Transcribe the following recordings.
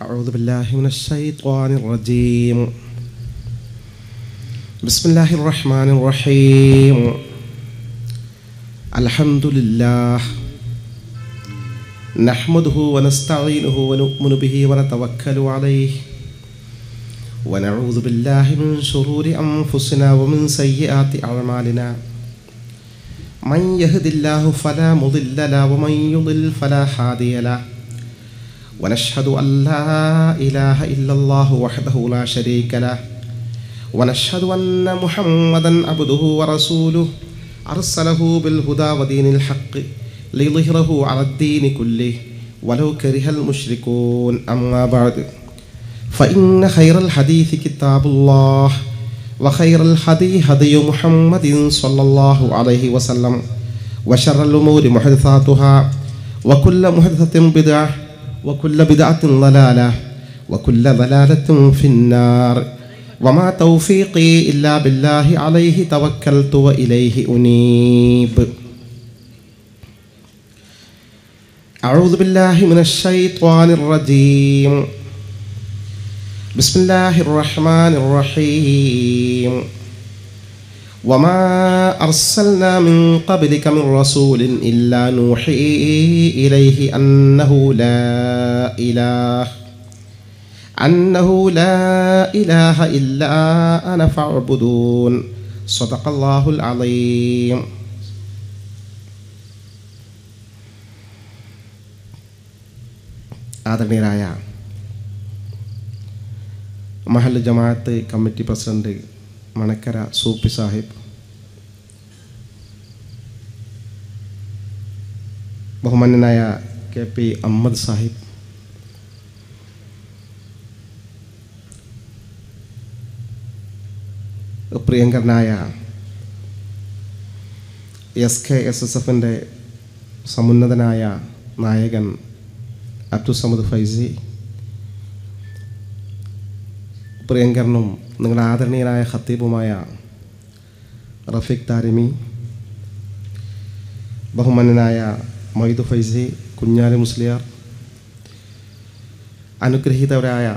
أعوذ بالله من الشيطان الرجيم بسم الله الرحمن الرحيم الحمد لله نحمده ونستعينه ونؤمن به ونتوكل عليه ونعوذ بالله من شرور أنفسنا ومن سيئات أعمالنا من يهد الله فلا مضل له ومن يضل فلا هادي له ونشهد أن لا إله إلا الله وحده لا شريك له ونشهد أن محمدا عبده ورسوله أرسله بالهدى ودين الحق ليظهره على الدين كله ولو كره المشركون أما بعد فإن خير الحديث كتاب الله وخير الهدي هدي محمد صلى الله عليه وسلم وشر الأمور محدثاتها وكل محدثة بدعة وكل بدعة ضلالة وكل ضلالة في النار وما توفيقي إلا بالله عليه توكلت وإليه أنيب أعوذ بالله من الشيطان الرجيم بسم الله الرحمن الرحيم وما أرسلنا من قبلك من رسول إلا نوحي إليه أنه لا إله أنه لا إله إلا أنا فاعبدون صدق الله العظيم ആദരണീയരായ മഹൽ ജമാഅത്ത് കമ്മിറ്റി പ്രസിഡന്റ് മണക്കര സൂപ്പി സാഹിബ് ബഹുമാന്യനായ കെ പി അഹമ്മദ് സാഹിബ് പ്രിയങ്കരനായ എസ് കെ എസ് എസ് എഫിൻ്റെ സമുന്നതനായ നായകൻ അബ്ദുസമദ് ഫൈസി പ്രിയങ്കരനും നിങ്ങളുടെ ആദരണീയനായ ഖത്തീബുമായ റഫീഖ് താരിമി ബഹുമാന്യനായ മൊയ്ദു ഫൈസി കുഞ്ഞാലി മുസ്ലിയാർ അനുഗ്രഹീതവരായ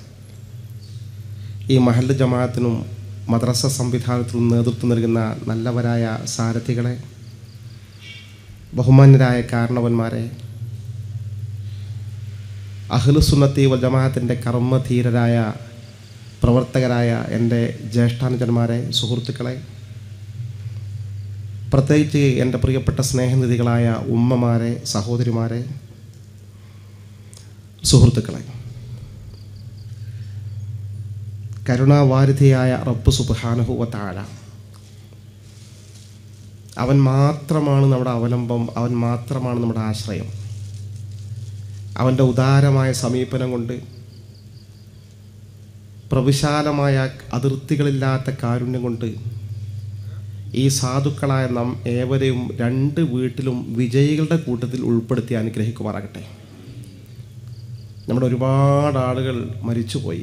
ഈ മഹല്ല് ജമാഅത്തിനും മദ്രസ സംവിധാനത്തിനും നേതൃത്വം നൽകുന്ന നല്ലവരായ സാരഥികളെ ബഹുമാന്യരായ കാരണവന്മാരെ അഹ്ലുസുന്നത്തി വൽ ജമാഅത്തിൻ്റെ കർമ്മധീരരായ പ്രവർത്തകരായ എൻ്റെ ജ്യേഷ്ഠാനുജന്മാരെ സുഹൃത്തുക്കളെ പ്രത്യേകിച്ച് എൻ്റെ പ്രിയപ്പെട്ട സ്നേഹനിധികളായ ഉമ്മമാരെ സഹോദരിമാരെ സുഹൃത്തുക്കളെ കരുണാവാരിധിയായ റബ്ബ് സുബാനഹുവ താഴ അവൻ മാത്രമാണ് നമ്മുടെ അവലംബം അവൻ മാത്രമാണ് നമ്മുടെ ആശ്രയം അവൻ്റെ ഉദാരമായ സമീപനം കൊണ്ട് പ്രവിശാലമായ അതിർത്തികളില്ലാത്ത കാരുണ്യം കൊണ്ട് ഈ സാധുക്കളായ നാം ഏവരെയും രണ്ട് വീട്ടിലും വിജയികളുടെ കൂട്ടത്തിൽ ഉൾപ്പെടുത്തി അനുഗ്രഹിക്കുമാറാകട്ടെ നമ്മുടെ ഒരുപാട് ആളുകൾ മരിച്ചുപോയി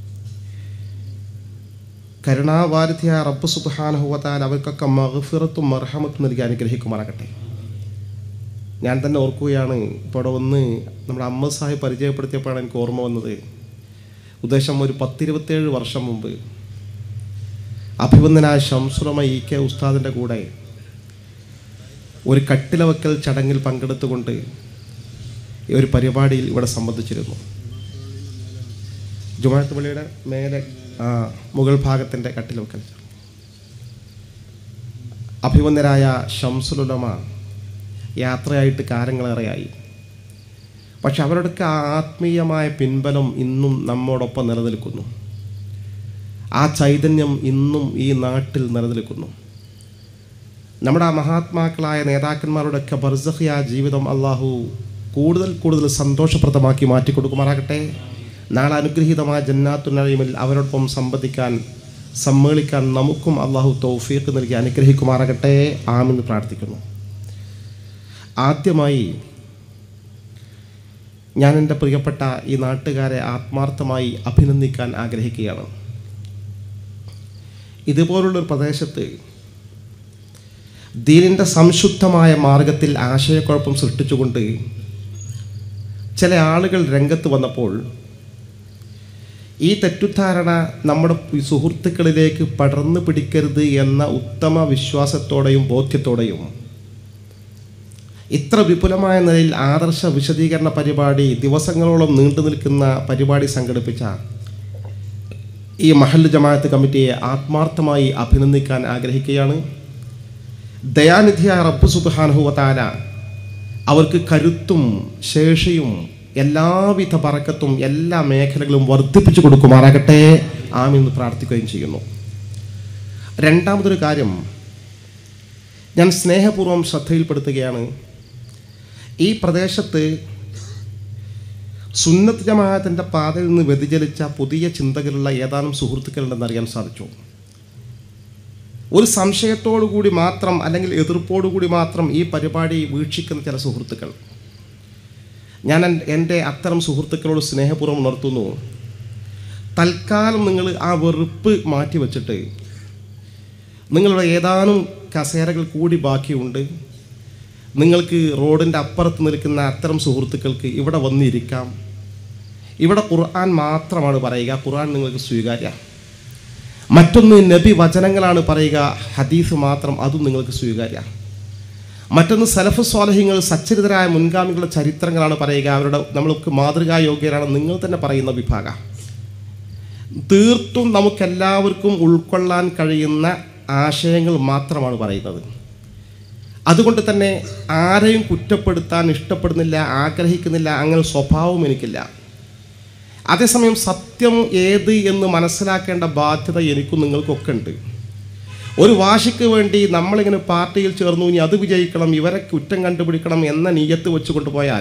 കരുണാവാരിധിയായ റബ്ബ് സുബാനഹുവത്താൽ അവർക്കൊക്കെ മഹഫിറത്തും മർഹമത്തും നൽകി അനുഗ്രഹിക്കുമാറാകട്ടെ ഞാൻ തന്നെ ഓർക്കുകയാണ് ഇപ്പോൾ ഇവിടെ ഒന്ന് നമ്മുടെ അമ്മ സാഹിബ് പരിചയപ്പെടുത്തിയപ്പോഴാണ് എനിക്ക് ഓർമ്മ വന്നത് ഉദ്ദേശം ഒരു പത്തിരുപത്തേഴ് വർഷം മുമ്പ് അഭിവന്ദനായ ഷംസുറമ ഇ കെ ഉസ്താദിൻ്റെ കൂടെ ഒരു കട്ടിലവക്കൽ ചടങ്ങിൽ പങ്കെടുത്തുകൊണ്ട് ഈ ഒരു പരിപാടിയിൽ ഇവിടെ സംബന്ധിച്ചിരുന്നു ജുമാഅത്ത് പള്ളിയുടെ മേലെ ആ, മുകൾ ഭാഗത്തിൻ്റെ കട്ടിലവക്കൽ അഭിവന്ദരായ ഷംസുലുലമ യാത്രയായിട്ട് കാലങ്ങളേറെയായി പക്ഷെ അവരുടെയൊക്കെ ആ ആത്മീയമായ പിൻബലം ഇന്നും നമ്മോടൊപ്പം നിലനിൽക്കുന്നു ആ ചൈതന്യം ഇന്നും ഈ നാട്ടിൽ നിലനിൽക്കുന്നു നമ്മുടെ ആ മഹാത്മാക്കളായ നേതാക്കന്മാരുടെയൊക്കെ ബർസഹിയ ജീവിതം അള്ളാഹു കൂടുതൽ കൂടുതൽ സന്തോഷപ്രദമാക്കി മാറ്റിക്കൊടുക്കുമാറാകട്ടെ നാളെ അനുഗ്രഹീതമായ ജന്നാത്തുനഴിമിൽ അവരോടൊപ്പം സംബന്ധിക്കാൻ സമ്മേളിക്കാൻ നമുക്കും അള്ളാഹു തൗഫീഖ് നൽകി അനുഗ്രഹിക്കുമാറാകട്ടെ ആമെന്ന് പ്രാർത്ഥിക്കുന്നു ആദ്യമായി ഞാൻ എൻ്റെ പ്രിയപ്പെട്ട ഈ നാട്ടുകാരെ ആത്മാർത്ഥമായി അഭിനന്ദിക്കാൻ ആഗ്രഹിക്കുകയാണ് ഇതുപോലുള്ളൊരു പ്രദേശത്ത് ദീനിൻ്റെ സംശുദ്ധമായ മാർഗത്തിൽ ആശയക്കുഴപ്പം സൃഷ്ടിച്ചുകൊണ്ട് ചില ആളുകൾ രംഗത്ത് വന്നപ്പോൾ ഈ തെറ്റുധാരണ നമ്മുടെ സുഹൃത്തുക്കളിലേക്ക് പടർന്നു പിടിക്കരുത് എന്ന ഉത്തമ വിശ്വാസത്തോടെയും ബോധ്യത്തോടെയും ഇത്ര വിപുലമായ നിലയിൽ ആദർശ വിശദീകരണ പരിപാടി ദിവസങ്ങളോളം നീണ്ടു നിൽക്കുന്ന പരിപാടി സംഘടിപ്പിച്ച ഈ മഹല്ല് ജമാഅത്ത് കമ്മിറ്റിയെ ആത്മാർത്ഥമായി അഭിനന്ദിക്കാൻ ആഗ്രഹിക്കുകയാണ് ദയാനിധിയായ റബ്ബ് സുബാനുഹുവതാല അവർക്ക് കരുത്തും ശേഷിയും എല്ലാവിധ പറക്കത്തും എല്ലാ മേഖലകളും വർദ്ധിപ്പിച്ചു കൊടുക്കുമാറാകട്ടെ ആമെന്ന് പ്രാർത്ഥിക്കുകയും ചെയ്യുന്നു രണ്ടാമതൊരു കാര്യം ഞാൻ സ്നേഹപൂർവ്വം ശ്രദ്ധയിൽപ്പെടുത്തുകയാണ് ഈ പ്രദേശത്ത് സുന്നത്ത് ജമാഅത്തിൻ്റെ പാതയിൽ നിന്ന് വ്യതിചലിച്ച പുതിയ ചിന്തകളുള്ള ഏതാനും സുഹൃത്തുക്കളുണ്ടെന്ന് അറിയാൻ സാധിച്ചു ഒരു സംശയത്തോടു കൂടി മാത്രം അല്ലെങ്കിൽ എതിർപ്പോടു കൂടി മാത്രം ഈ പരിപാടി വീക്ഷിക്കുന്ന ചില സുഹൃത്തുക്കൾ ഞാൻ എൻ- എൻ്റെ അത്തരം സുഹൃത്തുക്കളോട് സ്നേഹപൂർവ്വം ഉണർത്തുന്നു തൽക്കാലം നിങ്ങൾ ആ വെറുപ്പ് മാറ്റി വച്ചിട്ട് നിങ്ങളുടെ ഏതാനും കസേരകൾ കൂടി ബാക്കിയുണ്ട് നിങ്ങൾക്ക് റോഡിൻ്റെ അപ്പുറത്ത് നിൽക്കുന്ന അത്തരം സുഹൃത്തുക്കൾക്ക് ഇവിടെ വന്നിരിക്കാം ഇവിടെ ഖുർആൻ മാത്രമാണ് പറയുക ഖുർആൻ നിങ്ങൾക്ക് സ്വീകാര്യ മറ്റൊന്ന് നബി വചനങ്ങളാണ് പറയുക ഹദീസ് മാത്രം അതും നിങ്ങൾക്ക് സ്വീകാര്യ മറ്റൊന്ന് സലഫ് സ്വാലഹിങ്ങൾ സച്ചരിതരായ മുൻഗാമികളുടെ ചരിത്രങ്ങളാണ് പറയുക അവരുടെ നമ്മൾക്ക് മാതൃകായോഗ്യരാണ് നിങ്ങൾ തന്നെ പറയുന്ന വിഭാഗം തീർത്തും നമുക്കെല്ലാവർക്കും ഉൾക്കൊള്ളാൻ കഴിയുന്ന ആശയങ്ങൾ മാത്രമാണ് പറയുന്നത് അതുകൊണ്ട് തന്നെ ആരെയും കുറ്റപ്പെടുത്താൻ ഇഷ്ടപ്പെടുന്നില്ല ആഗ്രഹിക്കുന്നില്ല അങ്ങനെ സ്വഭാവം എനിക്കില്ല അതേസമയം സത്യം ഏത് എന്ന് മനസ്സിലാക്കേണ്ട ബാധ്യത എനിക്കും നിങ്ങൾക്കൊക്കെ ഉണ്ട് ഒരു വാശിക്ക് വേണ്ടി നമ്മളിങ്ങനെ പാർട്ടിയിൽ ചേർന്നു ഇനി അത് വിജയിക്കണം ഇവരെ കുറ്റം കണ്ടുപിടിക്കണം എന്ന നീയത്ത് വെച്ച് കൊണ്ടുപോയാൽ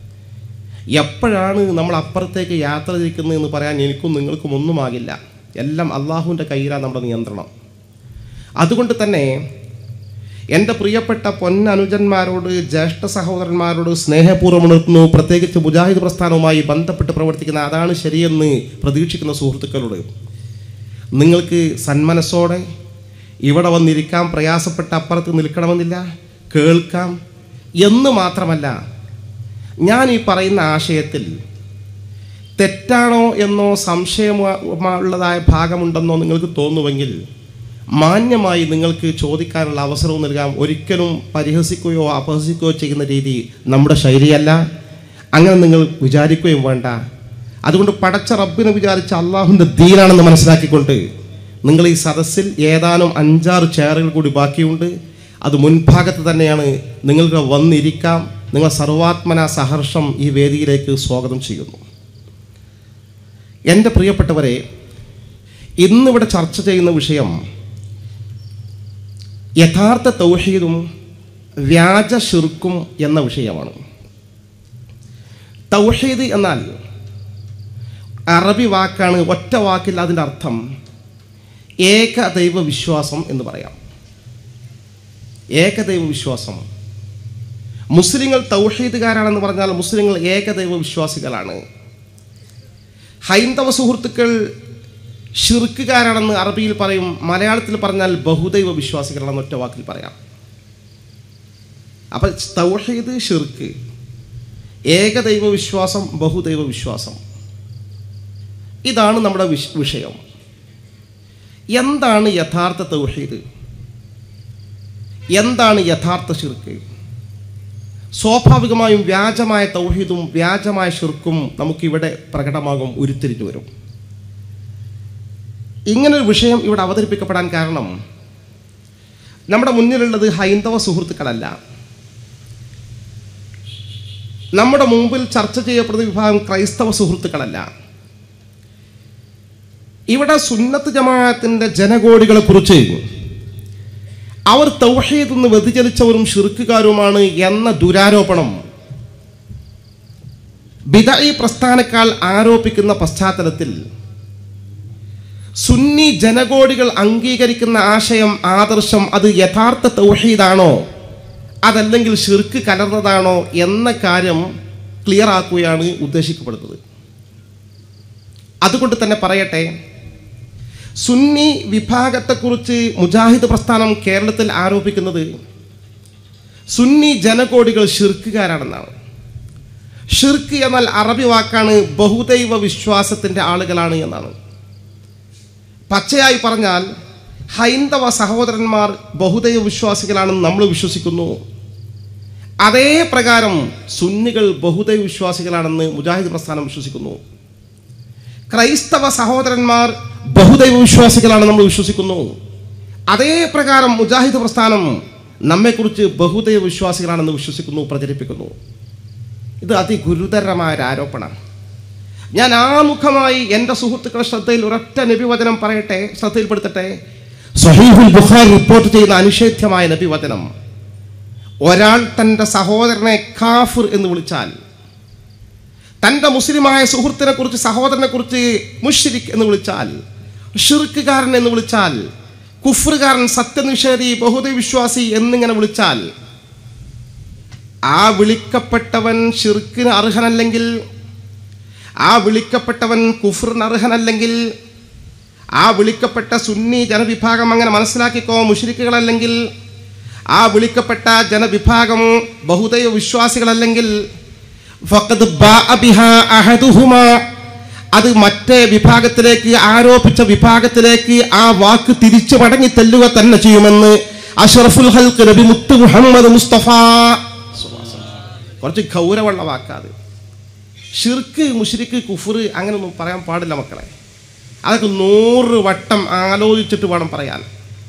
എപ്പോഴാണ് നമ്മൾ അപ്പുറത്തേക്ക് യാത്ര തിരിക്കുന്നത് എന്ന് പറയാൻ എനിക്കും നിങ്ങൾക്കും ഒന്നുമാകില്ല എല്ലാം അള്ളാഹുവിൻ്റെ കയ്യിലാണ് നമ്മുടെ നിയന്ത്രണം അതുകൊണ്ട് തന്നെ എൻ്റെ പ്രിയപ്പെട്ട പൊന്നനുജന്മാരോട് ജ്യേഷ്ഠ സഹോദരന്മാരോട് സ്നേഹപൂർവ്വം ഉണർത്തുന്നു പ്രത്യേകിച്ച് മുജാഹിദ് പ്രസ്ഥാനവുമായി ബന്ധപ്പെട്ട് പ്രവർത്തിക്കുന്ന അതാണ് ശരിയെന്ന് പ്രതീക്ഷിക്കുന്ന സുഹൃത്തുക്കളോട് നിങ്ങൾക്ക് സന്മനസ്സോടെ ഇവിടെ വന്നിരിക്കാം പ്രയാസപ്പെട്ട അപ്പുറത്ത് നിൽക്കണമെന്നില്ല കേൾക്കാം എന്ന് മാത്രമല്ല ഞാൻ ഈ പറയുന്ന ആശയത്തിൽ തെറ്റാണോ എന്നോ സംശയമുള്ളതായ ഭാഗമുണ്ടെന്നോ നിങ്ങൾക്ക് തോന്നുമെങ്കിൽ മാന്യമായി നിങ്ങൾക്ക് ചോദിക്കാനുള്ള അവസരവും നൽകാം ഒരിക്കലും പരിഹസിക്കുകയോ അപഹസിക്കുകയോ ചെയ്യുന്ന രീതി നമ്മുടെ ശൈലിയല്ല അങ്ങനെ നിങ്ങൾ വിചാരിക്കുകയും വേണ്ട അതുകൊണ്ട് പടച്ച റബ്ബിനെ വിചാരിച്ച അള്ളാഹുവിൻ്റെ ദീനാണെന്ന് മനസ്സിലാക്കിക്കൊണ്ട് നിങ്ങൾ ഈ സദസ്സിൽ ഏതാനും അഞ്ചാറ് ചെയറുകൾ കൂടി ബാക്കിയുണ്ട് അത് മുൻഭാഗത്ത് തന്നെയാണ് നിങ്ങൾക്ക് വന്നിരിക്കാം നിങ്ങൾ സർവാത്മന സഹർഷം ഈ വേദിയിലേക്ക് സ്വാഗതം ചെയ്യുന്നു എൻ്റെ പ്രിയപ്പെട്ടവരെ ഇന്നിവിടെ ചർച്ച ചെയ്യുന്ന വിഷയം യഥാർത്ഥ തൗഹീദും വ്യാജ ഷിർക്കും എന്ന വിഷയമാണ് തൗഹീദ് എന്നാൽ അറബി വാക്കാണ് ഒറ്റ വാക്കിൽ അതിൻ്റെ അർത്ഥം ഏകദൈവ വിശ്വാസം എന്ന് പറയാം ഏകദൈവ വിശ്വാസം മുസ്ലിങ്ങൾ തൗഹീദുകാരാണെന്ന് പറഞ്ഞാൽ മുസ്ലിങ്ങൾ ഏകദൈവ വിശ്വാസികളാണ് ഹൈന്ദവ സുഹൃത്തുക്കൾ ഷിർക്കുകാരാണെന്ന് അറബിയിൽ പറയും മലയാളത്തിൽ പറഞ്ഞാൽ ബഹുദൈവ വിശ്വാസികളാണെന്ന് ഒറ്റ വാക്കിൽ പറയാം അപ്പം തൗഹീദ് ഷിർക്ക് ഏകദൈവ വിശ്വാസം ബഹുദൈവ വിശ്വാസം ഇതാണ് നമ്മുടെ വിഷ- വിഷയം എന്താണ് യഥാർത്ഥ തൗഹീദ് എന്താണ് യഥാർത്ഥ ഷിർക്ക് സ്വാഭാവികമായും വ്യാജമായ തൗഹീദും വ്യാജമായ ഷിർക്കും നമുക്കിവിടെ പ്രകടമാകും ഉരുത്തിരിഞ്ഞു വരും ഇങ്ങനൊരു വിഷയം ഇവിടെ അവതരിപ്പിക്കപ്പെടാൻ കാരണം നമ്മുടെ മുന്നിലുള്ളത് ഹൈന്ദവ സുഹൃത്തുക്കളല്ല നമ്മുടെ മുമ്പിൽ ചർച്ച ചെയ്യപ്പെടുന്ന വിഭാഗം ക്രൈസ്തവ സുഹൃത്തുക്കളല്ല ഇവിടെ സുന്നത്ത് ജമാഅത്തിൻ്റെ ജനകോടികളെ കുറിച്ച് അവർ തൗഹീദ് നിന്ന് വ്യതിചലിച്ചവരും ഷിർക്കുകാരുമാണ് എന്ന ദുരാരോപണം ബിദഈ പ്രസ്ഥാനക്കാൾ ആരോപിക്കുന്ന പശ്ചാത്തലത്തിൽ സുന്നി ജനകോടികൾ അംഗീകരിക്കുന്ന ആശയം ആദർശം അത് യഥാർത്ഥ തൗഹീദാണോ അതല്ലെങ്കിൽ ഷിർക്ക് കലർന്നതാണോ എന്ന കാര്യം ക്ലിയർ ആക്കുകയാണ് ഉദ്ദേശിക്കപ്പെടുന്നത് അതുകൊണ്ട് തന്നെ പറയട്ടെ സുന്നി വിഭാഗത്തെക്കുറിച്ച് മുജാഹിദ് പ്രസ്ഥാനം കേരളത്തിൽ ആരോപിക്കുന്നത് സുന്നി ജനകോടികൾ ഷിർക്കുകാരാണെന്നാണ് ഷിർക്ക് എന്നാൽ അറബി വാക്കാണ് ബഹുദൈവ വിശ്വാസത്തിൻ്റെ ആളുകളാണ് എന്നാണ് പച്ചയായി പറഞ്ഞാൽ ഹൈന്ദവ സഹോദരന്മാർ ബഹുദൈവ വിശ്വാസികളാണെന്ന് നമ്മൾ വിശ്വസിക്കുന്നു അതേ പ്രകാരം സുന്നികൾ ബഹുദൈവ വിശ്വാസികളാണെന്ന് മുജാഹിദ് പ്രസ്ഥാനം വിശ്വസിക്കുന്നു ക്രൈസ്തവ സഹോദരന്മാർ ബഹുദൈവ വിശ്വാസികളാണ് നമ്മൾ വിശ്വസിക്കുന്നു അതേ പ്രകാരം മുജാഹിദ് പ്രസ്ഥാനം നമ്മെക്കുറിച്ച് ബഹുദൈവ വിശ്വാസികളാണെന്ന് വിശ്വസിക്കുന്നു പ്രചരിപ്പിക്കുന്നു ഇത് അതിഗുരുതരമായ ഒരു ആരോപണം ഞാൻ ആമുഖമായി എൻ്റെ സുഹൃത്തുക്കളുടെ ശ്രദ്ധയിൽ ഒരൊറ്റ നബിവചനം പറയട്ടെ ശ്രദ്ധയിൽപ്പെടുത്തട്ടെ സഹീഹുൽ ബുഖാർ റിപ്പോർട്ട് ചെയ്യുന്ന അനിഷേധ്യമായ നബിവചനം ഒരാൾ തൻ്റെ സഹോദരനെ കാഫിർ എന്ന് വിളിച്ചാൽ തൻ്റെ മുസ്ലിമായ സുഹൃത്തിനെ കുറിച്ച് സഹോദരനെ കുറിച്ച് മുഷിരിക് എന്ന് വിളിച്ചാൽ ഷിർക്കുകാരൻ എന്ന് വിളിച്ചാൽ കുഫ്റുകാരൻ സത്യനിഷേധി ബഹുദൈവ വിശ്വാസി എന്നിങ്ങനെ വിളിച്ചാൽ ആ വിളിക്കപ്പെട്ടവൻ ഷിർക്കിന് അർഹനല്ലെങ്കിൽ ആ വിളിക്കപ്പെട്ടവൻ കുഫറിന് അർഹനല്ലെങ്കിൽ ആ വിളിക്കപ്പെട്ട സുന്നി ജനവിഭാഗം അങ്ങനെ മനസ്സിലാക്കിക്കോ മുഷരിക്കുകളല്ലെങ്കിൽ ആ വിളിക്കപ്പെട്ട ജനവിഭാഗം ബഹുദൈവ വിശ്വാസികളല്ലെങ്കിൽ ഫഖദ് ബാഅ ബിഹാ അഹദുഹുമാ അത് മറ്റേ വിഭാഗത്തിലേക്ക് ആരോപിച്ച വിഭാഗത്തിലേക്ക് ആ വാക്ക് തിരിച്ചു മടങ്ങി തെല്ലുക തന്നെ ചെയ്യുമെന്ന് അഷറഫുൽ ഹൽക്ക് നബി മുത്ത് മുഹമ്മദ് മുസ്തഫ കുറച്ച് ഗൗരവമുള്ള വാക്കാത് ഷിർക്ക് മുഷിരിക്ക് കുഫർ അങ്ങനെയൊന്നും പറയാൻ പാടില്ല മക്കളെ അതൊക്കെ നൂറ് വട്ടം ആലോചിച്ചിട്ട് വേണം പറയാൻ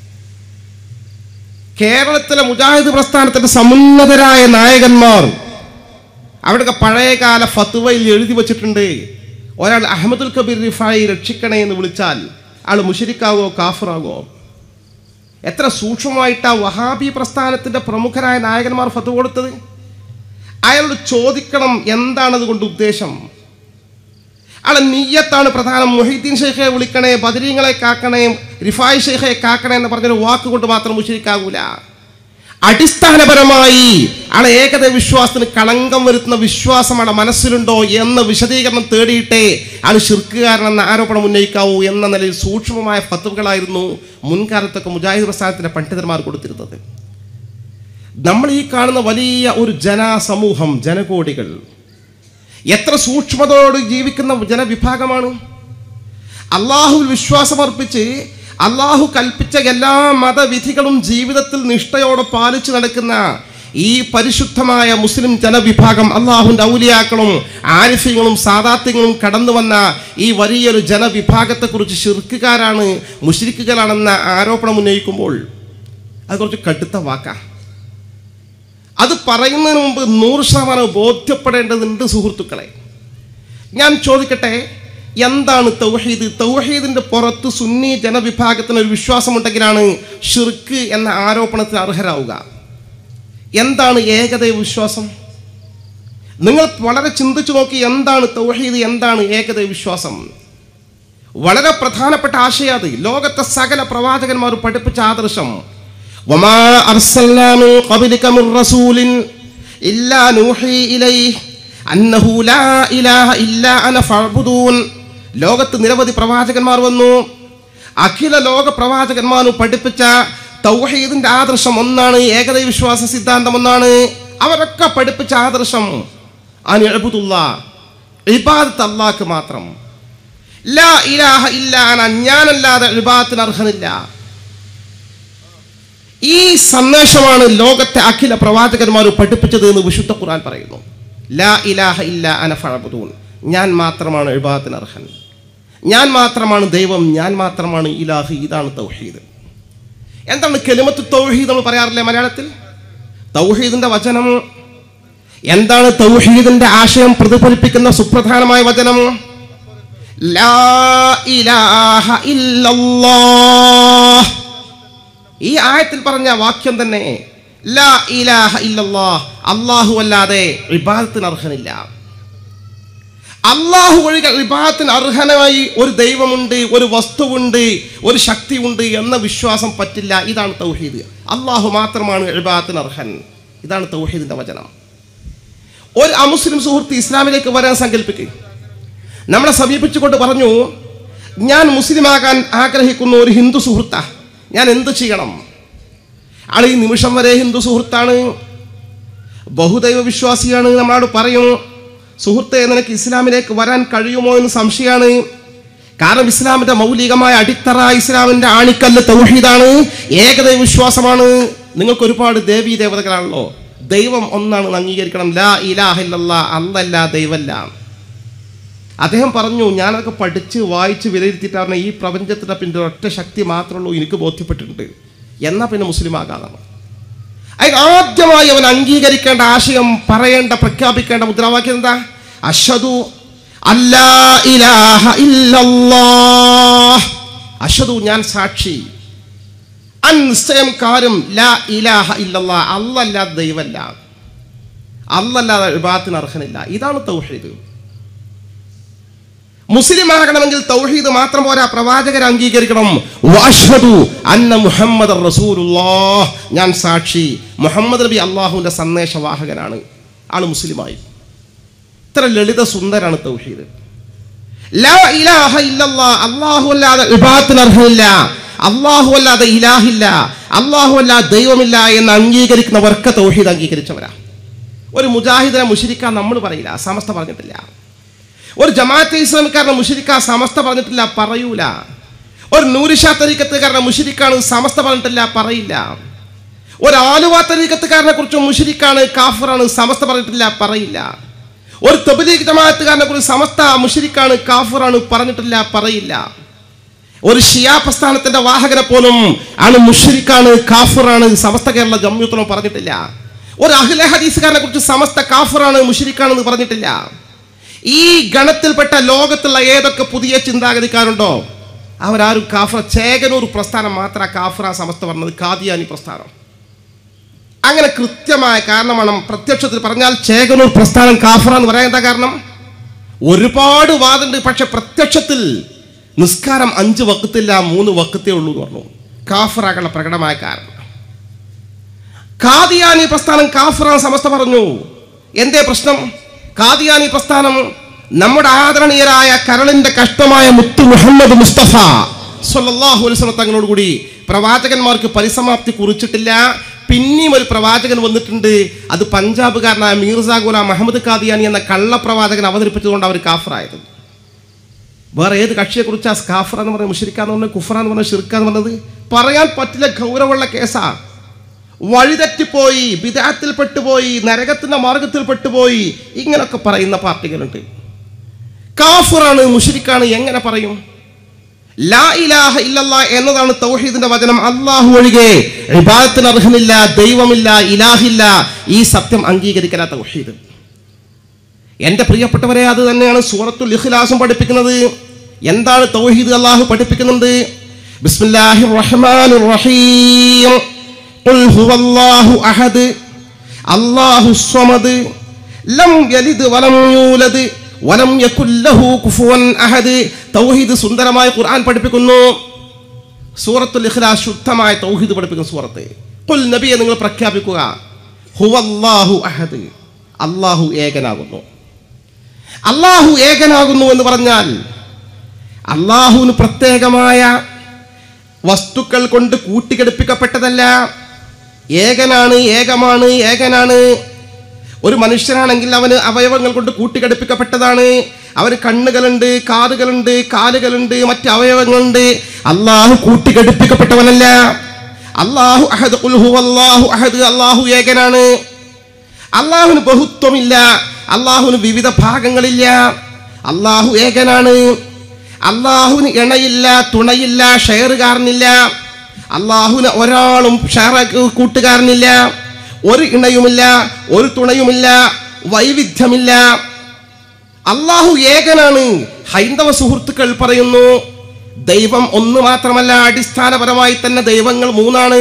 കേരളത്തിലെ മുജാഹിദ് പ്രസ്ഥാനത്തിന്റെ സമുന്നതരായ നായകന്മാർ അവിടെയൊക്കെ പഴയകാല ഫത്തുവയിൽ എഴുതി വച്ചിട്ടുണ്ട് ഒരാൾ അഹമ്മദുൽ കബീർ റിഫായി രക്ഷിക്കണേ എന്ന് വിളിച്ചാൽ ആൾ മുഷരിക്കാവോ കാഫറാവോ എത്ര സൂക്ഷ്മമായിട്ടാ വഹാബി പ്രസ്ഥാനത്തിന്റെ പ്രമുഖരായ നായകന്മാർ ഫത്വ കൊടുത്തത് അയാളോട് ചോദിക്കണം എന്താണ് അതുകൊണ്ട് ഉദ്ദേശം അയാളെ നീയത്താണ് പ്രധാനം മൊഹീദ്ദീൻ ഷെയ്ഖെ വിളിക്കണേ ബദരീങ്ങളെ കാക്കണേ റിഫായ് ഷെയ്ഖെ കാക്കണേ എന്ന് പറഞ്ഞൊരു വാക്കുകൊണ്ട് മാത്രം മുഷരിക്കാകൂല അടിസ്ഥാനപരമായി ആളെ ഏകത വിശ്വാസത്തിന് കളങ്കം വരുത്തുന്ന വിശ്വാസം ആളെ മനസ്സിലുണ്ടോ എന്ന വിശദീകരണം തേടിയിട്ടേ ആൾ ഷിർക്കുകാരനെന്ന ആരോപണം ഉന്നയിക്കാവൂ എന്ന നിലയിൽ സൂക്ഷ്മമായ ഫത്തുകളായിരുന്നു മുൻകാലത്തൊക്കെ മുജാഹിദ് പ്രസ്ഥാനത്തിന്റെ പണ്ഡിതന്മാർ കൊടുത്തിരുന്നത് നമ്മൾ ഈ കാണുന്ന വലിയ ഒരു ജനസമൂഹം ജനകോടികൾ എത്ര സൂക്ഷ്മതയോട് ജീവിക്കുന്ന ജനവിഭാഗമാണ് അള്ളാഹുവിൽ വിശ്വാസമർപ്പിച്ച് അള്ളാഹു കൽപ്പിച്ച എല്ലാ മതവിധികളും ജീവിതത്തിൽ നിഷ്ഠയോടെ പാലിച്ചു നടക്കുന്ന ഈ പരിശുദ്ധമായ മുസ്ലിം ജനവിഭാഗം അള്ളാഹുവിൻ്റെ ഔലിയാക്കളും ആരിഫ്യങ്ങളും സാദാത്യങ്ങളും കടന്നു വന്ന ഈ വലിയൊരു ജനവിഭാഗത്തെക്കുറിച്ച് ഷിർക്കുകാരാണ് മുഷിരിക്കുകളാണെന്ന ആരോപണം ഉന്നയിക്കുമ്പോൾ അത് കുറച്ച് കടുത്ത വാക്കാണ് അത് പറയുന്നതിന് മുമ്പ് നൂറ് ശതമാനം ബോധ്യപ്പെടേണ്ടതുണ്ട് സുഹൃത്തുക്കളെ ഞാൻ ചോദിക്കട്ടെ എന്താണ് തൗഹീദ് തൗഹീദിന്റെ പുറത്ത് സുന്നി ജനവിഭാഗത്തിന് ഒരു വിശ്വാസമുണ്ടെങ്കിലാണ് ഷിർക്ക് എന്ന ആരോപണത്തിന് അർഹരാവുക എന്താണ് ഏകദൈവ വിശ്വാസം നിങ്ങൾ വളരെ ചിന്തിച്ചു നോക്കി എന്താണ് തൗഹീദ് എന്താണ് ഏകദൈവ വിശ്വാസം വളരെ പ്രധാനപ്പെട്ട ആശയം അത് ലോകത്തെ സകല പ്രവാചകന്മാർ പഠിപ്പിച്ച ആദർശം وما أرسلنا من قبلك من رسول إلا نوحي إليه أنه لا إله إلا أنا فاعبدون ലോകത്ത് നിരവധി പ്രവാചകന്മാർ വന്നു അഖില ലോക പ്രവാചകന്മാരും പഠിപ്പിച്ച തൗഹീദിന്റെ ആദർശം ഒന്നാണ് ഏകദൈവ വിശ്വാസ സിദ്ധാന്തം ഒന്നാണ് അവരൊക്കെ പഠിപ്പിച്ച ആദർശം അനിഴബുദുള്ള ഇബാദത്ത് അള്ളാഹ്ക്ക് മാത്രം ലാ ഇലാഹ ഇല്ല അന ഞാനല്ലാതെ ഇബാദത്തിന് അർഹനില്ല ഈ സന്ദേശമാണ് ലോകത്തെ അഖില പ്രവാചകന്മാർ പഠിപ്പിച്ചത് എന്ന് വിശുദ്ധ ഖുർആൻ പറയുന്നു ലാ ഇലാഹ ഇല്ല അനഫഅബുദൂൻ ഞാൻ മാത്രമാണ് ഇബാദത്തിന് അർഹൻ ഞാൻ മാത്രമാണ് ദൈവം ഞാൻ മാത്രമാണ് ഇലാഹ് ഇതാണ് തൗഹീദ് എന്താണ് കെലിമത്ത് തൗഹീദ് നമ്മൾ പറയാറില്ലേ മലയാളത്തിൽ തൗഹീദിന്റെ വചനം എന്താണ് തൗഹീദിന്റെ ആശയം പ്രതിഫലിപ്പിക്കുന്ന സുപ്രധാനമായ വചനം ലാ ഇലാഹ ഇല്ലല്ലാഹ് ഈ ആയത്തിൽ പറഞ്ഞ വാക്യം തന്നെ ലാ ഇലാഹ ഇല്ലല്ലാഹ് അല്ലാഹു അല്ലാതെ ഇബാദത്തിന് അർഹനില്ല അള്ളാഹു ഒഴികെ വിഭാഗത്തിന് അർഹനായി ഒരു ദൈവമുണ്ട് ഒരു വസ്തുവുണ്ട് ഒരു ശക്തിയുണ്ട് എന്ന വിശ്വാസം പറ്റില്ല ഇതാണ് തൗഹീദ് അള്ളാഹു മാത്രമാണ് വിഭാഗത്തിന് അർഹൻ ഇതാണ് തൗഹീദിന്റെ വചനം ഒരു അമുസ്ലിം സുഹൃത്ത് ഇസ്ലാമിലേക്ക് വരാൻ സങ്കല്പിക്കുക നമ്മളെ സമീപിച്ചുകൊണ്ട് പറഞ്ഞു ഞാൻ മുസ്ലിമാകാൻ ആഗ്രഹിക്കുന്ന ഒരു ഹിന്ദു സുഹൃത്താ ഞാൻ എന്ത് ചെയ്യണം ആൾ ഈ നിമിഷം വരെ ഹിന്ദു സുഹൃത്താണ് ബഹുദൈവ വിശ്വാസിയാണ് നമ്മളോട് പറയും സുഹൃത്തെ നിനക്ക് ഇസ്ലാമിലേക്ക് വരാൻ കഴിയുമോ എന്ന് സംശയമാണ് കാരണം ഇസ്ലാമിന്റെ മൗലികമായ അടിത്തറ ഇസ്ലാമിന്റെ ആണിക്കല്ല് തൗഹീദാണ് ഏകദൈവ വിശ്വാസമാണ് നിങ്ങൾക്ക് ഒരുപാട് ദേവീ ദേവതകളാണല്ലോ ദൈവം ഒന്നാണ് അംഗീകരിക്കണം ലാ ഇലാഹില്ല അല്ലല്ല ദൈവല്ല അദ്ദേഹം പറഞ്ഞു ഞാനതൊക്കെ പഠിച്ച് വായിച്ച് വിലയിരുത്തിയിട്ടാണ് ഈ പ്രപഞ്ചത്തിൻ്റെ പിന്നെ ഒറ്റ ശക്തി മാത്രമേ ഉള്ളൂ എനിക്ക് ബോധ്യപ്പെട്ടിട്ടുണ്ട് എന്നാൽ പിന്നെ മുസ്ലിം ആകാതാണ് അതിന് ആദ്യമായി അവൻ അംഗീകരിക്കേണ്ട ആശയം പറയേണ്ട പ്രഖ്യാപിക്കേണ്ട മുദ്രാവാക്യം എന്താ അഷദു അല്ലാ ഇലാഹ ഇല്ലല്ലാഹ് അഷദു ഞാൻ സാക്ഷി അൻസയം കാര്യം ലാ ഇലാഹ ഇല്ലല്ലാ അല്ലല്ലാതെ ദൈവമല്ല അല്ലല്ലാതെ വിഭാഗത്തിന് അർഹനില്ല ഇതാണ് തൗഹീദ് മുസ്ലിം ആകണമെങ്കിൽ തൗഹീദ് മാത്രം പോരാ പ്രവാചകരെ അംഗീകരിക്കണം വഅഷ്ഹദു അന്ന മുഹമ്മദ് റസൂലുള്ളാഹ് ഞാൻ സാക്ഷി മുഹമ്മദ് നബി അള്ളാഹുവിന്റെ സന്ദേശവാഹകനാണ് ആണ് മുസ്ലിമായി ഇത്ര ലളിത സുന്ദരാണ് തൗഹീദ് ലാ ഇലാഹ ഇല്ലല്ലാ അല്ലാഹു അല്ലാതെ ഇബാദത്തിന് അർഹമില്ല അല്ലാഹു അല്ലാതെ ഇലാഹില്ല അല്ലാഹു അല്ലാതെ ദൈവമില്ല എന്ന് അംഗീകരിക്കുന്നവർക്ക് തൗഹീദ് അംഗീകരിച്ചവരാ ഒരു മുജാഹിദിനെ മുഷിരിക്കാൻ നമ്മൾ പറയില്ല സമസ്ത പറഞ്ഞിട്ടില്ല ഒരു ജമാഅത്തെ ഇസ്ലാമിക്കാരനെ മുഷിരിക്ക സമസ്ത പറഞ്ഞിട്ടില്ല പറയൂല ഒരു നൂരിഷാ തരീക്കത്തുകാരനെ മുഷിരിക്കാണ് സമസ്ത പറഞ്ഞിട്ടില്ല പറയില്ല ഒരു ആലുവ തരീക്കത്തുകാരനെ കുറിച്ച് മുഷിരിക്കാണ് കാഫറാണ് സമസ്ത പറഞ്ഞിട്ടില്ല പറയില്ല ഒരു തബലീഗ് ജമാഅത്തുകാരനെ കുറിച്ച് സമസ്ത മുഷിരിക്കാണ് കാഫറാണ് പറഞ്ഞിട്ടില്ല പറയില്ല ഒരു ഷിയാ പ്രസ്ഥാനത്തിന്റെ വാഹകനെ പോലും ആണ് മുഷിരിക്കാണ് കാഫറാണ് സമസ്ത കേരള ജമ്യൂത്തനം പറഞ്ഞിട്ടില്ല ഒരു അഖില ഹദീസുകാരനെ കുറിച്ച് സമസ്ത കാഫറാണ് മുഷിരിക്കാണെന്ന് പറഞ്ഞിട്ടില്ല ഈ ഗണത്തിൽപ്പെട്ട ലോകത്തുള്ള ഏതൊക്കെ പുതിയ ചിന്താഗതിക്കാരുണ്ടോ അവരാരും കാഫറ ചേകനൂർ പ്രസ്ഥാനം മാത്രം കാഫറ സമസ്ത പറഞ്ഞത് കാദിയാനി പ്രസ്ഥാനം അങ്ങനെ കൃത്യമായ കാരണമാണ് പ്രത്യക്ഷത്തിൽ പറഞ്ഞാൽ ചേകനൂർ പ്രസ്ഥാനം കാഫറ എന്ന് പറയാൻ എന്താ കാരണം ഒരുപാട് വാദമുണ്ട് പക്ഷെ പ്രത്യക്ഷത്തിൽ നിസ്കാരം അഞ്ച് വക്കത്തില്ല മൂന്ന് വക്കത്തേ ഉള്ളൂ എന്ന് പറഞ്ഞു കാഫറാകളുടെ പ്രകടമായ കാരണം കാദിയാനി പ്രസ്ഥാനം കാഫറാൻ സമസ്ത പറഞ്ഞു എന്തേ പ്രശ്നം കാദിയാനി പ്രസ്ഥാനം നമ്മുടെ ആദരണീയരായ കരളിന്റെ കഷ്ടമായ മുത്തു മുഹമ്മദ് മുസ്തഫ സല്ലല്ലാഹു അലൈഹി വസല്ലം തങ്ങളോട് കൂടി പ്രവാചകന്മാർക്ക് പരിസമാപ്തി കുറിച്ചിട്ടില്ല പിന്നെയും ഒരു പ്രവാചകൻ വന്നിട്ടുണ്ട് അത് പഞ്ചാബുകാരനായ മീർസ ഗുലാം മുഹമ്മദ് കാദിയാനി എന്ന കള്ളപ്രവാചകൻ അവതരിപ്പിച്ചതുകൊണ്ട് അവർ കാഫറായത് വേറെ ഏത് കക്ഷിയെ കുറിച്ചാ കാഫർ എന്ന് പറഞ്ഞ മുഷിരിക്കാന്ന് പറഞ്ഞത് കുഫറ എന്ന് പറഞ്ഞ ഷിർക്കാന്ന് പറഞ്ഞത് പറയാൻ പറ്റില്ല ഗൗരവമുള്ള കേസാ വഴിതെറ്റിപ്പോയി വിദാത്തിൽ പെട്ടുപോയി നരകത്തിന്റെ മാർഗത്തിൽ പെട്ടുപോയി ഇങ്ങനൊക്കെ പറയുന്ന പാർട്ടികളുണ്ട് കാഫുറാണ് മുഷിരിക്കാണ് എങ്ങനെ പറയും ലാ ഇലാഹ ഇല്ലല്ലാ എന്നതാണ് തൗഹീദിന്റെ വചനം അള്ളാഹു ഒഴികെ ഇബാദത്തിന് അർഹമില്ല ദൈവമില്ല ഇലാഹില്ല ഈ സത്യം അംഗീകരിക്കല തൗഹീദ് എന്റെ പ്രിയപ്പെട്ടവരെ അത് തന്നെയാണ് സൂറത്തുൽ ഇഖ്ലാസും പഠിപ്പിക്കുന്നത് എന്താണ് തൗഹീദ് അള്ളാഹു പഠിപ്പിക്കുന്നുണ്ട് ബിസ്മില്ലാഹിർ റഹ്മാനിർ റഹീം ഖുൽ ഹുവല്ലാഹു അഹദ് അല്ലാഹു സ്വമദ് ലം യലിദ് വലം യൂലദ് വലം യകുല്ലഹു കുഫുവൻ അഹദ് തൗഹീദ് സുന്ദരമായ ഖുർആൻ പഠിപ്പിക്കുന്നു സൂറത്തുൽ ഇഖ്ലാസ് ശുദ്ധമായ തൗഹീദ് പഠിപ്പിക്കുന്ന സൂറത്ത് ഖുൽ നബിയെ നിങ്ങൾ പ്രഖ്യാപിക്കുക ഹുവല്ലാഹു അഹദ് അല്ലാഹു ഏകനാകുന്നു അള്ളാഹു ഏകനാകുന്നു എന്ന് പറഞ്ഞാൽ അള്ളാഹുവിന് പ്രത്യേകമായ വസ്തുക്കൾ കൊണ്ട് കൂട്ടിക്കെടുപ്പിക്കപ്പെട്ടതല്ല ഏകനാണ് ഏകമാണ് ഏകനാണ് ഒരു മനുഷ്യനാണെങ്കിൽ അവന് അവയവങ്ങൾ കൊണ്ട് കൂട്ടിക്കെടുപ്പിക്കപ്പെട്ടതാണ് അവന് കണ്ണുകളുണ്ട് കാതുകളുണ്ട് കാലുകളുണ്ട് മറ്റ് അവയവങ്ങളുണ്ട് അള്ളാഹു കൂട്ടിക്കെടുപ്പിക്കപ്പെട്ടവനല്ല അള്ളാഹു അഹദ് ഖുൽ ഹുവല്ലാഹു അഹദ് അള്ളാഹു ഏകനാണ് അള്ളാഹുവിന് ബഹുത്വമില്ല അള്ളാഹുവിന് വിവിധ ഭാഗങ്ങളില്ല അള്ളാഹു ഏകനാണ് അള്ളാഹുവിന് ഇണയില്ല തുണയില്ല ഷെയറുകാരനില്ല അള്ളാഹുവിന് ഒരാളും ഷെയർ കൂട്ടുകാരനില്ല ഒരു ഇണയുമില്ല ഒരു തുണയുമില്ല വൈവിധ്യമില്ല അള്ളാഹു ഏകനാണ് ഹൈന്ദവ സുഹൃത്തുക്കൾ പറയുന്നു ദൈവം ഒന്ന് മാത്രമല്ല അടിസ്ഥാനപരമായി തന്നെ ദൈവങ്ങൾ മൂന്നാണ്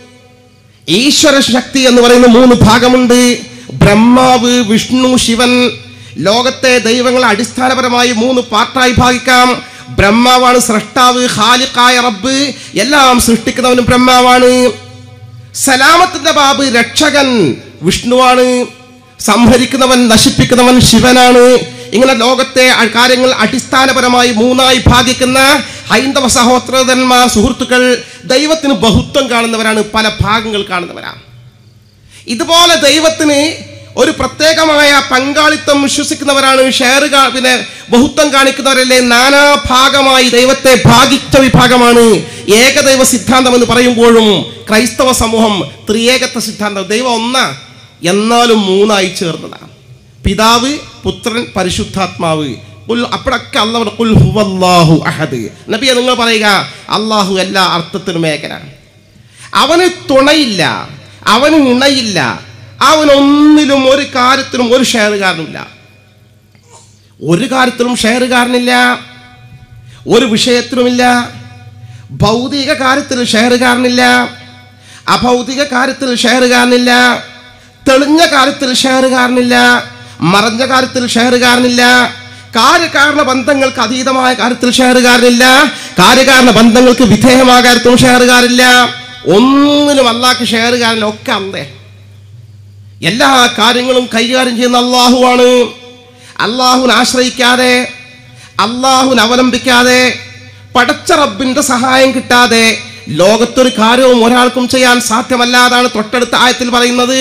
ഈശ്വര ശക്തി എന്ന് പറയുന്ന മൂന്ന് ഭാഗമുണ്ട് ബ്രഹ്മാവ് വിഷ്ണു ശിവൻ ലോകത്തെ ദൈവങ്ങൾ അടിസ്ഥാനപരമായി മൂന്ന് പാർട്ടായി ഭാഗിക്കാം ബ്രഹ്മാവാണ് സൃഷ്ടാവ് ഖാലിഖായ റബ്ബ് എല്ലാം സൃഷ്ടിക്കുന്നവനും ബ്രഹ്മാവാണ് സലാമത്തിന്റെ ബാബ് രക്ഷകൻ വിഷ്ണുവാണ് സംഹരിക്കുന്നവൻ നശിപ്പിക്കുന്നവൻ ശിവനാണ് ഇങ്ങനെ ലോകത്തെ അ- കാര്യങ്ങൾ അടിസ്ഥാനപരമായി മൂന്നായി ഭാഗിക്കുന്ന ഹൈന്ദവ സഹോദരന്മാർ സുഹൃത്തുക്കൾ ദൈവത്തിന് ബഹുത്വം കാണുന്നവരാണ് പല ഭാഗങ്ങൾ കാണുന്നവരാണ് ഇതുപോലെ ദൈവത്തിന് ഒരു പ്രത്യേകമായ പങ്കാളിത്തം വിശ്വസിക്കുന്നവരാണ് ഷെയർ കാ- പിന്നെ ബഹുത്വം കാണിക്കുന്നവരല്ലേ നാനാഭാഗമായി ദൈവത്തെ ഭാഗിച്ച വിഭാഗമാണ് ഏകദൈവ സിദ്ധാന്തം എന്ന് പറയുമ്പോഴും ക്രൈസ്തവ സമൂഹം ത്രിയേകത്വ സിദ്ധാന്തം ദൈവം ഒന്നാ എന്നാലും മൂന്നായി ചേർന്നതാണ് പിതാവ് പുത്രൻ പരിശുദ്ധാത്മാവ് ഉൽ- അപ്പോഴൊക്കെ അല്ല പറഞ്ഞു, "ഖുൽ ഹുവല്ലാഹു അഹദ് നബിയെ നിങ്ങൾ പറയുക അള്ളാഹു എല്ലാ അർത്ഥത്തിലും ഏകനാണ് അവന് തുണയില്ല അവന് ഇണയില്ല അവനൊന്നിലും ഒരു കാര്യത്തിലും ഒരു ഷെയറുകാരനില്ല ഒരു കാര്യത്തിലും ഷെയറുകാരനില്ല ഒരു വിഷയത്തിലുമില്ല ഭൗതിക കാര്യത്തിൽ ഷെയറുകാരനില്ല അഭൗതിക കാര്യത്തിൽ ഷെയറുകാരനില്ല തെളിഞ്ഞ കാര്യത്തിൽ ഷെയറുകാരനില്ല മറഞ്ഞ കാര്യത്തിൽ ഷെയറുകാരനില്ല കാര്യകാരണ ബന്ധങ്ങൾക്ക് അതീതമായ കാര്യത്തിൽ ഷെയറുകാരനില്ല കാര്യകാരണ ബന്ധങ്ങൾക്ക് വിധേയമായ കാര്യത്തിലും ഷെയറുകാരില്ല ഒന്നിനും അല്ലാക്ക് ഷെയറുകാരനില്ല ഒക്കെ അന്തേ എല്ലാ കാര്യങ്ങളും കൈകാര്യം ചെയ്യുന്ന അള്ളാഹുവാണ് അള്ളാഹുവിനെ ആശ്രയിക്കാതെ അള്ളാഹുവിനെ അവലംബിക്കാതെ പടച്ച റബ്ബിന്റെ സഹായം കിട്ടാതെ ലോകത്തൊരു കാര്യവും ഒരാൾക്കും ചെയ്യാൻ സാധ്യമല്ലാതാണ് തൊട്ടടുത്ത ആയത്തിൽ പറയുന്നത്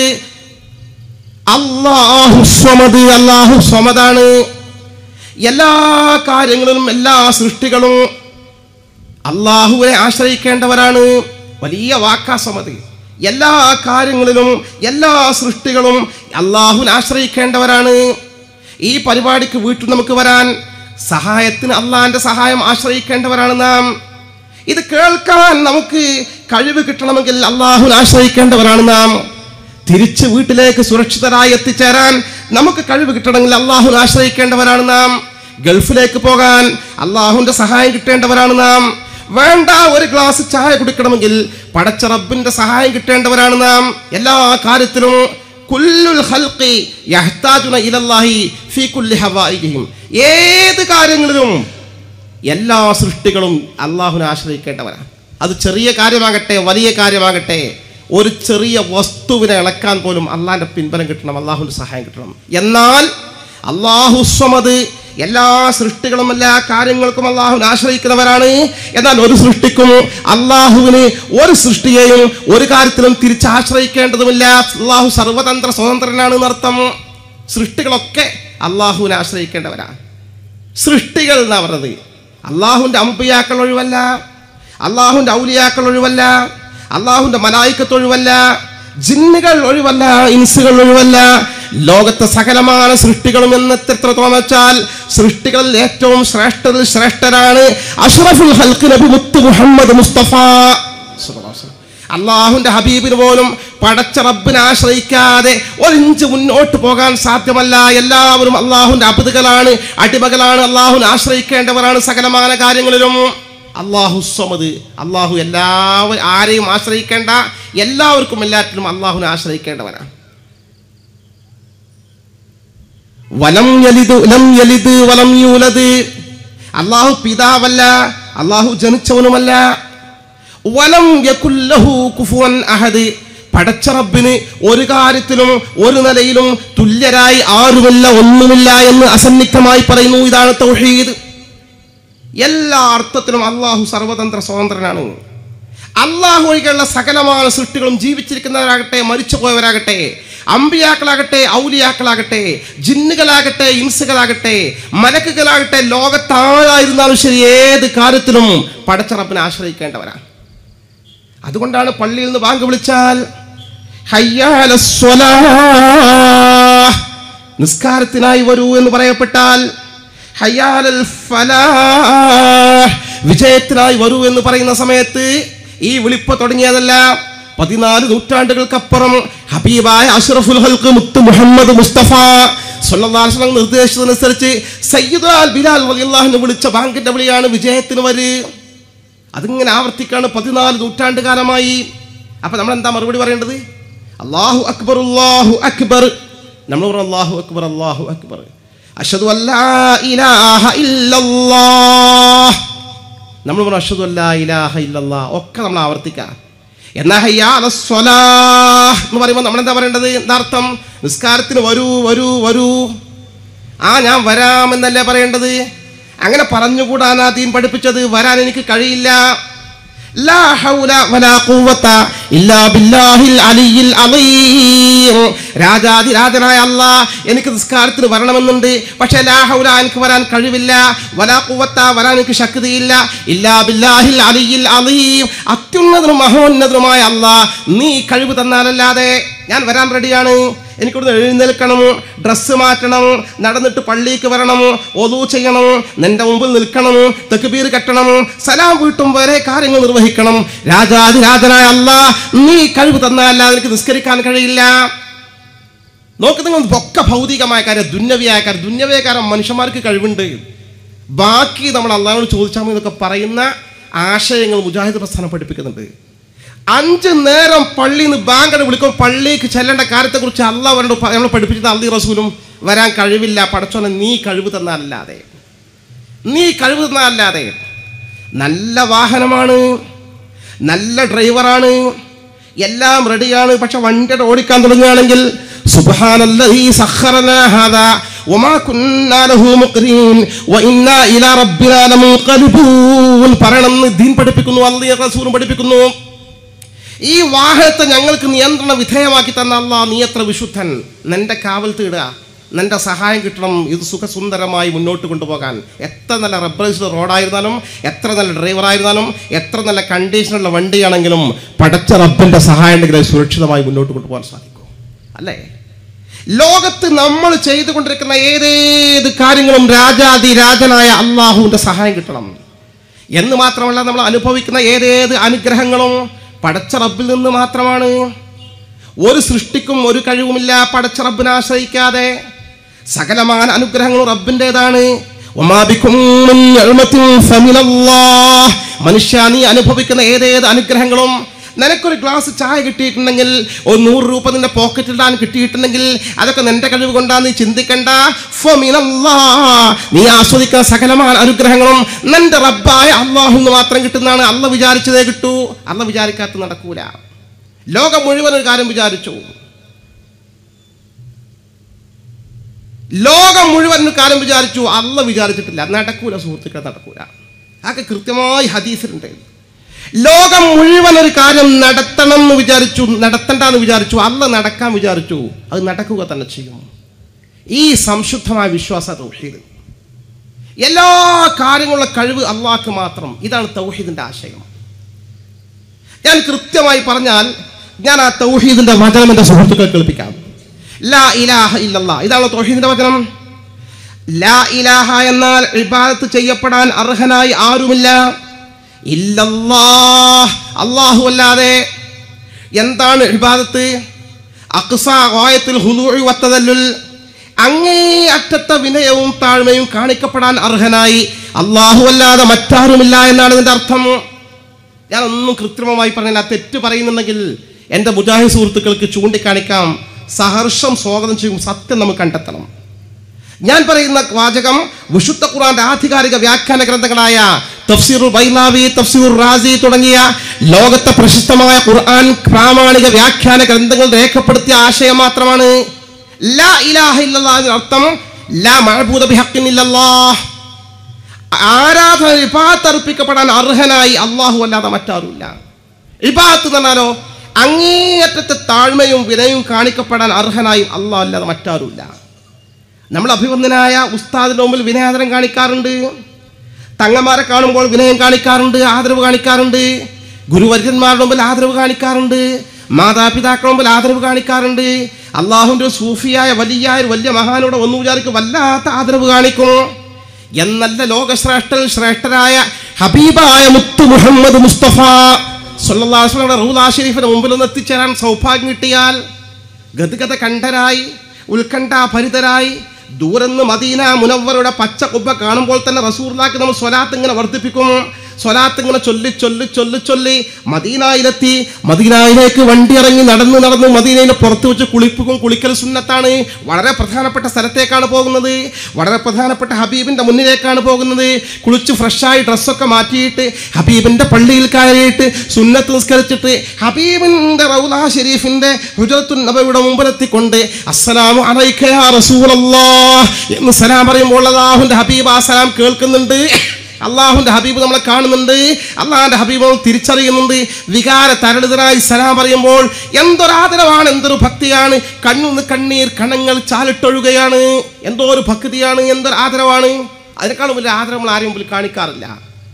അള്ളാഹു സ്വമത് അള്ളാഹു സ്വമതാണ് എല്ലാ കാര്യങ്ങളിലും എല്ലാ സൃഷ്ടികളും അള്ളാഹുവിനെ ആശ്രയിക്കേണ്ടവരാണ് വലിയ വാക്കാസമതി എല്ലാ കാര്യങ്ങളിലും എല്ലാ സൃഷ്ടികളും അള്ളാഹുവിനെ ആശ്രയിക്കേണ്ടവരാണ് ഈ പരിപാടിക്ക് വീട്ടിൽ നമുക്ക് വരാൻ സഹായത്തിന് അള്ളാഹിന്റെ സഹായം ആശ്രയിക്കേണ്ടവരാണ് നാം ഇത് കേൾക്കാൻ നമുക്ക് കഴിവ് കിട്ടണമെങ്കിൽ അള്ളാഹുവിനെ ആശ്രയിക്കേണ്ടവരാണ് നാം തിരിച്ച് വീട്ടിലേക്ക് സുരക്ഷിതരായി എത്തിച്ചേരാൻ നമുക്ക് കഴിവ് കിട്ടണമെങ്കിൽ അള്ളാഹുവിനെ ആശ്രയിക്കേണ്ടവരാണ് നാം ഗൾഫിലേക്ക് പോകാൻ അള്ളാഹുവിന്റെ സഹായം കിട്ടേണ്ടവരാണ് നാം വേണ്ട ഒരു ഗ്ലാസ് ചായ കുടിക്കണമെങ്കിൽ പടച്ച റബ്ബിന്റെ സഹായം കിട്ടേണ്ടവരാണ് നാം എല്ലാ കാര്യത്തിലും കുല്ലുൽ ഖൽഖി യഹ്താജുന ഇലല്ലാഹി ഫീ കുല്ലി ഹവായിഹിം ഏത് കാര്യങ്ങളിലും എല്ലാ സൃഷ്ടികളും അള്ളാഹുവിനെ ആശ്രയിക്കേണ്ടവരാണ് അത് ചെറിയ കാര്യമാകട്ടെ വലിയ കാര്യമാകട്ടെ ഒരു ചെറിയ വസ്തുവിനെ ഇളക്കാൻ പോലും അള്ളാഹിന്റെ പിൻബലം കിട്ടണം അള്ളാഹുവിന്റെ സഹായം കിട്ടണം എന്നാൽ അള്ളാഹു സ്വമത് എല്ലാ സൃഷ്ടികളും എല്ലാ കാര്യങ്ങൾക്കും അള്ളാഹുവിനെ ആശ്രയിക്കുന്നവരാണ് എന്നാൽ ഒരു സൃഷ്ടിക്കും അള്ളാഹുവിന് ഒരു സൃഷ്ടിയെയും ഒരു കാര്യത്തിലും തിരിച്ച് ആശ്രയിക്കേണ്ടതുമില്ല അള്ളാഹു സർവതന്ത്ര സ്വതന്ത്രനാണ് എന്നർത്ഥം സൃഷ്ടികളൊക്കെ അള്ളാഹുവിനെ ആശ്രയിക്കേണ്ടവരാണ് സൃഷ്ടികൾ എന്നാ പറഞ്ഞത് അള്ളാഹുവിൻ്റെ അമ്പിയാക്കൾ ഒഴിവല്ല അള്ളാഹുവിൻ്റെ ഔലിയാക്കൾ ഒഴിവല്ല അള്ളാഹുവിൻ്റെ മലായിക്കത്ത് ഒഴിവല്ല ജിന്നുകൾ ഒഴിവല്ല ഇൻസുകൾ ഒഴിവല്ല ലോകത്തെ സകലമായ സൃഷ്ടികളും എന്ന് എത്രത്തോളം വെച്ചാൽ സൃഷ്ടികളിൽ ഏറ്റവും ശ്രേഷ്ഠരിൽ ശ്രേഷ്ഠരാണ് അഷ്റഫുൽ ഹൽക്ക് നബി മുത്ത് മുഹമ്മദ് മുസ്തഫ അള്ളാഹുന്റെ ഹബീബിന് പോലും പടച്ച റബ്ബിനെ ആശ്രയിക്കാതെ ഒരിഞ്ച് മുന്നോട്ട് പോകാൻ സാധ്യമല്ല എല്ലാവരും അള്ളാഹുന്റെ അബുദുകളാണ് അടിമകളാണ് അള്ളാഹുവിനെ ആശ്രയിക്കേണ്ടവരാണ് സകലമായ കാര്യങ്ങളിലും അള്ളാഹു സ്വമത് അള്ളാഹു എല്ലാവരും ആരെയും ആശ്രയിക്കേണ്ട എല്ലാവർക്കും എല്ലാറ്റിലും അള്ളാഹുവിനെ ആശ്രയിക്കേണ്ടവരാണ് വലം യലിദ് ലം യലിദ് വലം യൂലദ് അള്ളാഹു പിതാവല്ല അള്ളാഹു ജനിച്ചവനുമല്ല വലം യകുല്ലഹു കുഫുവൻ അഹദ് പടച്ച റബ്ബിന് ഒരു കാര്യത്തിലും ഒരു നിലയിലും തുല്യരായി ആരുമില്ല ഒന്നുമില്ല എന്ന് അസന്നിഗ്ധമായി പറയുന്നു ഇതാണ് തൗഹീദ് എല്ലാ അർത്ഥത്തിലും അള്ളാഹു സർവതന്ത്ര സ്വതന്ത്രനാണ് അള്ളാഹു ഒഴികെയുള്ള സകലമായ സൃഷ്ടികളും ജീവിച്ചിരിക്കുന്നവരാകട്ടെ മരിച്ചുപോയവരാകട്ടെ അമ്പിയാക്കളാകട്ടെ ഔലിയാക്കളാകട്ടെ ജിന്നുകളാകട്ടെ ഇൻസുകളാകട്ടെ മലക്കുകളാകട്ടെ ലോകത്താരായിരുന്നാലും ശരി ഏത് കാര്യത്തിലും പടച്ചറപ്പിനെ ആശ്രയിക്കേണ്ടവരാണ് അതുകൊണ്ടാണ് പള്ളിയിൽ നിന്ന് ബാങ്ക് വിളിച്ചാൽ ഹയ്യാല സ്വലാഹ്. നിസ്കാരത്തിനായി വരൂ എന്ന് പറയപ്പെട്ടാൽ ഹയ്യാലൽ ഫലാഹ്. വിജയത്തിനായി വരൂ എന്ന് പറയുന്ന സമയത്ത് ഈ വിളിപ്പ് തുടങ്ങിയതല്ല പതിനാല് നൂറ്റാണ്ടുകൾക്കപ്പുറം ഹബീബായ അഷ്റഫുൽ ഹൽക്ക് മുത്ത് മുഹമ്മദ് മുസ്തഫ സല്ലല്ലാഹു അലൈഹി വസല്ലം നിർദ്ദേശിച്ചതനുസരിച്ച് സയ്യിദ് അൽ ബിലാൽ റളിയല്ലാഹു വിളിച്ച ബാങ്കിന്റെ വിളിയാണ് വിജയത്തിന് വര് അതിങ്ങനെ ആവർത്തിക്കാണ് പതിനാല് നൂറ്റാണ്ട് കാലമായി അപ്പൊ നമ്മൾ എന്താ മറുപടി പറയേണ്ടത് അള്ളാഹു അക്ബർ അള്ളാഹു അക്ബർ നമ്മൾ പറഞ്ഞു അള്ളാഹു അക്ബർ അള്ളാഹു അക്ബർ അഷദു അല്ലാ ഇലാഹ ഇല്ലല്ലാഹ് നമ്മൾ പറഞ്ഞു അഷദു അല്ലാ ഇലാഹ ഇല്ലല്ലാ ഒക്കെ നമ്മൾ ആവർത്തിക്കാം എന്നാ ഹയ്യാ അല സ്വലാഹ് എന്ന് പറയുമ്പോൾ നമ്മൾ എന്താ പറയേണ്ടത് എന്താർത്ഥം നിസ്കാരത്തിന് വരൂ വരൂ വരൂ ആ ഞാൻ വരാമെന്നല്ലേ പറയേണ്ടത് അങ്ങനെ പറഞ്ഞുകൂടാനാ തീൻ പഠിപ്പിച്ചത് വരാൻ എനിക്ക് കഴിയില്ല ലാ ഹൗല വലാ ഖുവത ഇല്ലാ ബില്ലാഹിൽ അലിയിൽ അലീം രാജാധിരാജനായ അല്ലാ എനിക്ക് നിസ്കാരത്തിന് വരണമെന്നുണ്ട് പക്ഷേ ലാ ഹൗല എനിക്ക് വരാൻ കഴിവില്ല വലാ ഖുവത വരാൻ എനിക്ക് ശക്തിയില്ല ഇല്ലാ ബില്ലാഹിൽ അലിയിൽ അലീം അത്യുന്നതനും മഹോന്നതനുമായ അല്ലാ നീ കഴിവ് തന്നാലല്ലാതെ ഞാൻ വരാൻ റെഡിയാണ് എനിക്കിവിടുന്ന് എഴുന്നേൽക്കണം ഡ്രസ്സ് മാറ്റണം നടന്നിട്ട് പള്ളിക്ക് വരണം ഒതു ചെയ്യണം നിന്റെ മുമ്പിൽ നിൽക്കണം തെക്കുബീർ കെട്ടണം സലാം വീട്ടും വരെ കാര്യങ്ങൾ നിർവഹിക്കണം രാജാതിരാജനായ അല്ല നീ കഴിവ് തന്നല്ലാതെ എനിക്ക് നിസ്കരിക്കാൻ കഴിയില്ല നോക്ക് നിങ്ങൾ ഒക്കെ ഭൗതികമായ കാര്യം ദുന്യവിയായ കാര്യം ദുന്യവിയായ കാര്യം മനുഷ്യന്മാർക്ക് കഴിവുണ്ട് ബാക്കി നമ്മൾ അള്ളാഹോട് ചോദിച്ചാൽ മതി എന്നൊക്കെ പറയുന്ന ആശയങ്ങൾ മുജാഹിദ് പ്രസ്ഥാനം പഠിപ്പിക്കുന്നുണ്ട് അഞ്ച് നേരം പള്ളിയിൽ നിന്ന് ബാങ്ക് വിളിക്കും പള്ളിക്ക് ചെല്ലേണ്ട കാര്യത്തെക്കുറിച്ച് അല്ല അവരോട് പ- നമ്മൾ പഠിപ്പിച്ചത് അള്ളി റസൂലും വരാൻ കഴിവില്ല പടച്ചോനെ നീ കഴിവ് തന്നല്ലാതെ നീ കഴിവ് തന്നല്ലാതെ നല്ല വാഹനമാണ് നല്ല ഡ്രൈവറാണ് എല്ലാം റെഡിയാണ് പക്ഷെ വണ്ടിയുടെ ഓടിക്കാൻ തുടങ്ങുകയാണെങ്കിൽ സുബ്ഹാനല്ലദീ സഖറനാ ഹാദാ വമാ കുന്നാ ലഹു മുഖ്രീൻ വഇന്നാ ഇലാ റബ്ബിനാ ലമുൻഖലിബൂൻ പറയണമെന്ന് ദീൻ പഠിപ്പിക്കുന്നു അള്ളി റസൂലും പഠിപ്പിക്കുന്നു ഈ വാഹനത്തെ ഞങ്ങൾക്ക് നിയന്ത്രണ വിധേയമാക്കി തന്ന അല്ലാ നീ എത്ര വിശുദ്ധൻ നിന്റെ കാവൽ തേടുക നിന്റെ സഹായം കിട്ടണം ഇത് സുഖസുന്ദരമായി മുന്നോട്ട് കൊണ്ടുപോകാൻ എത്ര നല്ല റബ്ബറൈസ്ഡ് റോഡായിരുന്നാലും എത്ര നല്ല ഡ്രൈവറായിരുന്നാലും എത്ര നല്ല കണ്ടീഷനുള്ള വണ്ടിയാണെങ്കിലും പടച്ച റബ്ബിന്റെ സഹായം ഉണ്ടെങ്കിൽ അത് സുരക്ഷിതമായി മുന്നോട്ട് കൊണ്ടുപോകാൻ സാധിക്കും അല്ലേ ലോകത്ത് നമ്മൾ ചെയ്തുകൊണ്ടിരിക്കുന്ന ഏതേത് കാര്യങ്ങളും രാജാതി രാജനായ അള്ളാഹുവിന്റെ സഹായം കിട്ടണം എന്ന് മാത്രമല്ല നമ്മൾ അനുഭവിക്കുന്ന ഏതേത് അനുഗ്രഹങ്ങളും പടച്ച റബ്ബിൽ നിന്ന് മാത്രമാണ് ഒരു സൃഷ്ടിക്കും ഒരു കഴിവുമില്ല പടച്ച റബ്ബിനെ ആശ്രയിക്കാതെ സകലമായ അനുഗ്രഹങ്ങളും റബ്ബിൻ്റെതാണ് മനുഷ്യ നീ അനുഭവിക്കുന്ന ഏതേത് അനുഗ്രഹങ്ങളും നിനക്കൊരു ഗ്ലാസ് ചായ കിട്ടിയിട്ടുണ്ടെങ്കിൽ ഒരു നൂറ് രൂപ നിന്റെ പോക്കറ്റിൽ ഇടാൻ കിട്ടിയിട്ടുണ്ടെങ്കിൽ അതൊക്കെ നിന്റെ കഴിവ് കൊണ്ടാ നീ ചിന്തിക്കണ്ട ഫമിനല്ലാ. നീ ആസ്വദിക്കുന്ന സകലമായ അനുഗ്രഹങ്ങളും നിന്റെ റബ്ബായ അള്ളാഹു മാത്രം കിട്ടുന്നതാണ് അല്ല വിചാരിച്ചതേ കിട്ടൂ അല്ല വിചാരിക്കാത്ത നടക്കൂല ലോകം മുഴുവൻ ഒരു കാര്യം വിചാരിച്ചു ലോകം മുഴുവൻ ഒരു കാര്യം വിചാരിച്ചു അല്ല വിചാരിച്ചിട്ടില്ല നടക്കൂല സുഹൃത്തുക്കളെ നടക്കൂല അതൊക്കെ കൃത്യമായി ഹദീസിലുണ്ട് ലോകം മുഴുവൻ ഒരു കാര്യം നടത്തണം എന്ന് വിചാരിച്ചു നടത്തണ്ടെന്ന് വിചാരിച്ചു അല്ല നടക്കാൻ വിചാരിച്ചു അത് നടക്കുക തന്നെ ചെയ്യും ഈ സംശുദ്ധമായ വിശ്വാസ തൗഹീദ് എല്ലാ കാര്യങ്ങളുടെ കഴിവ് അള്ളാഹ്ക്ക് മാത്രം ഇതാണ് തൗഹീദിന്റെ ആശയം ഞാൻ കൃത്യമായി പറഞ്ഞാൽ ഞാൻ ആ തൗഹീദിന്റെ വചനം എൻ്റെ സുഹൃത്തുക്കൾ കേൾപ്പിക്കാം ലാ ഇലാഹ ഇല്ലല്ലാ ഇതാണ് തൗഹീദിന്റെ വചനം ലാ ഇലാഹ എന്നാൽ ഇബാദത്ത് ചെയ്യപ്പെടാൻ അർഹനായി ആരുമില്ല ഇല്ലല്ലാഹ് അല്ലാഹു അല്ലാതെ എന്താണ് ഇബാദത്ത് അക്സ ഗായത്തിൽ ഹുദൂഇ വത്തദല്ലുൽ അങ്ങേ അറ്റത്തെ വിനയവും താഴ്മയും കാണിക്കപ്പെടാൻ അർഹനായി അല്ലാഹു അല്ലാതെ മറ്റാരുമില്ല എന്നാണ് ഇതിന്റെ അർത്ഥം ഞാൻ ഒന്നും കൃത്രിമമായി പറഞ്ഞില്ല തെറ്റ് പറയുന്നുണ്ടെങ്കിൽ എൻ്റെ മുജാഹിദ് സുഹൃത്തുക്കൾക്ക് ചൂണ്ടിക്കാണിക്കാം സഹർഷം സ്വാഗതം ചെയ്യും സത്യം നമുക്ക് കണ്ടെത്തണം ഞാൻ പറയുന്ന വാചകം വിശുദ്ധ ഖുർആന്റെ ആധികാരിക വ്യാഖ്യാന ഗ്രന്ഥങ്ങളായ തഫ്സീറുൽ ബൈലാവി തഫ്സീറുർ റാസി തുടങ്ങിയ ലോകത്തെ പ്രശസ്തമായ ഖുർആൻ പ്രാമാണിക വ്യാഖ്യാന ഗ്രന്ഥങ്ങൾ രേഖപ്പെടുത്തിയ ആശയം മാത്രമാണ് ലാ ഇലാഹ ഇല്ലല്ലാഹ് എന്നതിന് അർത്ഥം ലാ മഅബൂദ ബിഹഖിൻ ഇല്ലല്ലാഹ് ആരാധന ഇബാത്ത് അർപ്പിക്കപ്പെടാൻ അർഹനായി അള്ളാഹു അല്ലാതെ മറ്റാരുമില്ല ഇബാത്ത് എന്ന് പറഞ്ഞാലോ അങ്ങേയറ്റത്തെ താഴ്മയും വിനയവും കാണിക്കപ്പെടാൻ അർഹനായും അള്ളാഹ് അല്ലാതെ മറ്റാരുമില്ല നമ്മൾ അഭിവന്ദനായ ഉസ്താദിന്റെ മുമ്പിൽ വിനയാദരം കാണിക്കാറുണ്ട് തങ്ങന്മാരെ കാണുമ്പോൾ വിനയം കാണിക്കാറുണ്ട് ആദരവ് കാണിക്കാറുണ്ട് ഗുരുവര്യന്മാരുടെ മുമ്പിൽ ആദരവ് കാണിക്കാറുണ്ട് മാതാപിതാക്കളുടെ മുമ്പിൽ ആദരവ് കാണിക്കാറുണ്ട് അള്ളാഹുവിൻ്റെ ഒരു സൂഫിയായ വലിയായ ഒരു വലിയ മഹാനോട് ഒന്നു വിചാരിക്കും വല്ലാത്ത ആദരവ് കാണിക്കും എന്നല്ല ലോകശ്രേഷ്ഠൻ ശ്രേഷ്ഠരായ ഹബീബായ മുത്തു മുഹമ്മദ് മുസ്തഫ സൊല്ലാസ്ലയുടെ റൂദാ ഷെരീഫിന്റെ മുമ്പിൽ ഒന്ന് എത്തിച്ചേരാൻ സൗഭാഗ്യം കിട്ടിയാൽ ഗദ്ഗത കണ്ഠരായി ഉത്കണ്ഠാഭരിതരായി ദൂരെന്ന് മദീന മുനവ്വറുടെ പച്ച കുബ്ബ കാണുമ്പോൾ തന്നെ റസൂർലാക്ക് നമ്മൾ സ്വലാത്ത് ഇങ്ങനെ വർദ്ധിപ്പിക്കും സ്വലാത്ത് ഇങ്ങനെ ചൊല്ലി ചൊല്ലി ചൊല്ലി ചൊല്ലി മദീനയിലെത്തി മദീനയിലേക്ക് വണ്ടി ഇറങ്ങി നടന്ന് നടന്ന് മദീനയിൽ പുറത്ത് വെച്ച് കുളിപ്പിക്കും കുളിക്കൽ സുന്നത്താണ് വളരെ പ്രധാനപ്പെട്ട സ്ഥലത്തേക്കാണ് പോകുന്നത് വളരെ പ്രധാനപ്പെട്ട ഹബീബിന്റെ മുന്നിലേക്കാണ് പോകുന്നത് കുളിച്ച് ഫ്രഷായി ഡ്രസ്സൊക്കെ മാറ്റിയിട്ട് ഹബീബിന്റെ പള്ളിയിൽ കയറിയിട്ട് സുന്നത്ത് നിസ്കരിച്ചിട്ട് ഹബീബിന്റെ റൗലാ ഷെരീഫിന്റെ ഹുജറത്തുൻ നബിയുടെ മുമ്പിലെത്തിക്കൊണ്ട് അസ്സലാമു അലൈക യാ റസൂലല്ലാഹ് എന്ന് സലാം പറയുമ്പോൾ അല്ലാഹുവിന്റെ ഹബീബ് ആ സലാം കേൾക്കുന്നുണ്ട് അള്ളാഹുവിന്റെ ഹബീബ് നമ്മളെ കാണുന്നുണ്ട് അള്ളാഹിന്റെ ഹബീബ് നമ്മൾ തിരിച്ചറിയുന്നുണ്ട് വികാര തരളിതനായി സലാം പറയുമ്പോൾ എന്തൊരാദരവാണ് എന്തൊരു ഭക്തിയാണ് കണ്ണുന്ന് കണ്ണീർ കണങ്ങൾ ചാലിട്ടൊഴുകയാണ് എന്തോ ഒരു ഭക്തിയാണ് എന്തൊരു ആദരവാണ് അതിനേക്കാളും വലിയ ആദരം നമ്മൾ ആരെയും മുമ്പിൽ കാണിക്കാറില്ല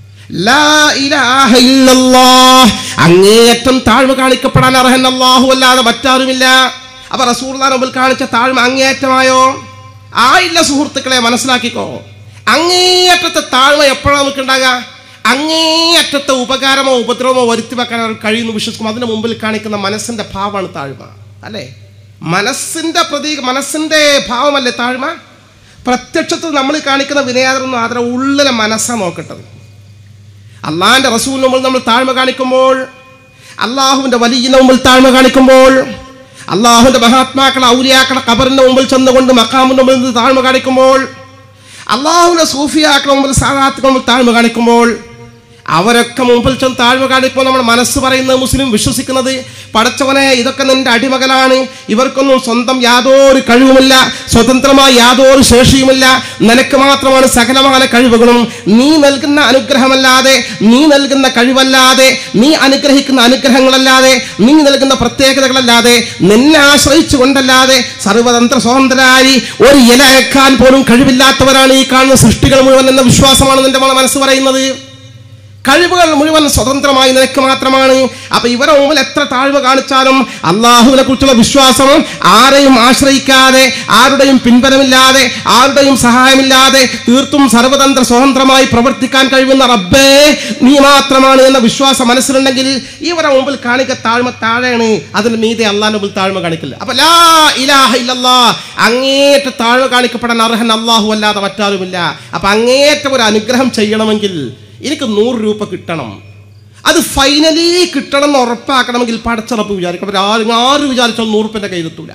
ലാ ഇലാഹ ഇല്ലല്ലാഹ്. അങ്ങേയറ്റം താഴ്മ കാണിക്കപ്പെടാൻ അർഹൻ അല്ലാഹു അല്ലാതെ മറ്റാരുമില്ല അപ്പൊ റസൂർദാൻ മുമ്പിൽ കാണിച്ച താഴ്മ അങ്ങേയറ്റമായോ ആയില്ല സുഹൃത്തുക്കളെ മനസ്സിലാക്കിക്കോ അങ്ങേയറ്റത്തെ താഴ്മ എപ്പോഴാണ് നമുക്ക് ഉണ്ടാകുക അങ്ങേയറ്റത്തെ ഉപകാരമോ ഉപദ്രവമോ വരുത്തി വെക്കാൻ അവർ കഴിയുന്നു വിശ്വസിക്കും അതിന് മുമ്പിൽ കാണിക്കുന്ന മനസ്സിന്റെ ഭാവമാണ് താഴ്മ അല്ലേ മനസ്സിന്റെ പ്രതീക മനസ്സിന്റെ ഭാവമല്ലേ താഴ്മ പ്രത്യക്ഷത്തിൽ നമ്മൾ കാണിക്കുന്ന വിനയാദരൊന്നും അതിനെ ഉള്ളിലെ മനസ്സാണ് നോക്കേണ്ടത് അള്ളാഹിന്റെ റസൂലിന് മുമ്പിൽ നമ്മൾ താഴ്മ കാണിക്കുമ്പോൾ അള്ളാഹുവിന്റെ വലിയ മുമ്പിൽ താഴ്മ കാണിക്കുമ്പോൾ അള്ളാഹുവിന്റെ മഹാത്മാക്കളെ ഔലിയാക്കളെ കബറിന്റെ മുമ്പിൽ ചെന്നുകൊണ്ട് മക്കാമിന്റെ മുമ്പിൽ നിന്ന് താഴ്മ കാണിക്കുമ്പോൾ അള്ളാഹുവിന്റെ സൂഫിയാക്കളെ മുമ്പിൽ സാധാത്തുക്കളെ മുമ്പിൽ താഴ്മ കാണിക്കുമ്പോൾ അവരൊക്കെ മുമ്പിൽ ചെന്ന് താഴ്മ കാണിക്കുമ്പോൾ നമ്മുടെ മനസ്സ് പറയുന്നത് മുസ്ലിം വിശ്വസിക്കുന്നത് പടച്ചവനെ ഇതൊക്കെ നിന്റെ അടിമകനാണ് ഇവർക്കൊന്നും സ്വന്തം യാതൊരു കഴിവുമില്ല സ്വതന്ത്രമായി യാതൊരു ശേഷിയുമില്ല നിനക്ക് മാത്രമാണ് സകലമായ കഴിവുകളും നീ നൽകുന്ന അനുഗ്രഹമല്ലാതെ നീ നൽകുന്ന കഴിവല്ലാതെ നീ അനുഗ്രഹിക്കുന്ന അനുഗ്രഹങ്ങളല്ലാതെ നീ നൽകുന്ന പ്രത്യേകതകളല്ലാതെ നിന്നെ ആശ്രയിച്ചു കൊണ്ടല്ലാതെ സർവതന്ത്ര സ്വതന്ത്രരായി ഒരു ഇല അയക്കാൻ പോലും കഴിവില്ലാത്തവരാണ് ഈ കാണുന്ന സൃഷ്ടികൾ മുഴുവൻ എന്ന വിശ്വാസമാണ് നിന്റെ മനസ്സ് പറയുന്നത് കഴിവുകൾ മുഴുവൻ സ്വതന്ത്രമായി നിനക്ക് മാത്രമാണ് അപ്പൊ ഇവരെ മുമ്പിൽ എത്ര താഴ്വ കാണിച്ചാലും അള്ളാഹുവിനെ കുറിച്ചുള്ള വിശ്വാസം ആരെയും ആശ്രയിക്കാതെ ആരുടെയും പിൻബലമില്ലാതെ ആരുടെയും സഹായമില്ലാതെ തീർത്തും സർവതന്ത്ര സ്വതന്ത്രമായി പ്രവർത്തിക്കാൻ കഴിയുന്ന റബ്ബേ നീ മാത്രമാണ് എന്ന വിശ്വാസം മനസ്സിലുണ്ടെങ്കിൽ ഇവരെ മുമ്പിൽ കാണിക്ക താഴ്മ താഴെയാണ് അതിന് മീതെ അള്ളാഹിന്റെ മുമ്പിൽ താഴ്മ കാണിക്കില്ല അപ്പൊ ലാ ഇലാഹ ഇല്ലല്ലാ അങ്ങേറ്റ താഴ്മ കാണിക്കപ്പെടാൻ അർഹൻ അള്ളാഹു അല്ലാതെ മറ്റാരുമില്ല അപ്പൊ അങ്ങേറ്റം ഒരു അനുഗ്രഹം ചെയ്യണമെങ്കിൽ എനിക്ക് നൂറ് രൂപ കിട്ടണം അത് ഫൈനലി കിട്ടണം എന്ന് ഉറപ്പാക്കണമെങ്കിൽ പടച്ചറപ്പ് വിചാരിക്കണം അവർ ആരും ആര് വിചാരിച്ചാൽ നൂറ് രൂപ എൻ്റെ കയ്യിലെത്തൂല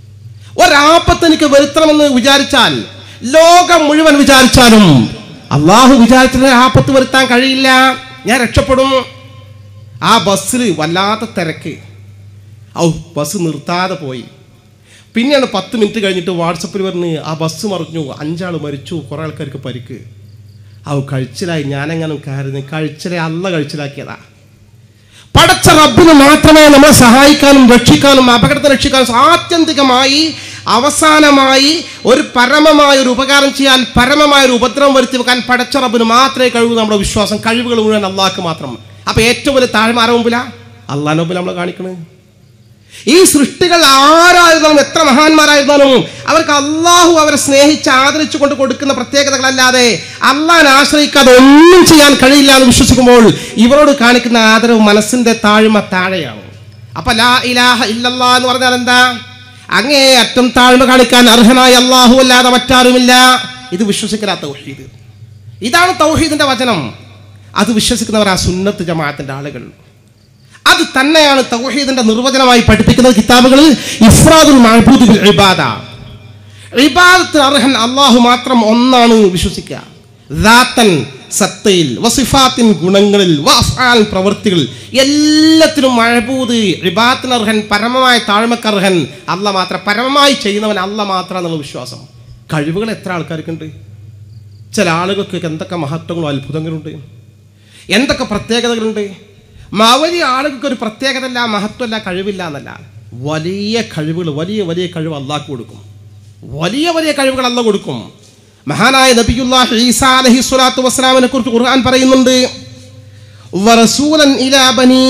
ഒരാപത്ത് എനിക്ക് വരുത്തണമെന്ന് വിചാരിച്ചാൽ ലോകം മുഴുവൻ വിചാരിച്ചാലും അള്ളാഹു വിചാരിച്ചിട്ട് ആപത്ത് വരുത്താൻ കഴിയില്ല ഞാൻ രക്ഷപ്പെടും ആ ബസ്സിൽ വല്ലാത്ത തിരക്ക് ഔ ബസ് നിർത്താതെ പോയി പിന്നെയാണ് പത്ത് മിനിറ്റ് കഴിഞ്ഞിട്ട് വാട്സപ്പിൽ പറഞ്ഞ് ആ ബസ് മറിഞ്ഞു അഞ്ചാൾ മരിച്ചു കുറേ ആൾക്കാർക്ക് പരിക്ക് ഔ കഴിച്ചിലായി ഞാനെങ്ങാനും കയറുന്നു കഴിച്ചിലെ അല്ല കഴിച്ചിലാക്കിയതാ പടച്ച റബ്ബിന് മാത്രമേ നമ്മളെ സഹായിക്കാനും രക്ഷിക്കാനും അപകടത്തെ രക്ഷിക്കാനും ആത്യന്തികമായി അവസാനമായി ഒരു പരമമായ ഒരു ഉപകാരം ചെയ്യാൻ പരമമായ ഒരു ഉപദ്രവം വരുത്തി വെക്കാൻ പടച്ച റബ്ബിന് മാത്രമേ കഴിവൂ നമ്മുടെ വിശ്വാസം കഴിവുകൾ മുഴുവൻ അള്ളാഹ്ക്ക് മാത്രം അപ്പൊ ഏറ്റവും വലിയ താഴ്മാര മുമ്പിലാ അള്ളാഹിന്റെ മുമ്പിൽ നമ്മൾ കാണിക്കണേ ഈ സൃഷ്ടികൾ ആരായിരുന്നാലും എത്ര മഹാന്മാരായിരുന്നാലും അവർക്ക് അള്ളാഹു അവരെ സ്നേഹിച്ച് ആദരിച്ചു കൊണ്ട് കൊടുക്കുന്ന പ്രത്യേകതകളല്ലാതെ അള്ളാഹിനെ ആശ്രയിക്കാതെ ഒന്നും ചെയ്യാൻ കഴിയില്ല എന്ന് വിശ്വസിക്കുമ്പോൾ ഇവരോട് കാണിക്കുന്ന ആദരവ് മനസ്സിന്റെ താഴ്മ താഴെയാണ് അപ്പൊ ലാ ഇലാഹ ഇല്ലല്ലാ എന്ന് പറഞ്ഞാൽ എന്താ അങ്ങേ അറ്റം താഴ്മ കാണിക്കാൻ അർഹനായ അള്ളാഹു അല്ലാതെ മറ്റാരുമില്ല ഇത് വിശ്വസിക്കലാ തൗഹീദ് ഇതാണ് തൗഹീദിന്റെ വചനം അത് വിശ്വസിക്കുന്നവർ ആ സുന്നത്ത് ജമാഅത്തിന്റെ ആളുകൾ അത് തന്നെയാണ് തൗഹീദിന്റെ നിർവചനമായി പഠിപ്പിക്കുന്ന കിതാബുകളിൽ ഇഫ്രാദുൽ മഅബൂദ് ബിൽ ഇബാദ ഇബാദത്തിന് അർഹൻ അള്ളാഹു മാത്രം ഒന്നാണ് വിശ്വസിക്കുക ദാത്തൻ സത്തയിൽ വസിഫാത്തിൻ ഗുണങ്ങളിൽ വഅഫ്ആൽ പ്രവൃത്തികൾ എല്ലാത്തിനും മഴബൂത് ഇബാത്തിന് അർഹൻ പരമമായ താഴ്മക്കർഹൻ അല്ല മാത്രം പരമമായി ചെയ്യുന്നവൻ അല്ല മാത്രം എന്നുള്ള വിശ്വാസം കഴിവുകൾ എത്ര ആൾക്കാർക്കുണ്ട് ചില ആളുകൾക്ക് എന്തൊക്കെ മഹത്വങ്ങളും അത്ഭുതങ്ങളുണ്ട് എന്തൊക്കെ പ്രത്യേകതകളുണ്ട് മ- വലിയ ആളുകൾക്ക് ഒരു പ്രത്യേകതല്ല മഹത്വമല്ല കഴിവില്ല എന്നല്ല വലിയ കഴിവുകൾ വലിയ വലിയ കഴിവ് അള്ളാഹ് കൊടുക്കും വലിയ വലിയ കഴിവുകൾ അല്ല കൊടുക്കും മഹാനായ നബിയുല്ലാഹ് ഈസാ അലൈഹി സ്വലാത്തു വസ്സലാമിനെ കുറിച്ച് ഖുർആൻ പറയുന്നുണ്ട് വറസൂലൻ ഇലാ ബനീ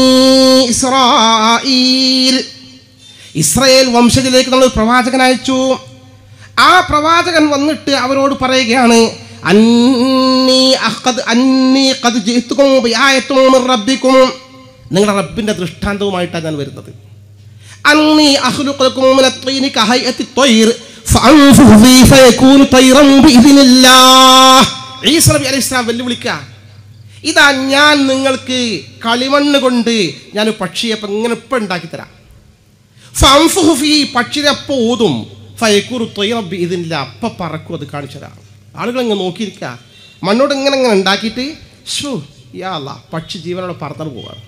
ഇസ്രായീൽ ഇസ്രയേൽ വംശജയിലേക്ക് നമ്മൾ പ്രവാചകൻ അയച്ചു ആ പ്രവാചകൻ വന്നിട്ട് അവരോട് പറയുകയാണ് അന്നീ അഖദ് അന്നീ ഖദ് ജിഅ്തുകും ബിആയത്തും മിർ റബ്ബിക്കും നിങ്ങളുടെ റബ്ബിന്റെ ദൃഷ്ടാന്തവുമായിട്ടാണ് ഞാൻ വരുന്നത് അന്നീ അഖ്ലുഖുക്കും മിന അത്വീനി കഹൈഅത്തി ത്വയ്ർ ഫഅൻഫുഹു ഫീ ഫയകൂനു തൈറൻ ബിഇദ്നില്ലാഹ് ഈസ നബി അലൈഹി സ്വലാം വെല്ലുവിളിക്കുക ഇതാ ഞാൻ നിങ്ങൾക്ക് കളിമണ്ണ് കൊണ്ട് ഞാൻ ഒരു പക്ഷിയെ ഇപ്പം ഇങ്ങനെ ഇപ്പം ഉണ്ടാക്കി തരാം ഫംഫുഹു ഫീ പക്ഷിനെ അപ്പൊ ഊതും ഫയക്കൂർ തൊയ്യറബ് ഇതില്ല അപ്പ പറക്കും അത് കാണിച്ചു തരാം ആളുകൾ ഇങ്ങനെ നോക്കിയിരിക്കുക മണ്ണോട് ഇങ്ങനെ ഇങ്ങനെ ഉണ്ടാക്കിയിട്ട് ഷൂ യാ അല്ലാ പക്ഷി ജീവനോടെ പറന്നു പോവാണ്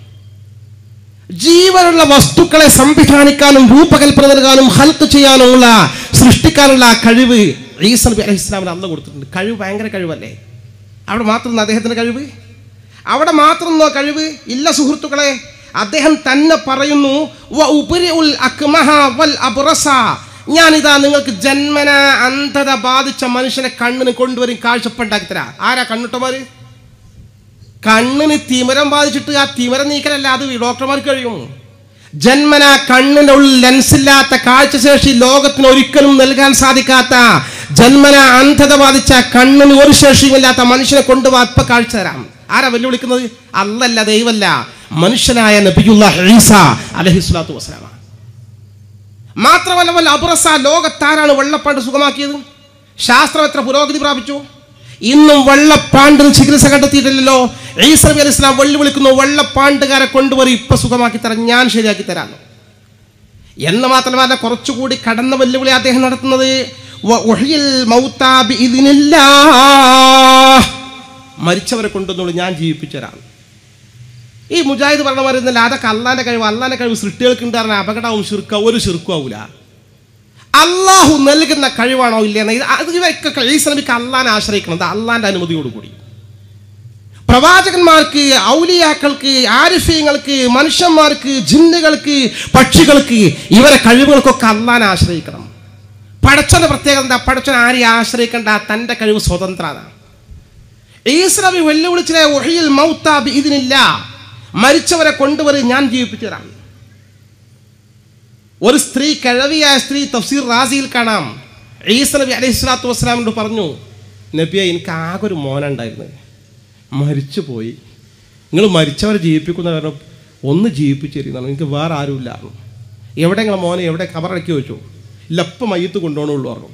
ജീവനുള്ള വസ്തുക്കളെ സംവിധാനിക്കാനും രൂപകൽപ്പന നൽകാനും ഹൽക്ക് ചെയ്യാനുമുള്ള സൃഷ്ടിക്കാനുള്ള ആ കഴിവ് ഈസ നബി അലൈഹി ഇസ്ലാമിന് അന്ന് കൊടുത്തിട്ടുണ്ട് കഴിവ് ഭയങ്കര കഴിവല്ലേ അവിടെ മാത്രം അദ്ദേഹത്തിൻ്റെ കഴിവ് അവിടെ മാത്രം നോ കഴിവ് ഇല്ല സുഹൃത്തുക്കളെ അദ്ദേഹം തന്നെ പറയുന്നു "വ ഉപരിഉൽ അക്മഹ വൽ അബ്റസ." ഞാനിതാ നിങ്ങൾക്ക് ജന്മന അന്ധത ബാധിച്ച മനുഷ്യനെ കണ്ണിന് കൊണ്ടുവരും കാഴ്ചപ്പുണ്ടാക്കി തരാം ആരാ കണ്ണിട്ടമാര് കണ്ണിന് തിമിരം ബാധിച്ചിട്ട് ആ തിമിരം നീക്കലല്ല അത് ഡോക്ടർമാർക്ക് കഴിയും ജന്മന കണ്ണിന്റെ ഉള്ളിൽ ലെൻസില്ലാത്ത കാഴ്ചശേഷി ലോകത്തിന് ഒരിക്കലും നൽകാൻ സാധിക്കാത്ത ജന്മന അന്ധത ബാധിച്ച കണ്ണിന് ഒരു ശേഷിയുമില്ലാത്ത മനുഷ്യനെ കൊണ്ടുപോകാൻ ഇപ്പൊ കാഴ്ച തരാം ആരാ വെല്ലുവിളിക്കുന്നത് അല്ലല്ല ദൈവല്ല മനുഷ്യനായ നബിയുള്ള ഈസ അലഹിസ്ലാത്തു വസ്സലാമ മാത്രമല്ല വല്ല അബ്രസ ലോകത്താരാണ് വെള്ളപ്പാണ്ട് സുഖമാക്കിയത് ശാസ്ത്രം എത്ര പുരോഗതി പ്രാപിച്ചു ഇന്നും വെള്ളപ്പാണ്ടിന് ചികിത്സ കണ്ടെത്തിയിട്ടില്ലല്ലോ ഈസ നബി അലൈഹി ഇസ്ലാം വെല്ലുവിളിക്കുന്നു വെള്ളപ്പാണ്ടുകാരെ കൊണ്ടുവരും ഇപ്പൊ സുഖമാക്കി തരാം ഞാൻ ശരിയാക്കി തരാം എന്ന് മാത്രമല്ല കുറച്ചുകൂടി കടന്ന വെല്ലുവിളി അദ്ദേഹം നടത്തുന്നത് വ ഉഹ്യിൽ മൗത്താ ബിഇദ്നില്ലാഹ്. മരിച്ചവരെ കൊണ്ടുവന്നോളൂ ഞാൻ ജീവിപ്പിച്ചു തരാം ഈ മുജാഹിദ് പറഞ്ഞ പറയുന്നില്ല അതൊക്കെ അള്ളാന്റെ കഴിവ് അള്ളാന്റെ കഴിവ് സൃഷ്ടികൾക്ക് ഉണ്ടാകുന്ന അപകടവും ശിർക്ക ഒരു ശിർക്കും ആവൂല അള്ളാഹു നൽകുന്ന കഴിവാണോ ഇല്ലെന്ന് ഇത് അത് ഇവയ്ക്കൊക്കെ ഈ ശ്രമിക്ക് അള്ളാനെ ആശ്രയിക്കണം അത് അള്ളാന്റെ അനുമതിയോടുകൂടി പ്രവാചകന്മാർക്ക് ഔലിയാക്കൾക്ക് ആരിഫ്യങ്ങൾക്ക് മനുഷ്യന്മാർക്ക് ജിന്നുകൾക്ക് പക്ഷികൾക്ക് ഇവരെ കഴിവുകൾക്കൊക്കെ അള്ളാനെ ആശ്രയിക്കണം പടച്ചന്റെ പ്രത്യേകത എന്താ പടച്ചൻ ആരെയും ആശ്രയിക്കേണ്ട തൻ്റെ കഴിവ് സ്വതന്ത്രമാണ് ഈസ്രബി വെല്ലുവിളിച്ചിലെ ഒഹിയിൽ മൗത്താബ് ഇതിനില്ല മരിച്ചവരെ കൊണ്ടുവരും ഞാൻ ജീവിപ്പിച്ചു തരാം ഒരു സ്ത്രീ കിഴവിയായ സ്ത്രീ തഫ്സീർ റാസിയിൽ കാണാം ഈസ നബി അലൈഹി സ്വലാത്തു വസ്സലാമിനോട് പറഞ്ഞു നബിയെ എനിക്ക് ആകെ ഒരു മോനുണ്ടായിരുന്നു മരിച്ചു പോയി നിങ്ങൾ മരിച്ചവരെ ജീവിപ്പിക്കുന്ന കാരണം ഒന്ന് ജീവിപ്പിച്ചു തരുന്നതാണ് എനിക്ക് വേറെ ആരുമില്ല എവിടെ നിങ്ങളെ മോനെ എവിടെ കബറടക്കി വെച്ചു ലപ്പ മയ്യത്ത് കൊണ്ടുപോകണുള്ളൂ പറഞ്ഞു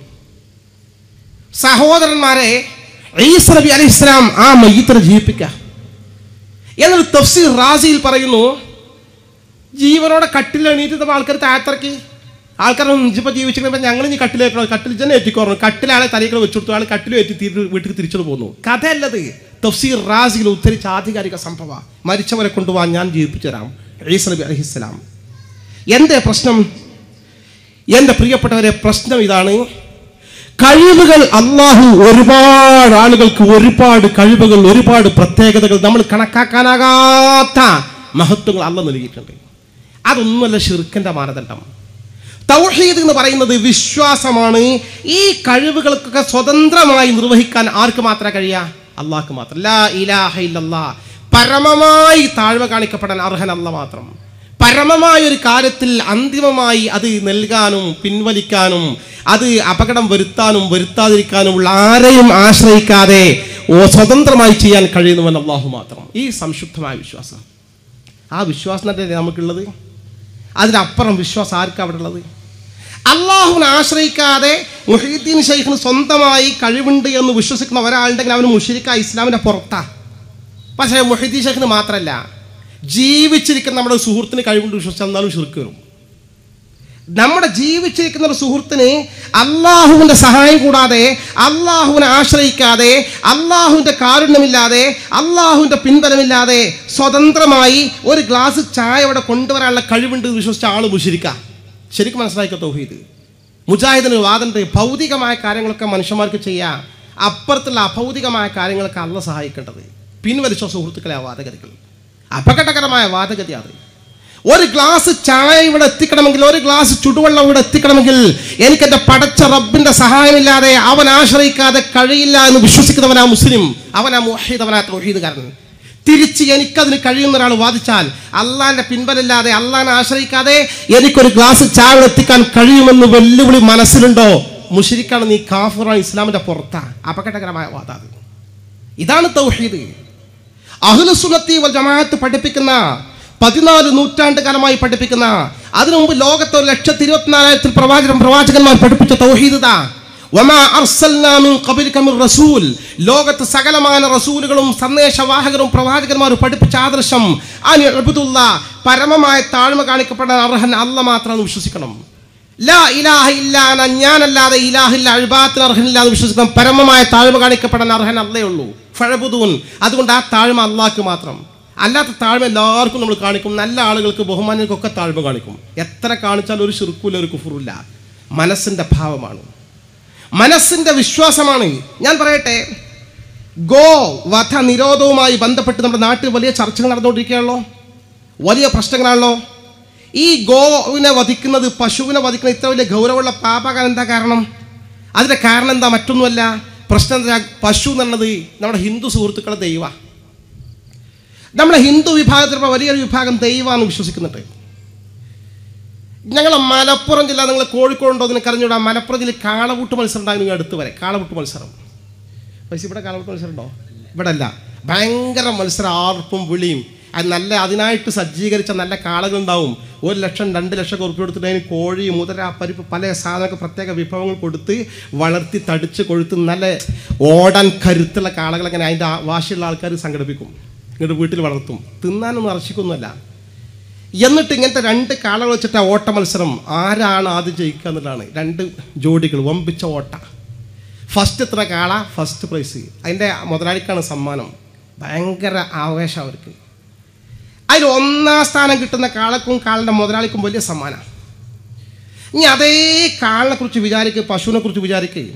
സഹോദരന്മാരെ ഈസ നബി അലൈഹി ഇസ്ലാം ആ മയ്യത്തിനെ ജീവിപ്പിക്കുക എന്നൊരു തഫ്സീർ റാസിയിൽ പറയുന്നു ജീവനോടെ കട്ടിൽ എണീറ്റ് ആൾക്കാർ താഴത്തിറക്കി ആൾക്കാർ ഇപ്പം ജീവിച്ചിരിക്കുമ്പോൾ ഞങ്ങൾ ഇനി കട്ടിലേക്കണോ കട്ടിൽ തന്നെ എത്തിക്കോറണം കട്ടിലാളെ തലയിൽ വെച്ചു കൊടുത്തു ആൾ കട്ടിൽ ഏറ്റി തിരി വീട്ടിൽ തിരിച്ചു പോകുന്നു കഥയല്ലത് തഫ്സീർ റാസിയിൽ ഉദ്ധരിച്ച ആധികാരിക സംഭവ മരിച്ചവരെ കൊണ്ടുപോകാൻ ഞാൻ ജീവിപ്പിച്ചു തരാം ഈസ നബി അലഹിസ്സലാം എന്തേ പ്രശ്നം എൻ്റെ പ്രിയപ്പെട്ടവരെ പ്രശ്നം ഇതാണ് കഴിവുകൾ അള്ളാഹു ഒരുപാട് ആളുകൾക്ക് ഒരുപാട് കഴിവുകൾ ഒരുപാട് പ്രത്യേകതകൾ നമ്മൾ കണക്കാക്കാനാകാത്ത മഹത്വങ്ങൾ അല്ല നൽകിയിട്ടുണ്ട് അതൊന്നുമല്ല ഷിർക്കിന്റെ മാനദണ്ഡം തൗഹീദ് എന്ന് പറയുന്നത് വിശ്വാസമാണ് ഈ കഴിവുകൾക്കൊക്കെ സ്വതന്ത്രമായി നിർവഹിക്കാൻ ആർക്ക് മാത്രമേ കഴിയാ അള്ളാഹ്ക്ക് മാത്രം ലാ ഇലാഹ ഇല്ലല്ലാ പരമമായി താഴ്വ കാണിക്കപ്പെടാൻ അർഹൻ അല്ല മാത്രം പരമമായ ഒരു കാര്യത്തിൽ അന്തിമമായി അത് നൽകാനും പിൻവലിക്കാനും അത് അപകടം വരുത്താനും വരുത്താതിരിക്കാനുമുള്ള ആരെയും ആശ്രയിക്കാതെ ഓ സ്വതന്ത്രമായി ചെയ്യാൻ കഴിയുന്നവൻ അള്ളാഹു മാത്രം ഈ സംശുദ്ധമായ വിശ്വാസം ആ വിശ്വാസം തന്നെ നമുക്കുള്ളത് അതിനപ്പുറം വിശ്വാസം ആർക്കാ അവിടെ ഉള്ളത് അള്ളാഹുവിനെ ആശ്രയിക്കാതെ മുഹീദ്ദീൻ ഷെയ്ഖിന് സ്വന്തമായി കഴിവുണ്ട് എന്ന് വിശ്വസിക്കുന്ന ഒരാളുണ്ടെങ്കിൽ അവന് മുഷിരിക്ക ഇസ്ലാമിൻ്റെ പുറത്താ പക്ഷേ മുഹീദ്ദീൻ ഷെയ്ഖിന് മാത്രമല്ല ജീവിച്ചിരിക്കുന്ന നമ്മുടെ സുഹൃത്തിന് കഴിവുണ്ട് വിശ്വസിച്ചാൽ എന്നാലും ഷിർക്ക് വരും നമ്മുടെ ജീവിച്ചിരിക്കുന്ന ഒരു സുഹൃത്തിന് അള്ളാഹുവിൻ്റെ സഹായം കൂടാതെ അള്ളാഹുവിനെ ആശ്രയിക്കാതെ അള്ളാഹുവിൻ്റെ കാരുണ്യമില്ലാതെ അള്ളാഹുവിൻ്റെ പിൻബലമില്ലാതെ സ്വതന്ത്രമായി ഒരു ഗ്ലാസ് ചായ അവിടെ കൊണ്ടുവരാനുള്ള കഴിവുണ്ട് എന്ന് വിശ്വസിച്ച ആൾ മുഷിരിക്കാം ശരിക്കും മനസ്സിലാക്കുക തൗഹീദ് മുജാഹിദിന് വാദന്റെ ഭൗതികമായ കാര്യങ്ങളൊക്കെ മനുഷ്യന്മാർക്ക് ചെയ്യാം അപ്പുറത്തുള്ള അഭൗതികമായ കാര്യങ്ങളൊക്കെ അല്ല സഹായിക്കേണ്ടത് പിൻവലിച്ച സുഹൃത്തുക്കളെ ആ വാദഗതികൾ അപകടകരമായ വാദഗതി അത് ഒരു ഗ്ലാസ് ചായ ഇവിടെ എത്തിക്കണമെങ്കിൽ ഒരു ഗ്ലാസ് ചുടുവെള്ളം ഇവിടെ എത്തിക്കണമെങ്കിൽ എനിക്ക് എൻ്റെ പടച്ച റബ്ബിന്റെ സഹായമില്ലാതെ അവൻ ആശ്രയിക്കാതെ കഴിയില്ല എന്ന് വിശ്വസിക്കുന്നവനാ മുസ്ലിം അവനാ മുഹീദ് അവനാ തൗഹീദുകാരൻ തിരിച്ച് എനിക്കതിന് കഴിയുന്ന ഒരാൾ വാദിച്ചാൽ അള്ളാന്റെ പിൻബലില്ലാതെ അള്ളാനെ ആശ്രയിക്കാതെ എനിക്കൊരു ഗ്ലാസ് ചായ ഇവിടെ എത്തിക്കാൻ കഴിയുമെന്ന് വെല്ലുവിളി മനസ്സിലുണ്ടോ മുഷിരിക്കാണ് നീ കാഫുറാണ് ഇസ്ലാമിന്റെ പുറത്താ അപകടകരമായ വാദം ഇതാണ് തൗഹീദ് അഹ്ലുസുന്നത്തി വൽ ജമാഅത്ത് പഠിപ്പിക്കുന്ന പതിനാല് നൂറ്റാണ്ട് കാലമായി പഠിപ്പിക്കുന്ന അതിനു മുമ്പ് ലോകത്ത് ഒരു ലക്ഷത്തി ഇരുപത്തിനാലായിരത്തിൽ പ്രവാചകൻ പ്രവാചകന്മാർ പഠിപ്പിച്ച തൗഹീദ് ഇതാ. വമാ അർസൽനാ മിൻ ഖബലിക മിൻ റസൂൽ ലോകത്ത് സകലമായ റസൂലുകളും സന്ദേശവാഹകരും പ്രവാചകന്മാരും പഠിപ്പിച്ച ആദർശം അനി അബ്ദുല്ല പരമമായ താഴ്മ കാണിക്കപ്പെടാൻ അർഹൻ അല്ല മാത്രം വിശ്വസിക്കണം ലാ ഇലാഹ ഇല്ല അന ഞാനല്ലാതെ ഇലാഹില്ല അഴുബാത്തിന് അർഹനില്ല എന്ന് വിശ്വസിക്കണം പരമമായ താഴ്മ കാണിക്കപ്പെടാൻ അർഹൻ അല്ലേ ഉള്ളൂ ഫഴബുദൂൻ അതുകൊണ്ട് ആ താഴ്മ അള്ളാഹ്ക്ക് മാത്രം അല്ലാത്ത താഴ്മ എല്ലാവർക്കും നമ്മൾ കാണിക്കും നല്ല ആളുകൾക്ക് ബഹുമാന്യർക്കൊക്കെ താഴ്മ കാണിക്കും എത്ര കാണിച്ചാൽ ഒരു ശിർക്കൂല ഒരു കുഫുറില്ല മനസ്സിൻ്റെ ഭാവമാണ് മനസ്സിൻ്റെ വിശ്വാസമാണ് ഞാൻ പറയട്ടെ ഗോ വധ നിരോധവുമായി ബന്ധപ്പെട്ട് നമ്മുടെ നാട്ടിൽ വലിയ ചർച്ചകൾ നടന്നുകൊണ്ടിരിക്കുകയാണല്ലോ വലിയ പ്രശ്നങ്ങളാണല്ലോ ഈ ഗോവിനെ വധിക്കുന്നത് പശുവിനെ വധിക്കുന്നത് ഇത്ര വലിയ ഗൗരവമുള്ള പാപകാൻ എന്താ കാരണം അതിൻ്റെ കാരണം എന്താ മറ്റൊന്നുമല്ല പ്രശ്നം എന്താ പശു എന്നുള്ളത് നമ്മുടെ ഹിന്ദു സുഹൃത്തുക്കളെ ദൈവ നമ്മുടെ ഹിന്ദു വിഭാഗത്തിലുള്ള വലിയൊരു വിഭാഗം ദൈവമാണ് വിശ്വസിക്കുന്നുണ്ട് ഞങ്ങളെ മലപ്പുറം ജില്ല നിങ്ങൾ കോഴിക്കോട് ഉണ്ടോ എന്ന് കറിഞ്ഞൂടാ മലപ്പുറം ജില്ലയിൽ കാളപൂട്ട് മത്സരം ഉണ്ടായിരുന്നു അടുത്ത് വരെ കാളപൂട്ട് മത്സരം പൈസ ഇവിടെ കാളപൂട്ട് മത്സരം ഉണ്ടോ ഇവിടെ അല്ല ഭയങ്കര മത്സരം ആർപ്പും വിളിയും അത് നല്ല അതിനായിട്ട് സജ്ജീകരിച്ച നല്ല കാളകളുണ്ടാവും ഒരു ലക്ഷം രണ്ട് ലക്ഷം ഉറുപ്പ് കൊടുത്തിട്ട് അതിന് കോഴി മുതല പരിപ്പ് പല സാധനമൊക്കെ പ്രത്യേക വിഭവങ്ങൾ കൊടുത്ത് വളർത്തി തടിച്ച് കൊഴുത്ത് നല്ല ഓടാൻ കരുത്തുള്ള കാളകൾ അങ്ങനെ അതിൻ്റെ ആ- വാശിയുള്ള ആൾക്കാർ സംഘടിപ്പിക്കും ഇങ്ങോട്ട് വീട്ടിൽ വളർത്തും തിന്നാനൊന്നും ഇറച്ചിക്കൊന്നുമല്ല എന്നിട്ട് ഇങ്ങനത്തെ രണ്ട് കാളകൾ വെച്ചിട്ട് ആ ഓട്ട മത്സരം ആരാണ് ആദ്യം ജയിക്കുക എന്നുള്ളതാണ് രണ്ട് ജോഡികൾ വമ്പിച്ച ഓട്ട ഫസ്റ്റ് എത്ര കാള ഫസ്റ്റ് പ്രൈസ് അതിൻ്റെ മുതലാളിക്കാണ് സമ്മാനം ഭയങ്കര ആവേശം അവർക്ക് അതിൽ ഒന്നാം സ്ഥാനം കിട്ടുന്ന കാളക്കും കാളിൻ്റെ മുതലാളിക്കും വലിയ സമ്മാനമാണ് ഇനി അതേ കാളിനെ കുറിച്ച് വിചാരിക്കുക പശുവിനെ കുറിച്ച് വിചാരിക്കുക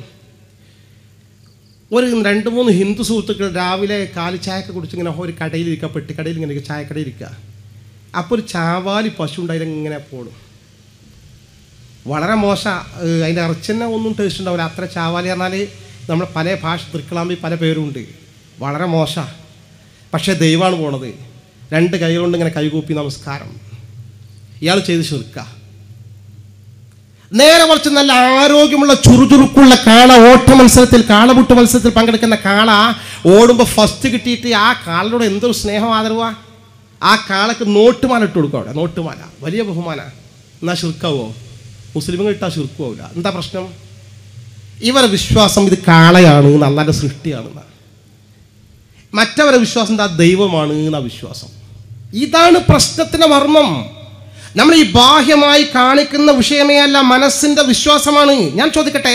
ഒരു രണ്ട് മൂന്ന് ഹിന്ദു സുഹൃത്തുക്കൾ രാവിലെ കാലി ചായയൊക്കെ കുടിച്ച് ഇങ്ങനെ ഒരു കടയിലിരിക്കുക പെട്ടിക്കടയിൽ ഇങ്ങനെ ഇരിക്കുക, ചായക്കടയിൽ ഇരിക്കുക അപ്പോൾ ഒരു ചാവാലി പശു ഉണ്ടായാലും ഇങ്ങനെ പോടും വളരെ മോശ അതിൻ്റെ ഇറച്ചിനെ ഒന്നും ടേസ്റ്റ് ഉണ്ടാവില്ല അത്ര ചാവാലി പറഞ്ഞാൽ നമ്മൾ പല ഭാഷ തൃക്കളാമ്പി പല പേരുണ്ട് വളരെ മോശ പക്ഷേ ദൈവമാണ് പോണത് രണ്ട് കൈ കൊണ്ട് ഇങ്ങനെ കൈകൂപ്പി നമസ്കാരം ഇയാൾ ചെയ്ത് ചെറുക്കുക നേരെ കുറച്ച് നല്ല ആരോഗ്യമുള്ള ചുറുചുറുക്കുള്ള കാള ഓട്ട മത്സരത്തിൽ കാളപുട്ട് മത്സരത്തിൽ പങ്കെടുക്കുന്ന കാള ഓടുമ്പോൾ ഫസ്റ്റ് കിട്ടിയിട്ട് ആ കാളയോട് എന്തൊരു സ്നേഹം ആദരവാ ആ കാളക്ക് നോട്ടുമാല ഇട്ട് കൊടുക്കും അവിടെ നോട്ടുമാല വലിയ ബഹുമാന എന്നാ ശിർക്കാവോ മുസ്ലിമുകൾ ഇട്ടാൽ ശിർക്കുമാവില്ല എന്താ പ്രശ്നം ഇവരെ വിശ്വാസം ഇത് കാളയാണ് നല്ലതിൻ്റെ സൃഷ്ടിയാണെന്നാ മറ്റവരെ വിശ്വാസം എന്താ ദൈവമാണ് എന്നാ വിശ്വാസം ഇതാണ് പ്രശ്നത്തിന്റെ മർമ്മം നമ്മൾ ഈ ബാഹ്യമായി കാണിക്കുന്ന വിഷയമേ അല്ല മനസ്സിന്റെ വിശ്വാസമാണ് ഞാൻ ചോദിക്കട്ടെ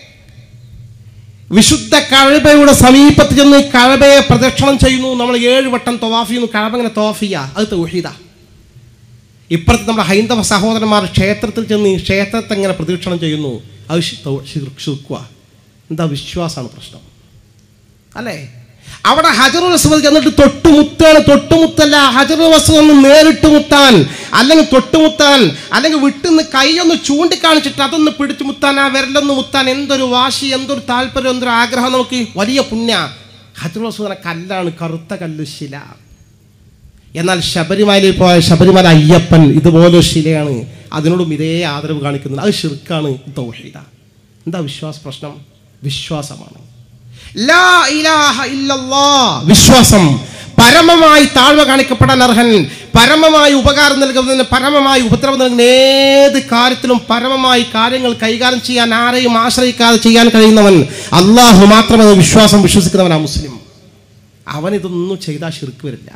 വിശുദ്ധ കഴബയുടെ സമീപത്ത് ചെന്ന് കഴബയെ പ്രദക്ഷിണം ചെയ്യുന്നു നമ്മൾ ഏഴ് വട്ടം തവാഫ് ചെയ്യുന്നു കഴബ ഇങ്ങനെ തവാഫ് ചെയ്യുക അത് തൗഹീദ ഇപ്പുറത്ത് നമ്മുടെ ഹൈന്ദവ സഹോദരന്മാർ ക്ഷേത്രത്തിൽ ചെന്ന് ഈ ക്ഷേത്രത്തെ ഇങ്ങനെ പ്രദക്ഷിണം ചെയ്യുന്നു അത് ശി- തൗ- ശിർ- ശിർക്കുവാ എന്താ വിശ്വാസമാണ് പ്രശ്നം അല്ലേ അവിടെ ഹജറുൽ അസ്വദ് ചെന്നിട്ട് തൊട്ടുമുത്താണ് തൊട്ടുമുത്തല്ല ഹജറുൽ അസ്വദ് ഒന്ന് നേരിട്ട് മുത്താൻ അല്ലെങ്കിൽ തൊട്ടുമുത്താൻ അല്ലെങ്കിൽ വിട്ടുന്ന് കൈയൊന്ന് ചൂണ്ടിക്കാണിച്ചിട്ട് അതൊന്ന് പിടിച്ചു മുത്താൻ ആ വിരലൊന്ന് മുത്താൻ എന്തൊരു വാശി എന്തൊരു താല്പര്യം എന്തൊരു ആഗ്രഹം നമുക്ക് വലിയ പുണ്യ ഹജറുൽ അസ്വദ് എന്ന കല്ലാണ് കറുത്ത കല്ല് ശില എന്നാൽ ശബരിമലയിൽ പോയ ശബരിമല അയ്യപ്പൻ ഇതുപോലെ ശിലയാണ് അതിനോടും ഇതേ ആദരവ് കാണിക്കുന്നത് അത് ഷിർക്കാണ് തൗഹീദ എന്താ വിശ്വാസ പ്രശ്നം വിശ്വാസമാണ് ലാ ഇലാഹ ഇല്ലല്ലാ വിശ്വാസം പരമമായി താഴ്വ കാണിക്കപ്പെടാൻ അർഹൻ പരമമായി ഉപകാരം നൽകുന്നതിന് പരമമായി ഉപദ്രവം നൽകുന്ന ഏത് കാര്യത്തിലും പരമമായി കാര്യങ്ങൾ കൈകാര്യം ചെയ്യാൻ ആരെയും ആശ്രയിക്കാതെ ചെയ്യാൻ കഴിയുന്നവൻ അള്ളാഹു മാത്രമെന്ന വിശ്വാസം വിശ്വസിക്കുന്നവനാ മുസ്ലിം അവൻ ഇതൊന്നും ചെയ്താൽ ഷിർക്ക് വരില്ല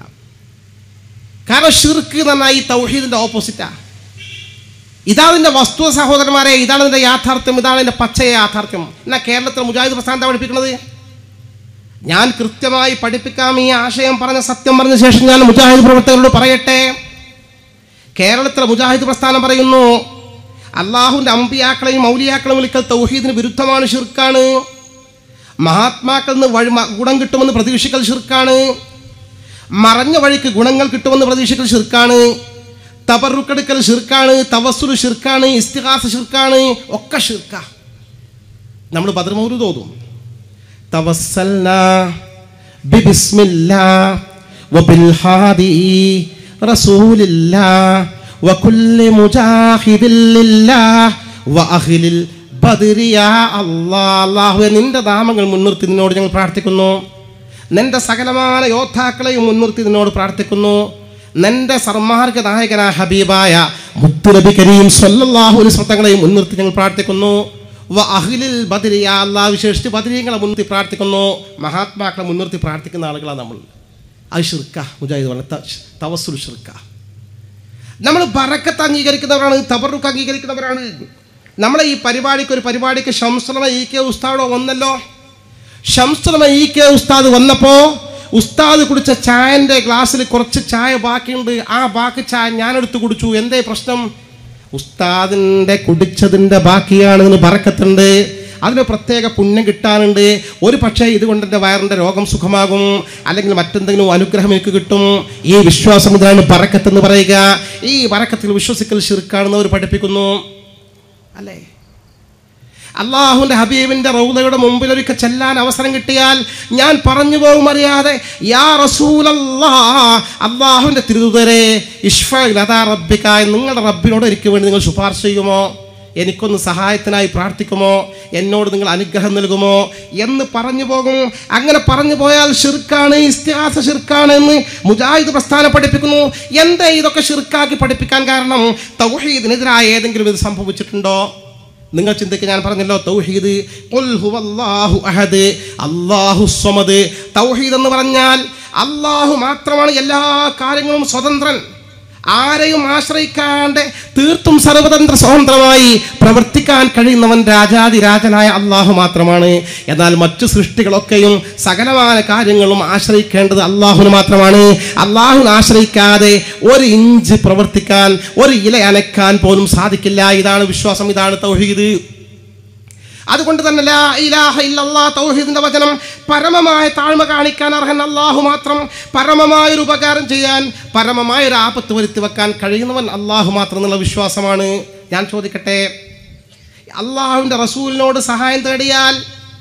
കാരണം ഷിർക്ക് എന്ന് പറഞ്ഞാൽ ഈ തൗഹീദിന്റെ ഓപ്പോസിറ്റാ ഇതാണ് ഇതിന്റെ വസ്തു സഹോദരന്മാരെ ഇതാണ് ഇതിന്റെ യാഥാർത്ഥ്യം ഇതാണ് ഇതിന്റെ പച്ചയ യാഥാർത്ഥ്യം എന്നാൽ കേരളത്തിൽ മുജാഹിദ് പ്രസ്ഥാനത്തെ പഠിപ്പിക്കുന്നത് ഞാൻ കൃത്യമായി പഠിപ്പിക്കാം ഈ ആശയം പറഞ്ഞ സത്യം പറഞ്ഞ ശേഷം ഞാൻ മുജാഹിദ് പ്രവർത്തകരോട് പറയട്ടെ കേരളത്തിലെ മുജാഹിദ് പ്രസ്ഥാനം പറയുന്നു അള്ളാഹുവിൻ്റെ അമ്പിയാക്കളെയും മൗലിയാക്കളെയും വിളിക്കൽ തൗഹീദിന് വിരുദ്ധമാണ് ഷിർക്കാണ് മഹാത്മാക്കളിൽ നിന്ന് വഴി മ- ഗുണം കിട്ടുമെന്ന് പ്രതീക്ഷിക്കൽ ഷിർക്കാണ് മറഞ്ഞ വഴിക്ക് ഗുണങ്ങൾ കിട്ടുമെന്ന് പ്രതീക്ഷിക്കൽ ഷിർക്കാണ് തബറുക്കെടുക്കൽ ഷിർക്കാണ് തവസ്സുൽ ഷിർക്കാണ് ഇസ്തിഹാസ ഷിർക്കാണ് ഒക്കെ ഷിർക്ക നമ്മൾ ബദർമൗര് തോന്നും توسلنا ببسم الله وبالهادي رسول الله وكل مجاهد لله وأهل البدر يا الله الله നിന്റെ നാമങ്ങൾ മുൻനിർത്തി നിന്നോട് ഞങ്ങൾ പ്രാർത്ഥിക്കുന്നു നിന്റെ സകലമായ യോദ്ധാക്കളെയും മുൻനിർത്തി നിന്നോട് പ്രാർത്ഥിക്കുന്നു നിന്റെ സർമാർഗ നായകനായ ഹബീബായ മുത്തുനബി കരീം സല്ലല്ലാഹു അലൈഹി വസല്ലമയെയും മുൻനിർത്തി ഞങ്ങൾ പ്രാർത്ഥിക്കുന്നു വ അഹ്ലിൽ ബദരി യാ അല്ലാഹ് വിശേഷിച്ച് ബദരീങ്ങളെ മുൻനിർത്തി പ്രാർത്ഥിക്കുന്നു മഹാത്മാക്കളെ മുൻനിർത്തി പ്രാർത്ഥിക്കുന്ന ആളുകളാണ് നമ്മൾ അത് ഷിർക്ക മുജാഹിദ് പറഞ്ഞ തവസുൽ ഷിർക്ക നമ്മൾ ബറക്കത്ത് അംഗീകരിക്കുന്നവരാണ് തബറുക്ക് അംഗീകരിക്കുന്നവരാണ് നമ്മളെ ഈ പരിപാടിക്ക് ഒരു പരിപാടിക്ക് ഷംസുലമ ഇ കെ ഉസ്താദോ വന്നല്ലോ ഷംസുലമ ഇ കെ ഉസ്താദ് വന്നപ്പോൾ ഉസ്താദ് കുടിച്ച ചായൻ്റെ ഗ്ലാസ്സിൽ കുറച്ച് ചായ ബാക്കിയുണ്ട് ആ ബാക്കി ചായ ഞാനെടുത്ത് കുടിച്ചു എന്തേ പ്രശ്നം ഉസ്താദിൻ്റെ കുടിച്ചതിൻ്റെ ബാക്കിയാണ് ഇതിന് ബറക്കത്തുണ്ട് അതിന് പ്രത്യേക പുണ്യം കിട്ടാനുണ്ട് ഒരു പക്ഷേ ഇതുകൊണ്ട് എൻ്റെ വയറിൻ്റെ രോഗം സുഖമാകും അല്ലെങ്കിൽ മറ്റെന്തെങ്കിലും അനുഗ്രഹം എനിക്ക് കിട്ടും ഈ വിശ്വാസം ഇതാണ് ബറക്കത്ത് എന്ന് പറയുക ഈ ബറക്കത്തിൽ വിശ്വസിക്കൽ ഷിർക്കാണെന്ന് അവർ പഠിപ്പിക്കുന്നു അല്ലേ അള്ളാഹുവിൻ്റെ ഹബീബിൻ്റെ റൗദയുടെ മുമ്പിൽ ഒരിക്കൽ ചെല്ലാൻ അവസരം കിട്ടിയാൽ ഞാൻ പറഞ്ഞു പോകും അറിയാതെ യാ റസൂലല്ലാ അള്ളാഹുവിൻ്റെ തിരുതുതരെ ഇഷ്ഫാ റബ്ബിക്കായ നിങ്ങളുടെ റബ്ബിനോട് എനിക്ക് വേണ്ടി നിങ്ങൾ ശുപാർശ ചെയ്യുമോ എനിക്കൊന്ന് സഹായത്തിനായി പ്രാർത്ഥിക്കുമോ എന്നോട് നിങ്ങൾ അനുഗ്രഹം നൽകുമോ എന്ന് പറഞ്ഞു പോകും അങ്ങനെ പറഞ്ഞു പോയാൽ ഷിർക്കാണ് ഇസ്തിഹാസ ഷിർക്കാണ് എന്ന് മുജാഹിദ് പ്രസ്ഥാനം പഠിപ്പിക്കുന്നു എന്തേ ഇതൊക്കെ ഷിർക്കാക്കി പഠിപ്പിക്കാൻ കാരണം തൗഹീദിനെതിരായ ഏതെങ്കിലും ഇത് സംഭവിച്ചിട്ടുണ്ടോ നിങ്ങൾ ചിന്തിക്കുക ഞാൻ പറഞ്ഞല്ലോ തൗഹീദ് ഖുൽ ഹുവല്ലാഹു അഹദ് അല്ലാഹു സ്വമദ് തൗഹീദ് എന്ന് പറഞ്ഞാൽ അള്ളാഹു മാത്രമാണ് എല്ലാ കാര്യങ്ങളും സ്വതന്ത്രൻ ആരെയും ആശ്രയിക്കാണ്ട് തീർത്തും സർവതന്ത്ര സ്വതന്ത്രമായി പ്രവർത്തിക്കാൻ കഴിയുന്നവൻ രാജാതിരാജനായ അള്ളാഹു മാത്രമാണ് എന്നാൽ മറ്റു സൃഷ്ടികളൊക്കെയും സകലമായ കാര്യങ്ങളും ആശ്രയിക്കേണ്ടത് അള്ളാഹുന് മാത്രമാണ് അള്ളാഹുവിനെ ആശ്രയിക്കാതെ ഒരു ഇഞ്ച് പ്രവർത്തിക്കാൻ ഒരു ഇല അനക്കാൻ പോലും സാധിക്കില്ല ഇതാണ് വിശ്വാസം ഇതാണ് തൗഹീദ് അതുകൊണ്ട് തന്നെ ലാ ഇലാഹ ഇല്ലല്ലാ തൗഹീദിന്റെ വചനം പരമമായ താഴ്മ കാണിക്കാൻ അർഹൻ അള്ളാഹു മാത്രം പരമമായ ഒരു ഉപകാരം ചെയ്യാൻ പരമമായ ഒരു ആപത്ത് വരുത്തി വെക്കാൻ കഴിയുന്നവൻ അള്ളാഹു മാത്രം എന്നുള്ള വിശ്വാസമാണ് ഞാൻ ചോദിക്കട്ടെ അള്ളാഹുവിൻ്റെ റസൂലിനോട് സഹായം തേടിയാൽ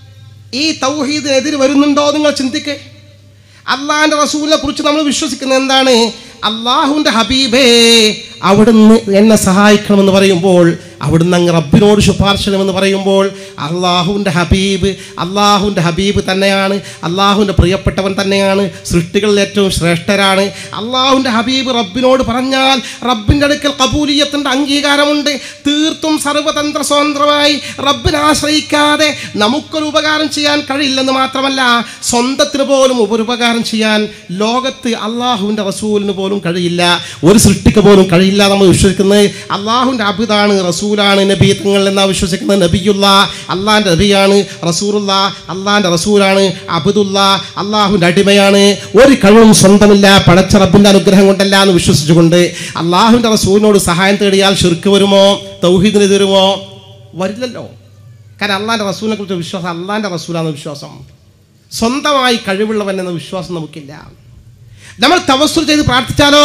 ഈ തൗഹീദിനെതിര് വരുന്നുണ്ടോ നിങ്ങൾ ചിന്തിക്ക് അള്ളാഹിൻ്റെ റസൂലിനെ കുറിച്ച് നമ്മൾ വിശ്വസിക്കുന്നത് എന്താണ് അള്ളാഹുവിൻ്റെ ഹബീബേ അവിടുന്ന് എന്നെ സഹായിക്കണമെന്ന് പറയുമ്പോൾ അവിടുന്ന് അങ്ങ് റബ്ബിനോട് ശുപാർശ ചെയ്യണമെന്ന് പറയുമ്പോൾ അള്ളാഹുവിൻ്റെ ഹബീബ് അള്ളാഹുവിൻ്റെ ഹബീബ് തന്നെയാണ് അള്ളാഹുവിൻ്റെ പ്രിയപ്പെട്ടവൻ തന്നെയാണ് സൃഷ്ടികളിൽ ഏറ്റവും ശ്രേഷ്ഠരാണ് അള്ളാഹുവിൻ്റെ ഹബീബ് റബ്ബിനോട് പറഞ്ഞാൽ റബ്ബിൻ്റെ അടുക്കൽ കബൂലിയത്തിൻ്റെ അംഗീകാരമുണ്ട് തീർത്തും സർവതന്ത്ര സ്വതന്ത്രമായി റബ്ബിനെ ആശ്രയിക്കാതെ നമുക്കൊരു ഉപകാരം ചെയ്യാൻ കഴിയില്ലെന്ന് മാത്രമല്ല സ്വന്തത്തിന് പോലും ഉപകാരം ചെയ്യാൻ ലോകത്ത് അള്ളാഹുവിൻ്റെ റസൂലിന് പോലും കഴിയില്ല ഒരു സൃഷ്ടിക്ക് പോലും കഴിയില്ല നമ്മൾ വിശ്വസിക്കുന്നത് അള്ളാഹുവിൻ്റെ അബിതാണ് റസൂലാണ് നബി തങ്ങൾ എന്നാണ് വിശ്വസിക്കുന്നത് നബിയുള്ള അള്ളാഹിൻ്റെ നബിയാണ് റസൂലുള്ള അള്ളാഹിൻ്റെ റസൂലാണ് അബുദുള്ള അള്ളാഹുവിൻ്റെ അടിമയാണ് ഒരു കഴിവും സ്വന്തമില്ല പടച്ച റബ്ബിൻ്റെ അനുഗ്രഹം കൊണ്ടല്ല എന്ന് വിശ്വസിച്ചുകൊണ്ട് അള്ളാഹുവിൻ്റെ റസൂലിനോട് സഹായം തേടിയാൽ ഷിർക്ക് വരുമോ തൗഹീദിന് തരുമോ വരില്ലല്ലോ കാരണം അള്ളാഹിൻ്റെ റസൂലിനെ കുറിച്ച് വിശ്വാസം അള്ളാഹിൻ്റെ റസൂലാണ് വിശ്വാസം സ്വന്തമായി കഴിവുള്ളവൻ എന്ന വിശ്വാസം നമുക്കില്ല നമ്മൾ തവസ്സുൽ ചെയ്ത് പ്രാർത്ഥിച്ചാലോ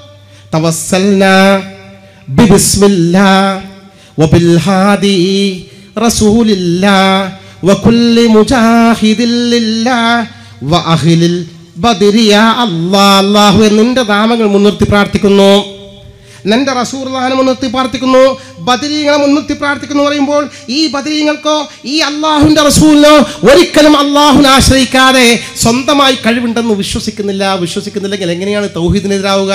തവസ്സൽന ബിബിസ്മില്ലാ വബിൽഹാദി റസൂലില്ലാ വകുല്ലി മുജാഹിദിൽ ലില്ലാ വഅഹ്ലിൽ ബദ്രി യാ അല്ലാഹ് അല്ലാഹുവേ നിന്റെ നാമങ്ങൾ മുൻനിർത്തി പ്രാർത്ഥിക്കുന്നു നിന്റെ റസൂർദാനം മുൻനിർത്തി പ്രാർത്ഥിക്കുന്നു ബദരീങ്ങളെ മുൻനിർത്തി പ്രാർത്ഥിക്കുന്നു പറയുമ്പോൾ ഈ ബദരീങ്ങൾക്കോ ഈ അള്ളാഹുവിൻ്റെ റസൂലിനോ ഒരിക്കലും അള്ളാഹുവിനെ ആശ്രയിക്കാതെ സ്വന്തമായി കഴിവുണ്ടെന്ന് വിശ്വസിക്കുന്നില്ല വിശ്വസിക്കുന്നില്ലെങ്കിൽ എങ്ങനെയാണ് തൗഹീദിനെതിരാവുക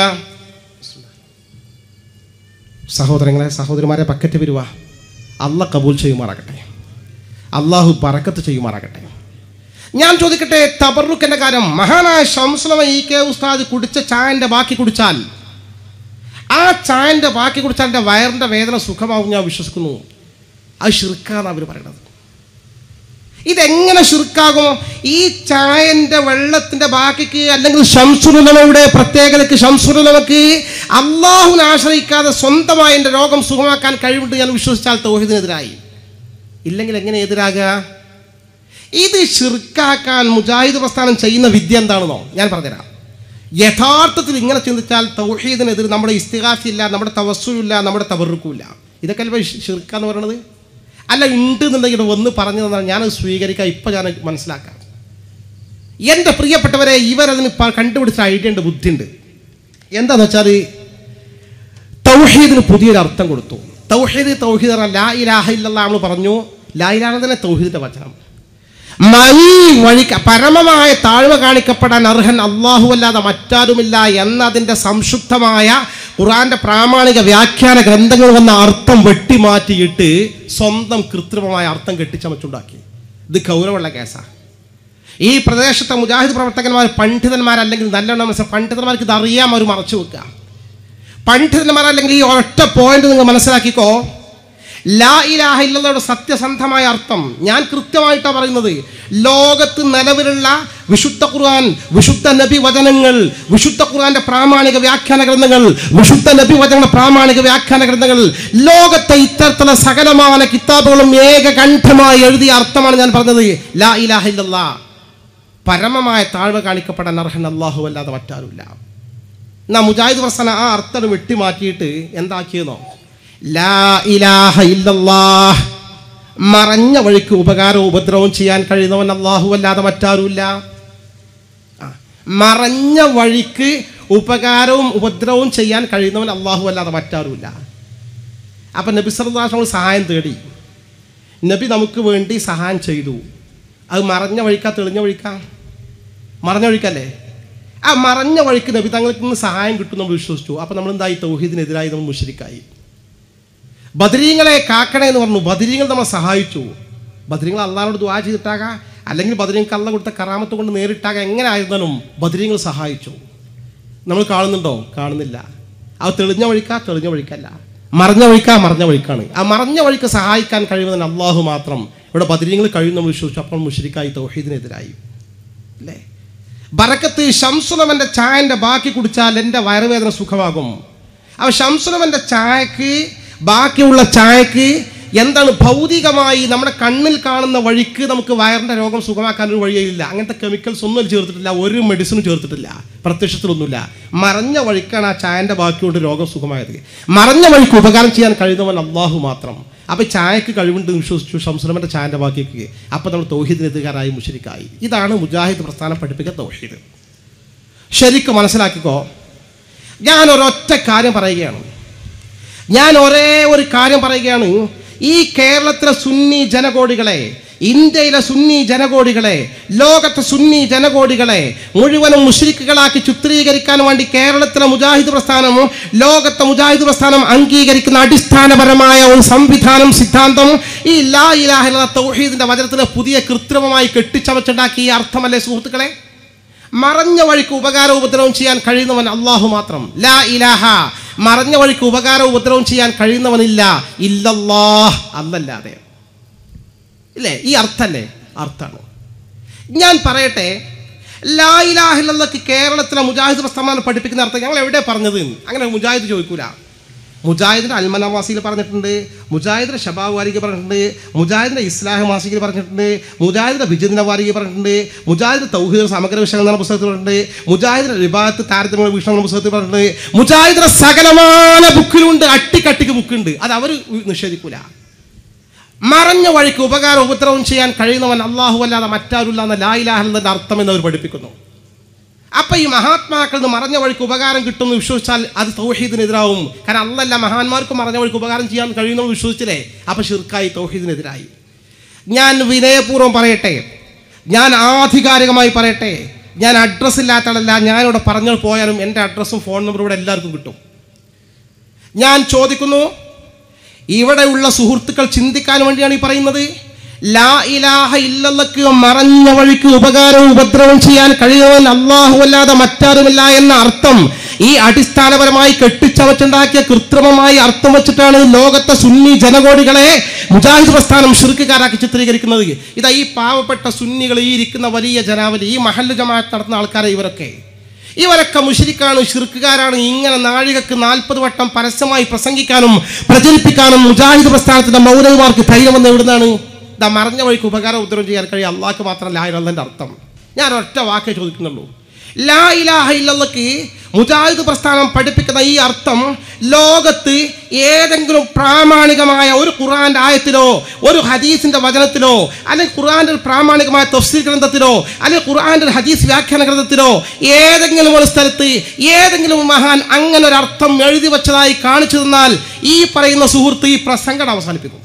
സഹോദരങ്ങളെ സഹോദരിമാരെ പക്കറ്റ് വരുക അല്ല കബൂൽ ചെയ്യുമാറാകട്ടെ അള്ളാഹു ബറക്കത്ത് ചെയ്യുമാറാകട്ടെ ഞാൻ ചോദിക്കട്ടെ തബറുക്കിൻ്റെ കാര്യം മഹാനായ ഷംസുലമ ഇ കെ ഉസ്താദ് കുടിച്ച ചായൻ്റെ ബാക്കി കുടിച്ചാൽ ആ ചായൻ്റെ ബാക്കി കുടിച്ചാൽ എൻ്റെ വയറിൻ്റെ വേദന സുഖമാവും ഞാൻ വിശ്വസിക്കുന്നു അത് ഷിർക്കാന്ന് അവർ പറയണത് ഇതെങ്ങനെ ഷിർക്കാകും ഈ ചായൻ്റെ വെള്ളത്തിൻ്റെ ബാക്കിക്ക് അല്ലെങ്കിൽ ഷംസുലുലമയുടെ പ്രത്യേകതയ്ക്ക് ഷംസുലുലമക്ക് അള്ളാഹുവിനെ ആശ്രയിക്കാതെ സ്വന്തമായി എൻ്റെ രോഗം സുഖമാക്കാൻ കഴിവുണ്ട് ഞാൻ വിശ്വസിച്ചാൽ തൗഹിദിനെതിരായി ഇല്ലെങ്കിൽ എങ്ങനെ എതിരാകുക ഇത് ഷിർക്കാക്കാൻ മുജാഹിദ് പ്രസ്ഥാനം ചെയ്യുന്ന വിദ്യ എന്താണെന്നോ ഞാൻ പറഞ്ഞുതരാം യഥാർത്ഥത്തിൽ ഇങ്ങനെ ചിന്തിച്ചാൽ തൗഹീദിനെതിരെ നമ്മുടെ ഇസ്തിഹാസില്ല നമ്മുടെ തവസ്സുമില്ല നമ്മുടെ തവറുക്കുമില്ല ഇതൊക്കെ അല്ലേ ഷിർക്ക എന്ന് പറയുന്നത് അല്ല ഉണ്ട് എന്നുണ്ടെങ്കിൽ ഒന്ന് പറഞ്ഞു തന്നാൽ ഞാനത് സ്വീകരിക്കാം ഇപ്പം ഞാൻ മനസ്സിലാക്കാം എൻ്റെ പ്രിയപ്പെട്ടവരെ ഇവരതിന് പ- കണ്ടുപിടിച്ച ഐഡിയ ഉണ്ട് ബുദ്ധിയുണ്ട് എന്താന്ന് വെച്ചാൽ തൗഹീദിന് പുതിയൊരു അർത്ഥം കൊടുത്തു തൗഹീദ് തൗഹീദ് പറഞ്ഞാൽ ലാ ഇലാഹ ഇല്ലല്ലാ നമ്മൾ പറഞ്ഞു ലാ ഇലാഹ തന്നെ തൗഹീദിൻ്റെ വചനം ഈ വഴി പരമമായ താഴ്മ കാണിക്കപ്പെടാൻ അർഹൻ അള്ളാഹു അല്ലാതെ മറ്റാരുമില്ല എന്നതിൻ്റെ സംശുദ്ധമായ ഖുറാന്റെ പ്രാമാണിക വ്യാഖ്യാന ഗ്രന്ഥങ്ങൾ വന്ന അർത്ഥം വെട്ടിമാറ്റിയിട്ട് സ്വന്തം കൃത്രിമമായ അർത്ഥം കെട്ടിച്ചമച്ചുണ്ടാക്കി ഇത് ഗൗരവമുള്ള കേസാണ് ഈ പ്രദേശത്തെ മുജാഹിദ് പ്രവർത്തകന്മാർ പണ്ഡിതന്മാരല്ലെങ്കിൽ നല്ലോണം മനസ്സിലാ പണ്ഡിതന്മാർക്ക് ഇത് അറിയാം അവർ മറച്ചു വെക്കുക പണ്ഡിതന്മാരല്ലെങ്കിൽ ഈ ഒറ്റ പോയിന്റ് നിങ്ങൾ മനസ്സിലാക്കിക്കോ ലാ ഇലാഹ ഇല്ലയുടെ സത്യസന്ധമായ അർത്ഥം ഞാൻ കൃത്യമായിട്ടാണ് പറയുന്നത് ലോകത്ത് നിലവിലുള്ള വിശുദ്ധ ഖുർആൻ വിശുദ്ധ നബി വചനങ്ങൾ വിശുദ്ധ ഖുർആന്റെ പ്രാമാണിക വ്യാഖ്യാന ഗ്രന്ഥങ്ങൾ വിശുദ്ധ നബി വചന പ്രാമാണിക വ്യാഖ്യാന ഗ്രന്ഥങ്ങൾ ലോകത്തെ ഇത്തരത്തിലുള്ള സകലമായ കിതാബുകളും ഏകകണ്ഠമായി എഴുതിയ അർത്ഥമാണ് ഞാൻ പറഞ്ഞത് ലാ ഇലാഹ ഇല്ലല്ലാ പരമമായ താഴ്വ കാണിക്കപ്പെടാൻ അർഹൻ അള്ളാഹു അല്ലാതെ മറ്റാരുമില്ല എന്നാ മുജാഹിദ് പ്രസന ആ അർത്ഥം വെട്ടിമാറ്റിയിട്ട് എന്താക്കിയെന്നോ ലാ ഇലാഹ ഇല്ലല്ലാഹ് മറഞ്ഞ വഴിക്ക് ഉപകാരവും ഉപദ്രവവും ചെയ്യാൻ കഴിയുന്നവൻ അള്ളാഹു അല്ലാതെ മറ്റാരുമില്ല ആ, മറഞ്ഞ വഴിക്ക് ഉപകാരവും ഉപദ്രവവും ചെയ്യാൻ കഴിയുന്നവൻ അള്ളാഹു അല്ലാതെ മറ്റാരുമില്ല അപ്പം നബി സർദാസ് സഹായം തേടി നബി നമുക്ക് വേണ്ടി സഹായം ചെയ്തു അത് മറഞ്ഞ വഴിക്കാ തെളിഞ്ഞ വഴിക്കാ മറഞ്ഞ വഴിക്കല്ലേ ആ മറഞ്ഞ വഴിക്ക് നബി തങ്ങൾക്ക് നിന്ന് സഹായം കിട്ടും നമ്മൾ വിശ്വസിച്ചു അപ്പം നമ്മൾ എന്തായി തൗഹീദിനെതിരായി നമ്മൾ മുഷരിക്കായി ബദരീങ്ങളെ കാക്കണേ എന്ന് പറഞ്ഞു ബദരീങ്ങൾ നമ്മളെ സഹായിച്ചു ബദരീങ്ങൾ അള്ളാഹിനോട് ദുആ ചെയ്തിട്ടാകാം അല്ലെങ്കിൽ ബദരീങ്ങൾക്ക് അള്ള കൊടുത്ത കറാമത്ത് കൊണ്ട് നേരിട്ടാകാം എങ്ങനെ ആയിരുന്നാലും ബദരീങ്ങൾ സഹായിച്ചു നമ്മൾ കാണുന്നുണ്ടോ കാണുന്നില്ല അത് തെളിഞ്ഞ വഴിക്കാ തെളിഞ്ഞ വഴിക്കല്ല മറഞ്ഞ വഴിക്കാ മറഞ്ഞ വഴിക്കാണ് ആ മറഞ്ഞ വഴിക്ക് സഹായിക്കാൻ കഴിയുന്നതിന് അള്ളാഹു മാത്രം ഇവിടെ ബദരീങ്ങൾ കഴിയുന്ന വിശ്വസിച്ചു അപ്പോൾ മുഷരിക്കായി തൗഹീദിനെതിരായി അല്ലേ ബറക്കത്ത് ഷംസുലമൻ്റെ ചായൻ്റെ ബാക്കി കുടിച്ചാൽ എൻ്റെ വയറുവേദന സുഖമാകും അപ്പോൾ ഷംസുലമൻ്റെ ചായക്ക് ബാക്കിയുള്ള ചായക്ക് എന്താണ് ഭൗതികമായി നമ്മുടെ കണ്ണിൽ കാണുന്ന വഴിക്ക് നമുക്ക് വയറിൻ്റെ രോഗം സുഖമാക്കാൻ ഒരു വഴിയില്ല അങ്ങനത്തെ കെമിക്കൽസ് ഒന്നും അതിൽ ചേർത്തിട്ടില്ല ഒരു മെഡിസിനും ചേർത്തിട്ടില്ല പ്രത്യക്ഷത്തിലൊന്നുമില്ല മറഞ്ഞ വഴിക്കാണ് ആ ചായൻ്റെ ബാക്കിയോട് രോഗം സുഖമായത് മറഞ്ഞ വഴിക്ക് ഉപകാരം ചെയ്യാൻ കഴിയുന്നവൻ അള്ളാഹു മാത്രം അപ്പോൾ ചായക്ക് കഴിവുണ്ട് എന്ന് വിശ്വസിച്ചു ഷംസുലമൻ്റെ ചായൻ്റെ ബാക്കിക്ക് അപ്പോൾ നമ്മൾ തൗഹീദിനെതിരായി മുഷരിക്കായി ഇതാണ് മുജാഹിദ് പ്രസ്ഥാനം പഠിപ്പിക്കുന്ന തൗഹീദ് ശരിക്കും മനസ്സിലാക്കിക്കോ ഞാൻ ഒരൊറ്റ കാര്യം പറയുകയാണ് ഞാൻ ഒരേ ഒരു കാര്യം പറയുകയാണ് ഈ കേരളത്തിലെ സുന്നി ജനകോടികളെ ഇന്ത്യയിലെ സുന്നി ജനകോടികളെ ലോകത്തെ സുന്നി ജനകോടികളെ മുഴുവനും മുഷ്രിക്കുകളാക്കി ചിത്രീകരിക്കാൻ വേണ്ടി കേരളത്തിലെ മുജാഹിദ് പ്രസ്ഥാനം ലോകത്തെ മുജാഹിദ് പ്രസ്ഥാനം അംഗീകരിക്കുന്ന അടിസ്ഥാനപരമായ ഒരു സംവിധാനം സിദ്ധാന്തം ഈ ലാ ഇലാഹ ഇല്ലല്ലാഹ് തൗഹീദിന്റെ വചനത്തിന് പുതിയ കൃത്രിമമായി കെട്ടിച്ചമച്ചുണ്ടാക്കിയ ഈ അർത്ഥമല്ലേ സുഹൃത്തുക്കളെ മറഞ്ഞ വഴിക്ക് ഉപകാരവും ഉപദ്രവവും ചെയ്യാൻ കഴിയുന്നവൻ അള്ളാഹു മാത്രം ലാ ഇലാഹ മറഞ്ഞ വഴിക്ക് ഉപകാരവും ഉപദ്രവവും ചെയ്യാൻ കഴിയുന്നവനില്ല ഇല്ലല്ലാഹ് അല്ലല്ലാതെ ഇല്ലേ ഈ അർത്ഥല്ലേ അർത്ഥാണ് ഞാൻ പറയട്ടെ ലാ ഇലാഹില്ലക്ക് കേരളത്തിലെ മുജാഹിദ് പ്രസ്ഥാനം പഠിപ്പിക്കുന്ന അർത്ഥം ഞങ്ങൾ എവിടെ പറഞ്ഞത് അങ്ങനെ മുജാഹിദ് ചോദിക്കൂല മുജാഹിദിന്റെ അൽമനവാസിയിൽ പറഞ്ഞിട്ടുണ്ട് മുജാഹിദിന്റെ ഷബാബ് വാരിക പറഞ്ഞിട്ടുണ്ട് മുജാഹിദിന്റെ ഇസ്ലാഹ് മാസികയിൽ പറഞ്ഞിട്ടുണ്ട് മുജാഹിദിന്റെ വിജിദിന്റെ വാരിക പറഞ്ഞിട്ടുണ്ട് മുജാഹിദ് തൗഹീദ് സമഗ്ര വിഷയങ്ങൾ എന്ന പുസ്തകത്തിൽ പറഞ്ഞിട്ടുണ്ട് മുജാഹിദിന്റെ റിബാത്ത് താരതമ്യ വീക്ഷണം എന്ന പുസ്തകത്തിൽ പറഞ്ഞിട്ടുണ്ട് മുജാഹിദിന്റെ സകലമായ ബുക്കിലുണ്ട് അട്ടിക്കട്ടിക്ക് ബുക്കുണ്ട് അത് അവർ നിഷേധിക്കൂല മറഞ്ഞ വഴിക്ക് ഉപകാരം ഉപദ്രവം ചെയ്യാൻ കഴിയുന്നവൻ അള്ളാഹു അല്ലാതെ മറ്റാരുല്ല എന്ന ലായിലാഹെന്നതിൻ്റെ അർത്ഥം എന്ന് അവർ പഠിപ്പിക്കുന്നു അപ്പൊ ഈ മഹാത്മാക്കളിൽ നിന്ന് മറഞ്ഞ വഴിക്ക് ഉപകാരം കിട്ടുമെന്ന് വിശ്വസിച്ചാൽ അത് തൗഹീദിനെതിരാവും കാരണം അല്ലല്ല മഹാന്മാർക്ക് മറഞ്ഞ വഴിക്ക് ഉപകാരം ചെയ്യാൻ കഴിയുമെന്ന് വിശ്വസിച്ചില്ലേ അപ്പൊ ഷിർക്കായി തൗഹീദിനെതിരായി ഞാൻ വിനയപൂർവ്വം പറയട്ടെ ഞാൻ ആധികാരികമായി പറയട്ടെ ഞാൻ അഡ്രസ്സ് ഇല്ലാത്ത ആളല്ല ഞാനിവിടെ പറഞ്ഞു പോയാലും എൻ്റെ അഡ്രസ്സും ഫോൺ നമ്പറും ഇവിടെ എല്ലാവർക്കും കിട്ടും ഞാൻ ചോദിക്കുന്നു ഇവിടെയുള്ള സുഹൃത്തുക്കൾ ചിന്തിക്കാൻ വേണ്ടിയാണ് ഈ പറയുന്നത് ലാ ഇലാഹ ഇല്ലല്ലക്ക് മറഞ്ഞ വഴിക്ക് ഉപകാരവും ഉപദ്രവവും ചെയ്യാൻ കഴിയുന്നവൻ അള്ളാഹു അല്ലാതെ മറ്റാരുമില്ല എന്ന അർത്ഥം ഈ അടിസ്ഥാനപരമായി കെട്ടിച്ചവച്ചുണ്ടാക്കിയ കൃത്രിമമായി അർത്ഥം വെച്ചിട്ടാണ് ലോകത്തെ സുന്നി ജനകോടികളെ മുജാഹിദ് പ്രസ്ഥാനം ഷിർക്കുകാരാക്കി ചിത്രീകരിക്കുന്നത് ഇതാ ഈ പാവപ്പെട്ട സുന്നികൾ ഈ ഇരിക്കുന്ന വലിയ ജനാവലി ഈ മഹല്ല് ജമാഅത്ത് നടത്തുന്ന ആൾക്കാരെ ഇവരൊക്കെ ഇവരൊക്കെ മുഷിരിക്കാണ് ഷിർക്കുകാരാണ് ഇങ്ങനെ നാഴികക്ക് നാൽപ്പത് വട്ടം പരസ്യമായി പ്രസംഗിക്കാനും പ്രചരിപ്പിക്കാനും മുജാഹിദ് പ്രസ്ഥാനത്തിന്റെ മൗലവിമാർക്ക് ധൈര്യമെന്ന് എവിടുന്നാണ് ഇതാ മറഞ്ഞ വഴിക്ക് ഉപകാരം ഉത്തരം ചെയ്യാൻ കഴിയും അള്ളാഹ്ക്ക് മാത്രമല്ല ആയിരുന്നതിൻ്റെ അർത്ഥം ഞാൻ ഒറ്റ വാക്കേ ചോദിക്കുന്നുള്ളൂ ലാ ഇലാഹ ഇല്ലല്ലക്ക് മുജാഹിദ് പ്രസ്ഥാനം പഠിപ്പിക്കുന്ന ഈ അർത്ഥം ലോകത്ത് ഏതെങ്കിലും പ്രാമാണികമായ ഒരു ഖുർആന്റെ ആയത്തിലോ ഒരു ഹദീസിന്റെ വചനത്തിലോ അല്ലെങ്കിൽ ഖുർആന്റെ ഒരു പ്രാമാണികമായ തഫ്സീർ ഗ്രന്ഥത്തിലോ അല്ലെങ്കിൽ ഖുർആന്റെ ഒരു ഹദീസ് വ്യാഖ്യാന ഗ്രന്ഥത്തിലോ ഏതെങ്കിലും ഒരു സ്ഥലത്ത് ഏതെങ്കിലും ഒരു മഹാൻ അങ്ങനെ ഒരു അർത്ഥം എഴുതി വെച്ചതായി കാണിച്ചു തന്നാൽ ഈ പറയുന്ന സുഹൃത്ത് ഈ പ്രസംഗം അവസാനിപ്പിക്കും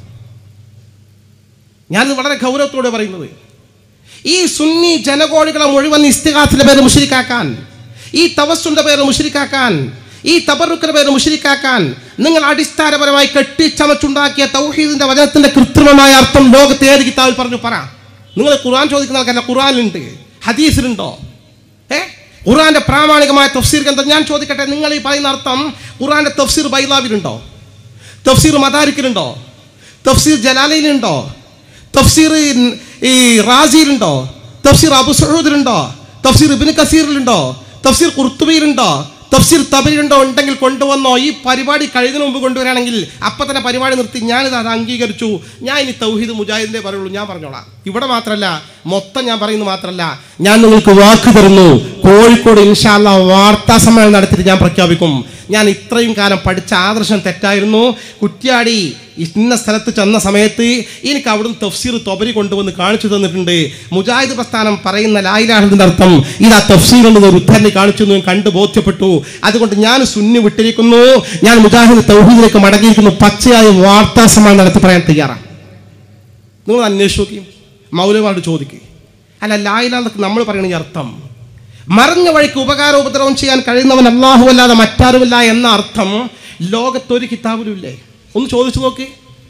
ഞാനിത് വളരെ ഗൗരവത്തോടെ പറയുന്നത് ഈ സുന്നി ജനകോടികളെ മുഴുവൻ ഇസ്തിഹാസിന്റെ പേര് മുഷരിക്കാക്കാൻ ഈ തവസ്സുന്റെ പേര് മുഷരിക്കാക്കാൻ ഈ തബറുക്കിന്റെ പേര് മുഷരിക്കാക്കാൻ നിങ്ങൾ അടിസ്ഥാനപരമായി കെട്ടിച്ചമച്ചുണ്ടാക്കിയ തൗഹീദിന്റെ വചനത്തിന്റെ കൃത്രിമമായ അർത്ഥം ലോകത്തെ ഏത് കിതാബിൽ പറഞ്ഞു പറ നിങ്ങൾ ഖുർആൻ ചോദിക്കുന്ന ആൾക്കല്ല ഖുർആനിലുണ്ട് ഹദീസിലുണ്ടോ ഏ ഖുർആന്റെ പ്രാമാണികമായ തഫ്സീർ ഗ്രന്ഥം ഞാൻ ചോദിക്കട്ടെ നിങ്ങൾ ഈ പറയുന്ന അർത്ഥം ഖുർആന്റെ തഫ്സീർ ബൈലാവിലുണ്ടോ തഫ്സീർ മദാരിക്കിലുണ്ടോ തഫ്സീർ ജലാലയിലുണ്ടോ തഫ്സീർ ഈ റാസിയിലുണ്ടോ തഫ്സീർ അബു സഹൂദിലുണ്ടോ തഫ്സീർ ഇബിന് കസീറിലുണ്ടോ തഫ്സീർ കുർത്തുബയിലുണ്ടോ തഫ്സീർ തബയിലുണ്ടോ ഉണ്ടെങ്കിൽ കൊണ്ടുവന്നോ ഈ പരിപാടി കഴിയുന്നതിന് മുമ്പ് കൊണ്ടുവരാണെങ്കിൽ അപ്പം തന്നെ പരിപാടി നിർത്തി ഞാനിത് അത് അംഗീകരിച്ചു ഞാൻ ഇനി തൗഹീദ് മുജാഹിദിനെ പറയുള്ളൂ ഞാൻ പറഞ്ഞോളാം ഇവിടെ മാത്രമല്ല മൊത്തം ഞാൻ പറയുന്നത് മാത്രമല്ല ഞാൻ നിങ്ങൾക്ക് വാക്ക് തരുന്നു കോഴിക്കോട് ഇൻഷാല്ല വാർത്താ സമ്മേളനം നടത്തിയിട്ട് ഞാൻ പ്രഖ്യാപിക്കും ഞാൻ ഇത്രയും കാലം പഠിച്ച ആദർശം തെറ്റായിരുന്നു കുറ്റ്യാടി ഇന്ന സ്ഥലത്ത് ചെന്ന സമയത്ത് എനിക്ക് അവിടുന്ന് തഫ്സീർ തൊബരി കൊണ്ടുവന്ന് കാണിച്ചു തന്നിട്ടുണ്ട് മുജാഹിദ് പ്രസ്ഥാനം പറയുന്ന ലായിലാഹത്തിന്റെ അർത്ഥം ഇത് ആ തഫ്സീർ എന്നത് ഒരു ഉദ്ധരണി കാണിച്ചു എന്ന് ഞാൻ കണ്ടു ബോധ്യപ്പെട്ടു അതുകൊണ്ട് ഞാൻ സുന്നി വിട്ടിരിക്കുന്നു ഞാൻ മുജാഹിദ് തൗഹീദിലേക്ക് മടങ്ങിയിരിക്കുന്നു പച്ചയായ വാർത്താ സമ്മേളനം നടത്തി പറയാൻ തയ്യാറാണ് നിങ്ങൾ അന്വേഷിച്ച് നോക്കി മൗലമാരോട് ചോദിക്കുക അല്ല ലായിലാന്നൊക്കെ നമ്മൾ പറയണ ഈ അർത്ഥം മറിഞ്ഞ വഴിക്ക് ഉപകാര ഉപദ്രവം ചെയ്യാൻ കഴിയുന്നവൻ അള്ളാഹു അല്ലാതെ മറ്റാരുമില്ല എന്ന അർത്ഥം ലോകത്തൊരു കിതാബിലും ഇല്ലേ ഒന്ന് ചോദിച്ചു നോക്ക്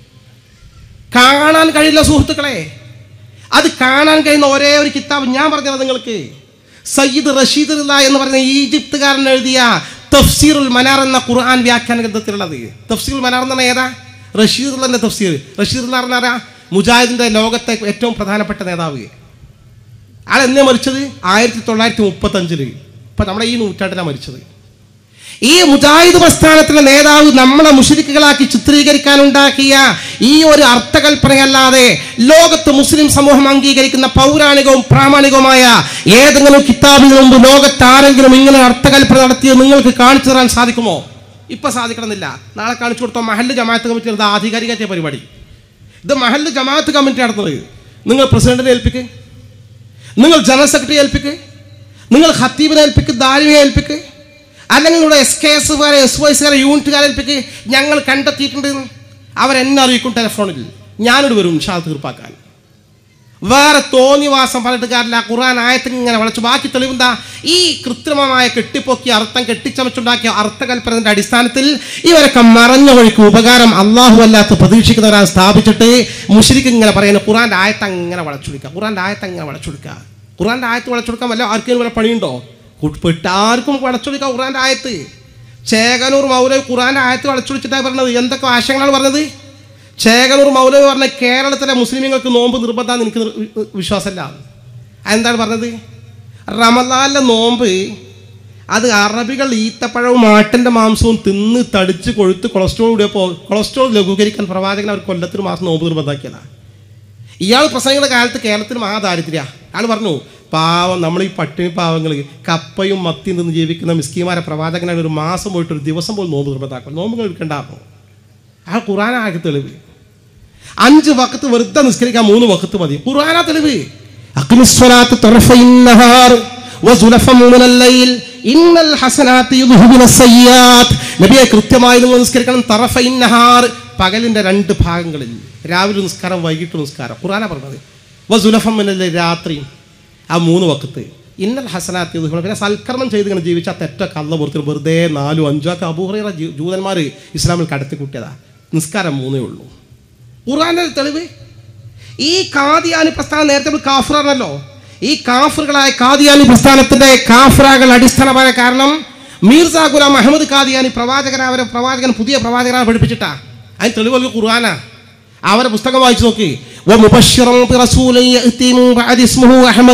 കാണാൻ കഴിയില്ല സുഹൃത്തുക്കളെ അത് കാണാൻ കഴിയുന്ന ഒരേ ഒരു കിതാബ് ഞാൻ പറഞ്ഞത് നിങ്ങൾക്ക് സയ്യിദ് റഷീദ് റിള എന്ന് പറയുന്ന ഈജിപ്തുകാരൻ എഴുതിയ തഫ്സീറുൽ മനാർ എന്ന ഖുർആൻ വ്യാഖ്യാന ഗ്രന്ഥത്തിലുള്ളത് തഫ്സീറുൽ മനാർ എന്ന് പറഞ്ഞാൽ ഏതാ റഷീദ് റിളന്റെ തഫ്സീർ റഷീദ് റിള പറഞ്ഞാൽ ആരാ മുജാഹിദിന്റെ ലോകത്തെ ഏറ്റവും പ്രധാനപ്പെട്ട നേതാവ് ആൾ എന്നേ മരിച്ചത് ആയിരത്തി തൊള്ളായിരത്തി മുപ്പത്തഞ്ചില് ഇപ്പൊ നമ്മുടെ ഈ നൂറ്റാണ്ടിലാണ് മരിച്ചത് ഈ മുജാഹിദ് പ്രസ്ഥാനത്തിലെ നേതാവ് നമ്മളെ മുഷരിക്കുകളാക്കി ചിത്രീകരിക്കാനുണ്ടാക്കിയ ഈ ഒരു അർത്ഥകൽപ്പനയല്ലാതെ ലോകത്ത് മുസ്ലിം സമൂഹം അംഗീകരിക്കുന്ന പൗരാണികവും പ്രാമാണികവുമായ ഏതെങ്കിലും കിതാബിന് മുമ്പ് ലോകത്ത് ആരെങ്കിലും ഇങ്ങനെ അർത്ഥകൽപ്പന നടത്തിയത് നിങ്ങൾക്ക് കാണിച്ചു തരാൻ സാധിക്കുമോ ഇപ്പൊ സാധിക്കണമെന്നില്ല നാളെ കാണിച്ചു കൊടുത്ത മഹല്ല് ജമാഅത്ത് കമ്മിറ്റി നടത്ത ആധികാരികത്തെ പരിപാടി ഇത് മഹല്ല് ജമാഅത്ത് കമ്മിറ്റി നടത്തുന്നത് നിങ്ങൾ പ്രസിഡന്റിനെ ഏൽപ്പിക്ക് നിങ്ങൾ ജനറൽ സെക്രട്ടറി ഏൽപ്പിക്ക് നിങ്ങൾ ഖത്തീബിനെ ഏൽപ്പിക്ക് ദാരിനെ ഏൽപ്പിക്ക് അല്ലെങ്കിൽ നിങ്ങളുടെ എസ് കെ എസുകാരെ എസ് വൈസുകാരെ യൂണിറ്റുകാരെ ഏൽപ്പിക്ക് ഞങ്ങൾ കണ്ടെത്തിയിട്ടുണ്ട് എന്ന്. അവരെന്നെ അറിയിക്കും ടെലിഫോണിൽ ഞാനിവിടെ വരും ഷാ തീർപ്പാക്കാൻ വേറെ തോന്നിവാസം പറഞ്ഞിട്ട് കാര്യമില്ല ഖുർആൻ ആയത്തിൽ ഇങ്ങനെ വളച്ചു ബാക്കി തെളിവെന്താ ഈ കൃത്രിമമായ കെട്ടിപ്പൊക്കിയ അർത്ഥം കെട്ടിച്ചമച്ചുണ്ടാക്കിയ അർത്ഥകൽപ്പനത്തിന്റെ അടിസ്ഥാനത്തിൽ ഇവരൊക്കെ മറഞ്ഞ വഴിക്ക് ഉപകാരം അള്ളാഹു അല്ലാത്ത പ്രതീക്ഷിക്കുന്നവരാണ് സ്ഥാപിച്ചിട്ട് മുഷരിക്ക് ഇങ്ങനെ പറയുന്നത് ഖുറാന്റെ ആയത്ത് അങ്ങനെ വളച്ചൊടുക്കുക ഖുറാന്റെ ആയത്ത് അങ്ങനെ വളച്ചൊടുക്കുക ഖുറാന്റെ ആയത്ത് വളച്ചൊടുക്കാൻ വല്ല ആർക്കെങ്കിലും വല്ല പണിയുണ്ടോ പെട്ട ആർക്കും വളച്ചൊടുക്കുക ഖുറാന്റെ ആയത്ത് ചേകനൂർ മൗലവി ഖുറാന്റെ ആയത്ത് വളച്ചൊടിച്ചിട്ടാണ് പറഞ്ഞത് എന്തൊക്കെ ആശയങ്ങളാണ് പറഞ്ഞത് ചേകനൂർ മൗലവി പറഞ്ഞ കേരളത്തിലെ മുസ്ലിമുകൾക്ക് നോമ്പ് നിർബന്ധമാണെന്ന് എനിക്ക് നിർ- വിശ്വാസമില്ല എന്താണ് പറഞ്ഞത് റമദാനിലെ നോമ്പ് അത് അറബികൾ ഈത്തപ്പഴവും ആട്ടിൻ്റെ മാംസവും തിന്ന് തടിച്ച് കൊഴുത്ത് കൊളസ്ട്രോൾ കൂടിയപ്പോൾ കൊളസ്ട്രോൾ ലഘൂകരിക്കാൻ പ്രവാചകൻ അവർ കൊല്ലത്തിന് മാസം നോമ്പ് നിർബന്ധാക്കിയതാണ് ഇയാൾ പ്രസംഗിക്കുന്ന കാലത്ത് കേരളത്തിൽ മഹാദാരിദ്ര്യ അയാൾ പറഞ്ഞു പാവം നമ്മൾ ഈ പട്ടിണി പാവങ്ങൾ കപ്പയും മത്തിയും നിന്ന് ജീവിക്കുന്ന മിസ്കിമാരെ പ്രവാചകനാണ് ഒരു മാസം പോയിട്ട് ഒരു ദിവസം പോലും നോമ്പ് നിർബന്ധാക്കും നോമ്പുകൾ എടുക്കണ്ടായിരുന്നു ആ ഖുറാനാകെ തെളിവ് അഞ്ച് വക്കത്ത് വെറുതെ നിസ്കരിക്കാൻ മൂന്ന് വക്കത്ത് മതി ഖുറാനാ തെളിവ് അഖ്മിസ്വലാത്ത് തറഫൈൻ നഹാർ വസുലഫം മിനൽ ലൈൽ ഇന്നൽ ഹസനാത്ത് യുദ്ഹിബുന സയ്യാത്ത് നബിയെ കൃത്യമായി നിങ്ങൾ നിസ്കരിക്കണം തറഫൈൻ നഹാർ പകലിന്റെ രണ്ട് ഭാഗങ്ങളിൽ രാവിലെ നിസ്കാരം വൈകിട്ട് നിസ്കാരം ഖുറാനാ പറഞ്ഞത് വസുലഫം മിനൽ ലൈൽ രാത്രിയും ആ മൂന്ന് വക്കത്ത് ഇന്നൽ ഹസനാത്ത് യുദ്ഹിബുന പിന്നെ സൽക്കർമ്മം ചെയ്ത് ഇങ്ങനെ ജീവിച്ച തെറ്റ കള്ള പുറത്തിൽ വെറുതെ നാലും അഞ്ചോ ഒക്കെ അബൂഹറ ജൂതന്മാർ ഇസ്ലാമിൽ കടത്തി കൂട്ടിയതാ നിസ്കാരം മൂന്നേ ഉള്ളൂ ഖുറാന്റെ തെളിവ് ഈ കാദിയാനി പ്രസ്ഥാനം നേരത്തെ നമ്മൾ കാഫറാണല്ലോ ഈ കാഫറുകളായ കാദിയാനി പ്രസ്ഥാനത്തിന്റെ കാഫറാകൾ അടിസ്ഥാനമായ കാരണം മീർസ ഗുലാം അഹമ്മദ് കാദിയാനി പ്രവാചകൻ അവരെ പ്രവാചകൻ പുതിയ പ്രവാചകനാണ് പഠിപ്പിച്ചിട്ടാ അതിന് തെളിവ് ഖുർആനാ അവരെ പുസ്തകം വായിച്ചു നോക്കി ومبشرا برسول يأتي من بعد اسمه أحمد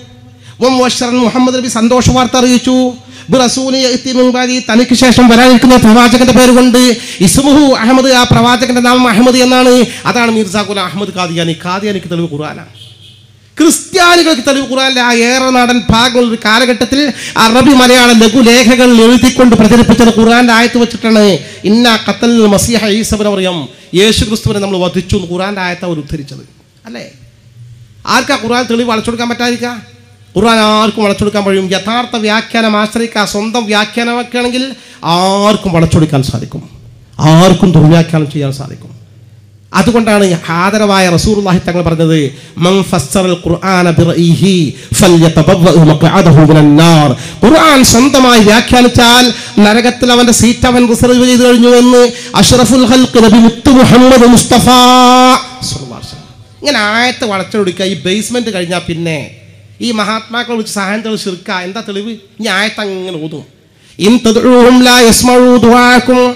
ومبشرا മുഹമ്മദ് നബി സന്തോഷ വാർത്ത അറിയിച്ചു ബിറസൂലി യഅ്തി മിൻ ബഅദി തനിക്ക് ശേഷം വരാനിരിക്കുന്ന പ്രവാചകന്റെ പേര് കൊണ്ട് ഇസ്മുഹു അഹമ്മദ് ആ പ്രവാചകന്റെ നാമം അഹമ്മദ് എന്നാണ് അതാണ് മിർസ ഗുലാം അഹമ്മദ് ഖാദിയാനി ഖാദിയാനിക്ക് തെളിവ് ഖുർആനാണ് ക്രിസ്ത്യാനികൾക്ക് തെളിവ് ഖുർആനിലെ ആ ഏറെ നാടൻ ഭാഗങ്ങൾ ഒരു കാലഘട്ടത്തിൽ അറബി മലയാള ലഘുലേഖകൾ എഴുതിക്കൊണ്ട് പ്രചരിപ്പിച്ചത് ഖുർആന്റെ ആയത്ത് വെച്ചിട്ടാണ് ഇന്ന ഖത്തൽ മസീഹ ഈസബിനെ പറയാം യേശു ക്രിസ്തുവിനെ നമ്മൾ വധിച്ചു എന്ന് ഖുർആന്റെ ആയത്ത് അവർ ഉദ്ധരിച്ചത് അല്ലേ ആർക്കാ ഖുർആൻ തെളിവ് വളച്ചെടുക്കാൻ പറ്റാതിരിക്കുക ഖുർആൻ ആർക്കും വളച്ചെടുക്കാൻ കഴിയും യഥാർത്ഥ വ്യാഖ്യാനം ആശ്രയിക്കുക സ്വന്തം വ്യാഖ്യാനമൊക്കെയാണെങ്കിൽ ആർക്കും വളച്ചൊടുക്കാൻ സാധിക്കും ആർക്കും ദുർവ്യാഖ്യാനം ചെയ്യാൻ സാധിക്കും അതുകൊണ്ടാണ് ആദരവായ റസൂലുള്ളാഹി തങ്ങൾ പറഞ്ഞത് മൻ ഫസ്സറൽ ഖുർആന ബിറഈഹി ഫൽയതബവ്വഅ മഖ്അദഹു മിനൻ നാർ ഖുർആൻ സ്വന്തമായി വ്യാഖ്യാനിച്ചാൽ നരകത്തിൽ അവന്റെ സീറ്റ് അവൻ റിസർവ് ചെയ്തു കഴിഞ്ഞു എന്ന് അഷ്റഫുൽ ഖൽഖ് നബി മുത്തു മുഹമ്മദ് മുസ്തഫ സ്വല്ലല്ലാഹു അലൈഹി വസല്ലം. ഇങ്ങനെ ആയത്ത് വളച്ചൊടുക്കുക ഈ ബേസ്മെന്റ് കഴിഞ്ഞാൽ പിന്നെ ഈ മഹാത്മാക്കളെ വിളിച്ച് സഹായം തെളിവ് ശിർക്ക എന്താ തെളിവ് ഈ ആയത്ത് അങ്ങനെ ഓതും ഇൻ തദ്ഉഹും ലാ യസ്മഉ ദുആക്കും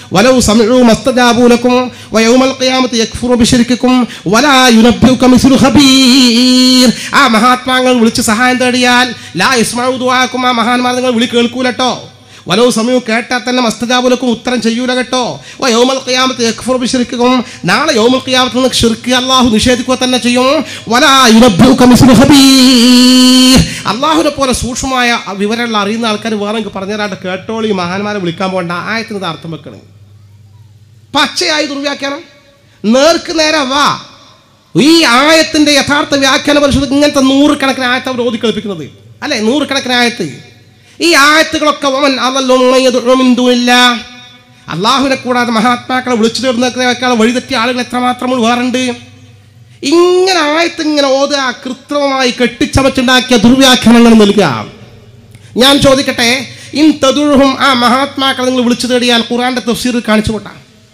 വലൗ സമീഉ മസ്തജാബു ലക്കും വയൗമൽ ഖിയാമത്തി യക്ഫുറു ബിശിർക്കിക്കും വലാ യുനബ്ബിഉക മിസ്ലു ഖബീർ ആ മഹാത്മാങ്ങൾ വിളിച്ച് സഹായം തേടിയാൽ ലാ യസ്മഉ ദുആക്കും ആ മഹാന്മാർ നിങ്ങൾ വിളി കേൾക്കൂലട്ടോ വലോ സമയവും കേട്ടാൽ തന്നെ മസ്തജാബുലക്കും ഉത്തരം ചെയ്യൂല കേട്ടോ വ യൗമൽ ഖിയാമത്ത് യക്ഫുർ ബിശ്രിക്കും നാളെ യൗമൽ ഖിയാമത്ത് നിന്ന് ഷിർക്ക് അല്ലാഹു നിഷേധിക്കുക തന്നെ ചെയ്യും വലാ യുനബ്ബിഉക മിസ്ലു ഖബീർ അള്ളാഹുനെ പോലെ സൂക്ഷ്മമായ ആ വിവരമുള്ള അറിയുന്ന ആൾക്കാർ വേണമെങ്കിൽ പറഞ്ഞുതരാണ്ട് കേട്ടോളി മഹാന്മാരെ വിളിക്കാൻ പോകണ്ട ആയത്തിന് ഇത് അർത്ഥം വെക്കണം പച്ചയായി ദുർവ്യാഖ്യാനം നേർക്ക് നേരെ വാ ഈ ആയത്തിന്റെ യഥാർത്ഥ വ്യാഖ്യാന പരിശോധന ഇങ്ങനത്തെ നൂറുകണക്കിന് ആയത്ത് അവർ ഓതി കളിപ്പിക്കുന്നത് അല്ലെ നൂറുകണക്കിന് ആയത്ത് ഈ ആയത്തുകളൊക്കെ ഒമൻ അതല്ല അള്ളാഹുവിനെ കൂടാതെ മഹാത്മാക്കളെ വിളിച്ചു തീർന്നേക്കാൾ വഴിതെറ്റിയ ആളുകൾ എത്രമാത്രം വേറുണ്ട് ഇങ്ങനെ ആയത്ത് ഇങ്ങനെ ഓതുക കൃത്രിമമായി കെട്ടിച്ചമച്ചുണ്ടാക്കിയ ദുർവ്യാഖ്യാനങ്ങൾ നൽകുക ഞാൻ ചോദിക്കട്ടെ ഇൻ തതുഴും ആ മഹാത്മാക്കളെ നിങ്ങൾ വിളിച്ചു തേടിയാൽ ഖുറാന്റെ തഫ്സീർ കാണിച്ചു കൊട്ടാ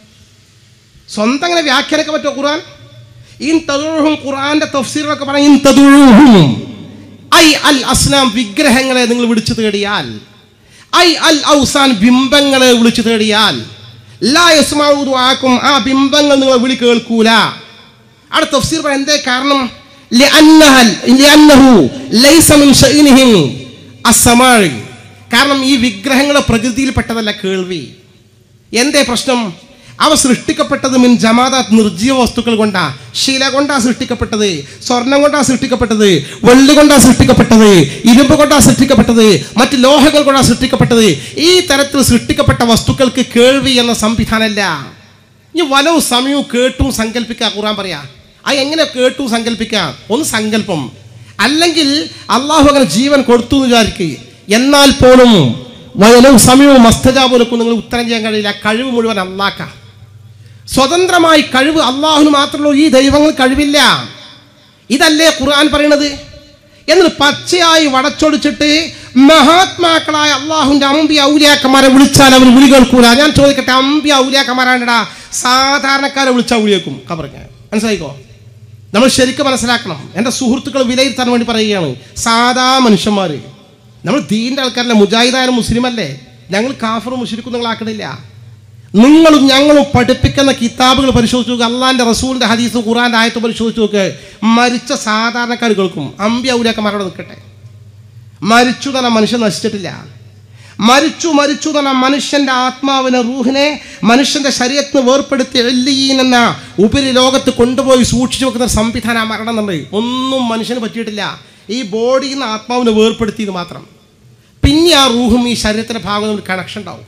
സ്വന്തം അങ്ങനെ വ്യാഖ്യാനിക്കാൻ പറ്റുമോ ഖുറാൻ ഇൻ തതുഴും ഖുറാന്റെ തഫ്സീറൊക്കെ പറഞ്ഞ ഇൻ തതുഴുഹും ഐ അൽ അസ്ലാം വിഗ്രഹങ്ങളെ നിങ്ങൾ വിളിച്ചു തേടിയാൽ ഐ അൽ ഔസാൻ ബിംബങ്ങളെ വിളിച്ചു തേടിയാൽ ലാ യസ്മാഉ ആക്കും ആ ബിംബങ്ങൾ നിങ്ങൾ വിളി കേൾക്കൂല അവിടെ തഫ്സീർ പറയാൻ എന്തേ കാരണം لأنها- لأنه ليس من شأنهم السماع. കാരണം ഈ വിഗ്രഹങ്ങളെ പ്രകൃതിയിൽപ്പെട്ടതല്ല കേൾവി എന്തേ പ്രശ്നം അവ സൃഷ്ടിക്കപ്പെട്ടത് മിൻ ജമാദാത്ത് നിർജീവ വസ്തുക്കൾ കൊണ്ടാ ശില കൊണ്ടാ സൃഷ്ടിക്കപ്പെട്ടത് സ്വർണം കൊണ്ടാ സൃഷ്ടിക്കപ്പെട്ടത് വെള്ളി കൊണ്ടാ സൃഷ്ടിക്കപ്പെട്ടത് ഇരുമ്പ് കൊണ്ടാ സൃഷ്ടിക്കപ്പെട്ടത് മറ്റ് ലോഹങ്ങൾ കൊണ്ടാ സൃഷ്ടിക്കപ്പെട്ടത് ഈ തരത്തിൽ സൃഷ്ടിക്കപ്പെട്ട വസ്തുക്കൾക്ക് കേൾവി എന്ന സംവിധാനമല്ല ഈ വലവും സമയവും കേട്ടും സങ്കല്പിക്കുക ഖുറാൻ പറയാ അത് എങ്ങനെ കേട്ടും സങ്കല്പിക്കാം ഒന്ന് സങ്കല്പം അല്ലെങ്കിൽ അള്ളാഹു അങ്ങനെ ജീവൻ കൊടുത്തു എന്ന് വിചാരിക്കുക എന്നാൽ പോലും വയലും സമയവും മസ്തജാപോലക്കും നിങ്ങൾ ഉത്തരം ചെയ്യാൻ കഴിയില്ല കഴിവ് മുഴുവൻ അള്ളാക്ക സ്വതന്ത്രമായി കഴിവ് അള്ളാഹുന് മാത്രമല്ലോ ഈ ദൈവങ്ങൾ കഴിവില്ല ഇതല്ലേ ഖുർആൻ പറയണത് എന്നിട്ട് പച്ചയായി വടച്ചൊടിച്ചിട്ട് മഹാത്മാക്കളായ അള്ളാഹുവിന്റെ അമ്പി ഔലിയാക്കന്മാരെ വിളിച്ചാൽ അവർ വിളി കേൾക്കൂല ഞാൻ ചോദിക്കട്ടെ അമ്പി ഔലിയാക്കന്മാരാണ്ടടാ സാധാരണക്കാരെ വിളിച്ചാൽ വിളിയേക്കും കബറൊക്കെ മനസ്സിലായിക്കോ നമ്മൾ ശരിക്കും മനസ്സിലാക്കണം എൻ്റെ സുഹൃത്തുക്കൾ വിലയിരുത്താൻ വേണ്ടി പറയുകയാണ് സാധാ മനുഷ്യന്മാർ നമ്മൾ ദീൻ്റെ ആൾക്കാരല്ല മുജാഹിദായ മുസ്ലിം അല്ലേ ഞങ്ങൾ കാഫറും മുഷിരിക്കും നിങ്ങൾ ആക്കണില്ല നിങ്ങളും ഞങ്ങളും പഠിപ്പിക്കുന്ന കിതാബുകൾ പരിശോധിച്ച് നോക്കുക അള്ളാന്റെ റസൂലിന്റെ ഹദീസ് ഖുറാന്റെ ആയത്ത് പരിശോധിച്ച് നോക്ക് മരിച്ച സാധാരണക്കാർ കേൾക്കും അമ്പി ഔലിയാക്കന്മാരോട് നിൽക്കട്ടെ മരിച്ചു തന്നെ മനുഷ്യൻ നശിച്ചിട്ടില്ല മരിച്ചു മരിച്ചു തന്നെ മനുഷ്യന്റെ ആത്മാവിനെ റൂഹിനെ മനുഷ്യന്റെ ശരീരത്തിന് വേർപ്പെടുത്തി എല്ലിയീൻ എന്ന ഉപരി ലോകത്ത് കൊണ്ടുപോയി സൂക്ഷിച്ചു വെക്കുന്ന ഒരു സംവിധാനം ആ മരണം എന്നുള്ളത് ഒന്നും മനുഷ്യന് പറ്റിയിട്ടില്ല ഈ ബോഡിയിൽ നിന്ന് ആത്മാവിനെ വേർപ്പെടുത്തിയത് മാത്രം പിന്നെ ആ റൂഹും ഈ ശരീരത്തിന്റെ ഭാഗം തമ്മിൽ കണക്ഷൻ ഉണ്ടാവും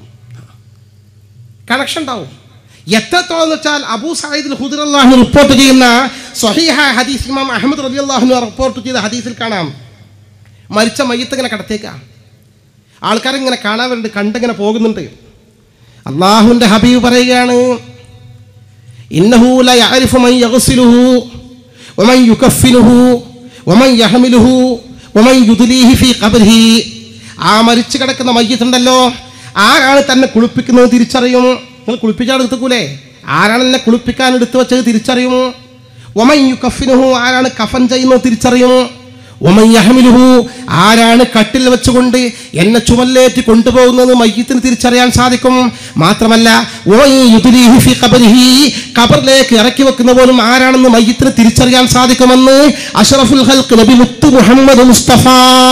കണക്ഷൻ ഉണ്ടാവും എത്രത്തോളം എന്ന് വെച്ചാൽ അബൂ സയ്യിദ് ഹുദർ അള്ളാഹു റിപ്പോർട്ട് ചെയ്യുന്ന സ്വഹീഹ ഹദീസ് ഇമാം അഹമ്മദ് റബി അള്ളാഹുന് റിപ്പോർട്ട് ചെയ്ത ഹദീസിൽ കാണാം മരിച്ച മയ്യത്ത് ഇങ്ങനെ കടത്തേക്കാം ആൾക്കാരിങ്ങനെ കാണാൻ വരുന്നുണ്ട് കണ്ടിങ്ങനെ പോകുന്നുണ്ട് അള്ളാഹുവിൻ്റെ ഹബീബ് പറയുകയാണ് ഇന്നഹു ല യഅരിഫു മൻ യഗ്സിലുഹു വമൻ യുകഫിനുഹു വമൻ യഹ്മിലുഹു വമൻ യുദ്ലീഹി ഫീ ഖബ്രിഹി ആ മരിച്ചു കിടക്കുന്ന മയ്യത്തുണ്ടല്ലോ ആരാണ് തന്നെ കുളിപ്പിക്കുന്നത് തിരിച്ചറിയും നിങ്ങൾ കുളിപ്പിച്ചാൽ എടുത്തുക്കൂലേ ആരാണ് എന്നെ കുളിപ്പിക്കാൻ എടുത്തു വെച്ചത് തിരിച്ചറിയും ഒമൻ യുകഫിനുഹു ആരാണ് കഫൻ ചെയ്യുന്നത് തിരിച്ചറിയും ഒമൻ യഹ്മിലുഹു ആരാണ് കട്ടിൽ വെച്ചുകൊണ്ട് എന്നെ ചുമല്ലേറ്റി കൊണ്ടുപോകുന്നത് മയ്യത്തിന് തിരിച്ചറിയാൻ സാധിക്കും മാത്രമല്ല ഒമൻ യുദ്ലീഹി ഫീ ഖബരിഹി ഖബറിലേക്ക് ഇറക്കി വെക്കുന്ന പോലും ആരാണെന്ന് മയ്യത്തിന് തിരിച്ചറിയാൻ സാധിക്കുമെന്ന് അഷ്റഫുൽ ഹൽക്ക് നബി മുത്തു മുഹമ്മദ് മുസ്തഫ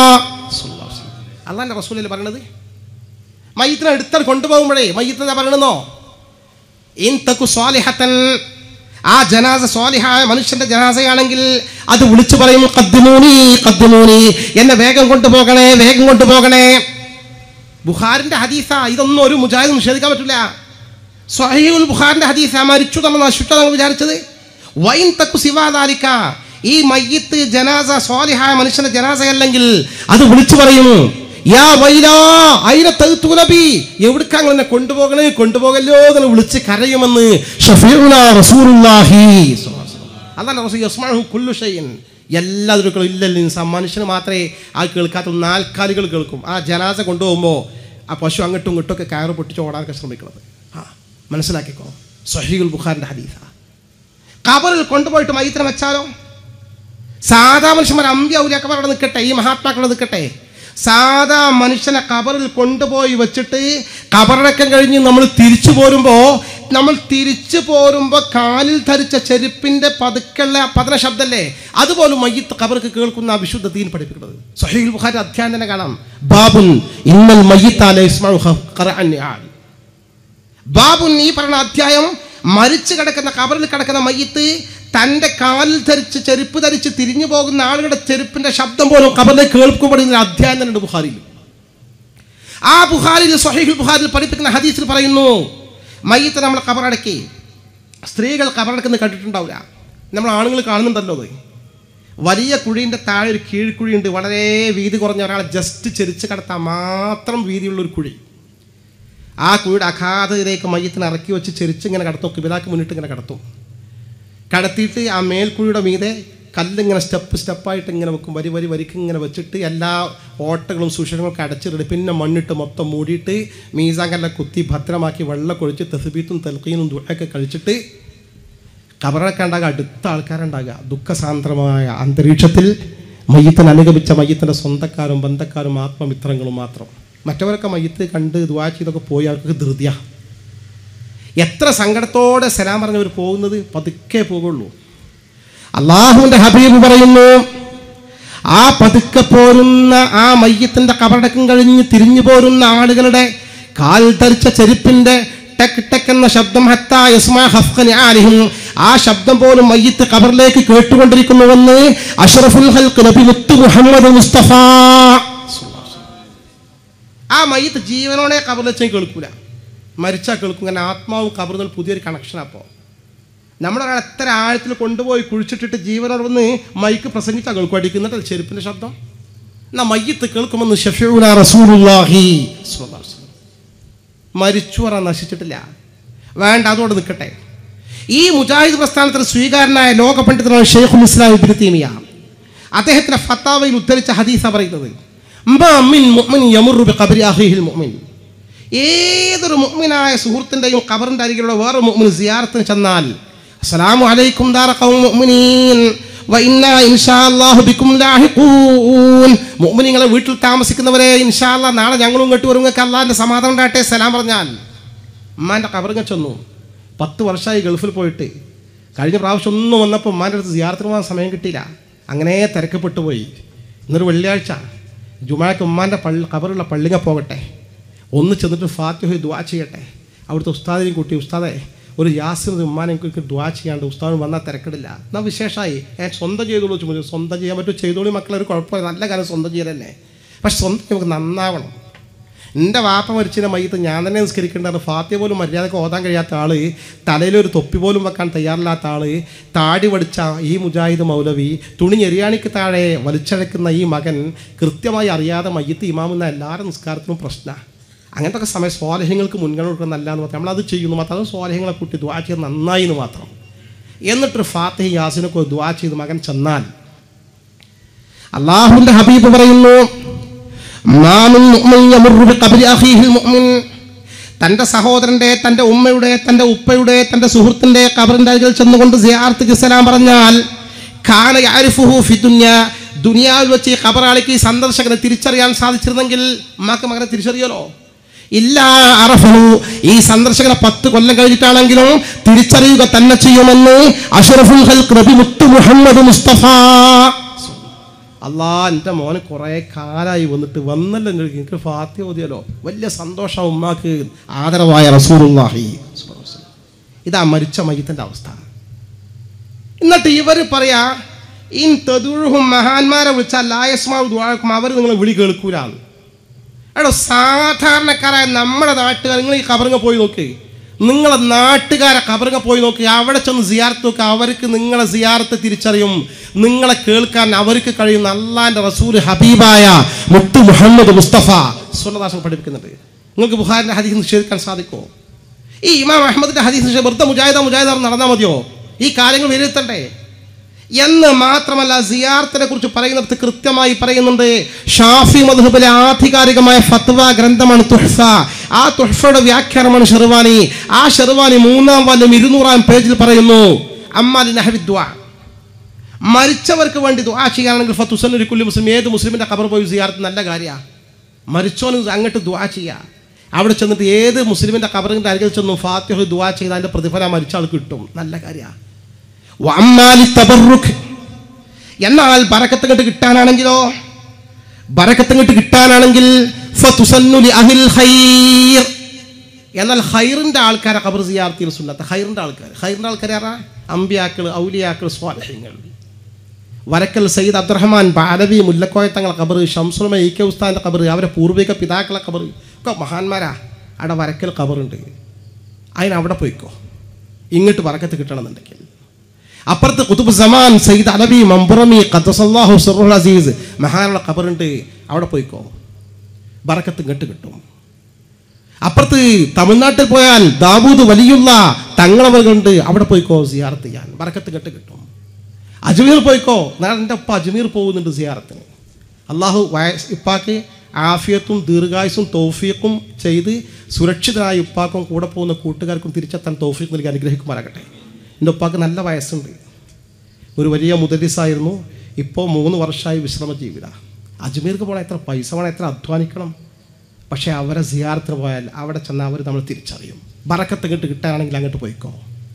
അള്ളാന്റെ റസൂലല്ലേ പറയണത് മയ്യത്തിനെ എടുത്താൽ കൊണ്ടുപോകുമ്പോഴേ മയ്യത്തിനെ പറയണമെന്നോ ഇൻ തക്കു സ്വാലിഹത്തൻ ആ ജനാസ സ്വാലിഹായ മനുഷ്യന്റെ ജനാസയാണെങ്കിൽ അത് വിളിച്ചു പറയും കദ്ദിമൂനി കദ്ദിമൂനി എന്നെ വേഗം കൊണ്ടുപോകണേ വേഗം കൊണ്ടുപോകണേ ബുഖാറിന്റെ ഹദീസ ഇതൊന്നും ഒരു മുജാഹിദ് നിഷേധിക്കാൻ പറ്റില്ല സ്വഹീഉൽ ബുഖാറിന്റെ ഹദീസ മരിച്ചു നമ്മൾ നശിച്ചു നമ്മൾ വിചാരിച്ചത് വൈൻ തക്കു സിവാദാലിക്ക ഈ മയ്യത്ത് ജനാസ സ്വാലിഹായ മനുഷ്യന്റെ ജനാസയല്ലെങ്കിൽ അത് വിളിച്ചു പറയും യാ വൈലാ അയിന തഴുത്തു നബി എവിടേക്കാങ്ങൾ എന്നെ കൊണ്ടുപോകണേ കൊണ്ടുപോകല്ലോ എന്ന് വിളിച്ച് കരയുമെന്ന് ഷഫീഉന റസൂലുള്ളാഹി അതാണ് റസൂൽ യസ്മഉ കുല്ലു ഷൈഇൻ എല്ലാ ദുരുക്കളും ഇല്ലല്ല ഇൻസാൻ മനുഷ്യന് മാത്രമേ ആ കേൾക്കാത്ത നാൽക്കാലികൾ കേൾക്കും ആ ജനാസ കൊണ്ടുപോകുമ്പോൾ ആ പശു അങ്ങോട്ടും ഇങ്ങോട്ടും ഒക്കെ കയറ് പൊട്ടിച്ച് ഓടാനൊക്കെ ശ്രമിക്കുന്നത് ആ മനസ്സിലാക്കിക്കോ സഹീൽ ബുഖാറിന്റെ ഹദീസ കബറിൽ കൊണ്ടുപോയിട്ട് മൈത്രം വെച്ചാലോ സാധാ മനുഷ്യന്മാർ അമ്പി ഔലിയാക്കന്മാരോട് നിൽക്കട്ടെ ഈ മഹാത്മാക്കളോട് നിൽക്കട്ടെ സാധാ മനുഷ്യനെ കബറിൽ കൊണ്ടുപോയി വെച്ചിട്ട് കബറടക്കം കഴിഞ്ഞ് നമ്മൾ തിരിച്ചു പോരുമ്പോൾ നമ്മൾ തിരിച്ചു പോരുമ്പോൾ കാലിൽ ധരിച്ച ചെരുപ്പിന്റെ പതുക്കുള്ള പതന ശബ്ദമല്ലേ അതുപോലും മയ്യത്ത് കബർക്ക് കേൾക്കുന്ന ആ വിശുദ്ധ ദീൻ പഠിപ്പിക്കുന്നത് സഹീൽ ബുഖാരി അധ്യായം തന്നെ കാണാം ബാബുൻ ഇന്നൽ മയ്യത്താലെ ബാബുൻ ഈ പറയുന്ന അധ്യായം മരിച്ചു കിടക്കുന്ന കബറിൽ കിടക്കുന്ന മയ്യത്ത് തൻ്റെ കാലിൽ ധരിച്ച് ചെരുപ്പ് ധരിച്ച് തിരിഞ്ഞു പോകുന്ന ആളുകളുടെ ചെരുപ്പിന്റെ ശബ്ദം പോലും കബറിൽ കേൾക്കപ്പെടുന്ന അധ്യായം തന്നെ ഉണ്ട് ബുഖാരിയിൽ ആ ബുഖാരിൽ സഹീഹുൽ ബുഖാരിൽ പഠിപ്പിക്കുന്ന ഹദീസിൽ പറയുന്നു മയ്യത്ത് നമ്മൾ കബറടക്കി സ്ത്രീകൾ കബറടക്കുന്നത് കണ്ടിട്ടുണ്ടാവില്ല നമ്മൾ ആണുങ്ങൾ കാണുന്നുണ്ടല്ലോ അത് വലിയ കുഴീൻ്റെ താഴെ ഒരു കീഴ്ക്കുഴിയുണ്ട് വളരെ വീതി കുറഞ്ഞ ഒരാളെ ജസ്റ്റ് ചെരിച്ച് കടത്താൻ മാത്രം വീതിയുള്ളൊരു കുഴി ആ കുഴിയുടെ അഗാധയിലേക്ക് മയ്യത്തിനെ ഇറക്കി വെച്ച് ചെരിച്ച് ഇങ്ങനെ കടത്തും കിബിലാക്ക് മുന്നിട്ട് ഇങ്ങനെ കടത്തും കടത്തിയിട്ട് ആ മേൽക്കുഴിയുടെ മീതെ കല്ലിങ്ങനെ സ്റ്റെപ്പ് സ്റ്റെപ്പായിട്ട് ഇങ്ങനെ വെക്കും വരി വരി വരിക്ക് ഇങ്ങനെ വെച്ചിട്ട് എല്ലാ ഓട്ടകളും സുഷിരങ്ങളൊക്കെ അടച്ചിട്ട് പിന്നെ മണ്ണിട്ട് മൊത്തം മൂടിയിട്ട് മീസാങ്കല്ല കുത്തി ഭദ്രമാക്കി വെള്ളം കൊഴിച്ച് തെസുബീത്തും തെൽക്കീനും ദുഃഖമൊക്കെ കഴിച്ചിട്ട് കബറൊക്കെ ഉണ്ടാകുക അടുത്ത ആൾക്കാരുണ്ടാകുക ദുഃഖസാന്ദ്രമായ അന്തരീക്ഷത്തിൽ മയ്യത്തിന് അനുഗമിച്ച മയ്യത്തിൻ്റെ സ്വന്തക്കാരും ബന്ധക്കാരും ആത്മമിത്രങ്ങളും മാത്രം മറ്റവരൊക്കെ മയ്യത്ത് കണ്ട് ദുവാ ചെയ്തൊക്കെ പോയി അവർക്ക് ധൃതിയ എത്ര സങ്കടത്തോടെ സലാം പറഞ്ഞവർ പോകുന്നത് പതുക്കെ പോകുള്ളൂ അള്ളാഹുവിൻ്റെ ഹബീബ് പറയുന്നു ആ പതുക്കെ പോരുന്ന ആ മയ്യത്തിൻ്റെ കബറടക്കം കഴിഞ്ഞ് തിരിഞ്ഞു പോരുന്ന ആളുകളുടെ കാൽ ധരിച്ച ചെരുപ്പിൻ്റെ ടെക് ടെക് എന്ന ശബ്ദം ഹത്താ യസ്മാ ഹഫ്ഖൻ ആലിഹിം ആ ശബ്ദം പോലും മയ്യത്ത് കബറിലേക്ക് കേട്ടുകൊണ്ടിരിക്കുന്നുവെന്ന് അഷ്റഫുൽ ഹൽക്ക് നബി മുത്തു മുഹമ്മദ് മുസ്തഫ ആ മയ്യത്ത് ജീവനോടെ കബറിൽ വെച്ചാൽ കേൾക്കൂല മരിച്ചാൽ കേൾക്കും കാരണം ആത്മാവും കബറും പുതിയൊരു കണക്ഷൻ അപ്പോൾ നമ്മളൊരാൾ എത്ര ആഴത്തിൽ കൊണ്ടുപോയി കുഴിച്ചിട്ടിട്ട് ജീവനോട് വന്ന് മൈക്ക് പ്രസംഗിച്ചാൽ കേൾക്കും അടിക്കുന്നുണ്ട് ചെരുപ്പിൻ്റെ ശബ്ദം എന്നാ മയ്യത്ത് കേൾക്കുമെന്ന് ഷഫീഉന റസൂലുള്ളാഹി സ്വല്ലല്ലാഹു അലൈഹി വസല്ലം. മരിച്ചു പറ നശിച്ചിട്ടില്ല വേണ്ട അതോടെ നിൽക്കട്ടെ ഈ മുജാഹിദ് പ്രസ്ഥാനത്തിന് സ്വീകാരനായ ലോക പണ്ഡിതനാണ് ഷെയ്ഖുൽ ഇസ്ലാം ഇബ്നു തൈമിയ അദ്ദേഹത്തിന്റെ ഫത്താവയിൽ ഉദ്ധരിച്ച ഹദീസ പറയുന്നത് മാ മിൻ മുഅ്മിൻ യമറു ബിഖബ്രി അഖീഹിൽ മുഅ്മിൻ ഏതൊരു മുഅ്മിനായ സുഹൃത്തിൻ്റെയും കബറിൻ്റെ അരികിലുള്ള വേറെ മുഅ്മിൻ സിയാറത്തിന് ചെന്നാൽ അസ്സലാമു അലൈക്കും ദാറ ഖൗം മുഅ്മിനീൻ വ ഇന്നാ ഇൻഷാ അല്ലാഹു ബിക്കും ലാഹിഖൂൻ മുഅ്മിനീങ്ങളെ വീട്ടിൽ താമസിക്കുന്നവരെ ഇൻഷാ അല്ലാ നാളെ ഞങ്ങളും ഇങ്ങോട്ട് വരും നിങ്ങൾക്ക് അള്ളാഹിൻ്റെ സമാധാനം ഉണ്ടാകട്ടെ സലാം പറഞ്ഞാൽ ഉമ്മാൻ്റെ കബറിങ്ങ ചെന്നു പത്ത് വർഷമായി ഗൾഫിൽ പോയിട്ട് കഴിഞ്ഞ പ്രാവശ്യം ഒന്നും വന്നപ്പോൾ ഉമ്മാൻ്റെ അടുത്ത് സിയാറത്തിന് പോകാൻ സമയം കിട്ടിയില്ല അങ്ങനെ തിരക്കപ്പെട്ടു പോയി ഇന്നൊരു വെള്ളിയാഴ്ച ജുമാക്ക് ഉമ്മാൻ്റെ പള്ളി കബറുള്ള പള്ളിങ്ങ പോകട്ടെ ഒന്ന് ചെന്നിട്ട് ഫാത്തിഹ ദ്വാ ചെയ്യട്ടെ അവിടുത്തെ ഉസ്താദിനെയും കൂട്ടി ഉസ്താദെ ഒരു യാസിന് ഉമ്മാനെ എനിക്ക് ദ്വാ ചെയ്യാണ്ട് ഉസ്താദ് വന്നാൽ തിരക്കിടില്ല എന്നാൽ വിശേഷമായി ഞാൻ സ്വന്തം ചെയ്തോളൂ വെച്ച് മതി സ്വന്തം ചെയ്യാൻ പറ്റും ചെയ്തോളി മക്കളെ ഒരു കുഴപ്പമില്ല നല്ല കാര്യം സ്വന്തം ചെയ്യൽ തന്നെ പക്ഷെ സ്വന്തം നമുക്ക് നന്നാവണം എൻ്റെ വാപ്പ മരിച്ചതിനെ മയ്യത്ത് ഞാൻ തന്നെ നിസ്കരിക്കേണ്ടത് ഫാത്തിയ പോലും മര്യാദക്ക് ഓതാൻ കഴിയാത്ത ആള് തലയിലൊരു തൊപ്പി പോലും വെക്കാൻ തയ്യാറില്ലാത്ത ആള് താടി വടിച്ച ഈ മുജാഹിദ് മൗലവി തുണി ഞെരിയാണിക്ക് താഴെ വലിച്ചഴക്കുന്ന ഈ മകൻ കൃത്യമായി അറിയാതെ മയ്യത്ത് ഇമാമെന്ന എല്ലാവരും നിസ്കാരത്തിനും പ്രശ്നമാണ് അങ്ങനത്തെ ഒക്കെ സമയം സ്വാലഹ്യങ്ങൾക്ക് മുൻഗണന കൊടുക്കുന്നല്ല എന്ന് മാത്രം നമ്മളത് ചെയ്യുന്നു മാത്രം അത് സ്വാലഹ്യങ്ങളെ കൂട്ടി ദ്വാ ചെയ്ത് നന്നായി എന്ന് മാത്രം എന്നിട്ട് ഫാത്തിഹ യാസിനൊക്കെ ദ്വാ ചെയ്ത് മകൻ ചെന്നാൽ അള്ളാഹുവിൻ്റെ ഹബീബ് പറയുന്നു മാമിൻ മുഅ്മിൻ യമറു ബിഖബ്രി അഖീഹിൽ മുഅ്മിൻ തൻ്റെ സഹോദരൻ്റെ തൻ്റെ ഉമ്മയുടെ തൻ്റെ ഉപ്പയുടെ തൻ്റെ സുഹൃത്തിൻ്റെ കബറിൻ്റെ അരികിൽ ചെന്നുകൊണ്ട് സിയാർത്ത് സലാം പറഞ്ഞാൽ ഖാന യാരിഫുഹു ഫി ദുനിയ ദുനിയാവിൽ വെച്ച് ഈ ഖബറാളിക്ക് ഈ സന്ദർശകനെ തിരിച്ചറിയാൻ സാധിച്ചിരുന്നെങ്കിൽ ഉമ്മാക്ക് മകനെ തിരിച്ചറിയലോ ഇല്ല അറഫഹു ഈ സന്ദർശകനെ പത്ത് കൊല്ലം കഴിഞ്ഞിട്ടാണെങ്കിലും തിരിച്ചറിയുക തന്നെ ചെയ്യുമെന്ന് അഷറഫുൽ ഹൽക്ക് നബി മുത്തു മുഹമ്മദ് മുസ്തഫ അല്ലാ എൻ്റെ മോന് കുറേ കാലമായി വന്നിട്ട് വന്നല്ലോ എൻ്റെ അടുക്കൽ. എനിക്ക് ഫാത്തി ഓതിയല്ലോ വലിയ സന്തോഷം ഉമ്മാക്ക് ആദരവായ റസൂലുള്ളാഹി ഇതാ മരിച്ച മയ്യത്തിൻ്റെ അവസ്ഥ എന്നിട്ട് ഇവർ പറയാ ഇൻ തെതുഴും മഹാന്മാരെ വിളിച്ചാൽ ലായസ്മാവ് ദ്വാഴക്കും അവർ നിങ്ങളെ വിളി കേൾക്കൂലാന്ന് എടോ സാധാരണക്കാരായ നമ്മുടെ നാട്ടുകാർ നിങ്ങൾ ഈ കബറിങ്ങ പോയി നോക്ക് നിങ്ങളെ നാട്ടുകാരെ കബറിങ്ങ പോയി നോക്ക് അവിടെ ചെന്ന് സിയാർത്ത് നോക്ക് അവർക്ക് നിങ്ങളെ സിയാർത്ത് തിരിച്ചറിയും നിങ്ങളെ കേൾക്കാൻ അവർക്ക് കഴിയുന്ന അള്ളാന്റെ റസൂൽ ഹബീബായ മുത്തു മുഹമ്മദ് മുസ്തഫ സുന്നദാസൻ പഠിപ്പിക്കുന്നുണ്ട് നിങ്ങൾക്ക് ബുഹാരിന്റെ ഹദീസ് നിഷേധിക്കാൻ സാധിക്കുമോ ഈ ഇമാം അഹമ്മദിന്റെ ഹദീസ് നിഷേധം വെറുതെ മുജാഹിദ മുജാഹിദ നടന്നാൽ മതിയോ ഈ കാര്യങ്ങൾ വിലയിരുത്തണ്ടേ എന്ന് മാത്രമല്ല സിയാർത്തിനെ കുറിച്ച് പറയുന്നിടത്ത് കൃത്യമായി പറയുന്നുണ്ട് ഷാഫി മധുബിലെ ആധികാരികമായ ഫത്വ ഗ്രന്ഥമാണ് തുഹ്ഫ ആ തുഹ്ഫയുടെ വ്യാഖ്യാനമാണ് ഷെർവാനി ആ ഷെർവാനി മൂന്നാം വാല്യം ഇരുന്നൂറാം പേജിൽ പറയുന്നു അമ്മാലി നഹവിദ്വ മരിച്ചവർക്ക് വേണ്ടി ദുആ ചെയ്യാനാണെങ്കിൽ ഫത്തുസല്ലി കുല്ലി മുസ്ലിം ഏത് മുസ്ലിമിന്റെ ഖബർ പോയി സിയാർത്ത് നല്ല കാര്യമാണ് മരിച്ചോന് അങ്ങോട്ട് ദുആ ചെയ്യുക അവിടെ ചെന്നിട്ട് ഏത് മുസ്ലിമിൻ്റെ കബറിൻ്റെ അരികിൽ ചെന്നും ഫാത്തിഹ ദുവാ ചെയ്ത് അതിൻ്റെ പ്രതിഫലം മരിച്ച ആൾക്ക് കിട്ടും നല്ല കാര്യമാണ് വമ്മാലി തബറുഖ് എന്നാൽ ബറക്കത്ത് കെട്ട് കിട്ടാനാണെങ്കിലോ ബറക്കത്ത് കെട്ട് കിട്ടാനാണെങ്കിൽ ഫതുസന്നു ലി അഹിൽ ഖൈർ എന്നാൽ ഹൈറിൻ്റെ ആൾക്കാരെ ഖബർ സിയാർത്തിയിൽ സുന്നത്ത് ഹൈറിൻ്റെ ആൾക്കാർ ഹൈറിൻ്റെ ആൾക്കാർ ആരാ അമ്പിയാക്കൾ ഔലിയാക്കൾ സ്വാലഹ്യങ്ങൾ വരക്കൽ സയ്യിദ് അബ്ദുറഹ്മാൻ ബാലവി മുല്ലക്കോയ തങ്ങളെ ഖബർ ഷംസുലമ ഇ കെ ഉസ്താദിൻ്റെ ഖബർ അവരെ പൂർവിക പിതാക്കളെ ഖബർ ഒക്കെ മഹാന്മാരാ അവിടെ വരക്കൽ ഖബറുണ്ട് അതിനവിടെ പോയിക്കോ ഇങ്ങോട്ട് വറക്കത്ത് കിട്ടണമെന്നുണ്ടെങ്കിൽ അപ്പുറത്ത് കുതുബ് സമാൻ സയ്യിദ് അലവി മമ്പുറമി ഖദ്സല്ലാഹു സിറുൽ അസീസ് മഹാനുള്ള ഖബറുണ്ട് അവിടെ പോയിക്കോ ബറക്കത്ത് ഇങ്ങോട്ട് കിട്ടും അപ്പുറത്ത് തമിഴ്നാട്ടിൽ പോയാൽ ദാവൂദ് വലിയുള്ള തങ്ങളവകളുണ്ട് അവിടെ പോയിക്കോ സിയാറത്ത് ചെയ്യാൻ ബറക്കത്ത് കെട്ട് കിട്ടും അജ്മീർ പോയിക്കോ ഞാൻ എൻ്റെ ഉപ്പ അജ്മീർ പോകുന്നുണ്ട് സിയാറത്തിന് അള്ളാഹു വയസ് ഇപ്പാക്ക് ആഫിയത്തും ദീർഘായുസും തൗഫീഖും ചെയ്ത് സുരക്ഷിതരായ ഉപ്പാക്കും കൂടെ പോകുന്ന കൂട്ടുകാർക്കും തിരിച്ചെത്താൻ തൗഫീഖ് നൽകി അനുഗ്രഹിക്കുമാറാകട്ടെ എൻ്റെ ഉപ്പാക്ക് നല്ല വയസ്സുണ്ട് ഒരു വലിയ മുദരിസായിരുന്നു ഇപ്പോൾ മൂന്ന് വർഷമായി വിശ്രമ ജീവിത അജ്മീർക്ക് പോകണം എത്ര പൈസ വേണം എത്ര അധ്വാനിക്കണം പക്ഷേ അവരെ സിയാറത്തിന് പോയാൽ അവിടെ ചെന്നാൽ അവർ നമ്മൾ തിരിച്ചറിയും ബറക്കത്ത് ഇങ്ങോട്ട് കിട്ടാനാണെങ്കിൽ അങ്ങോട്ട് പോയിക്കോ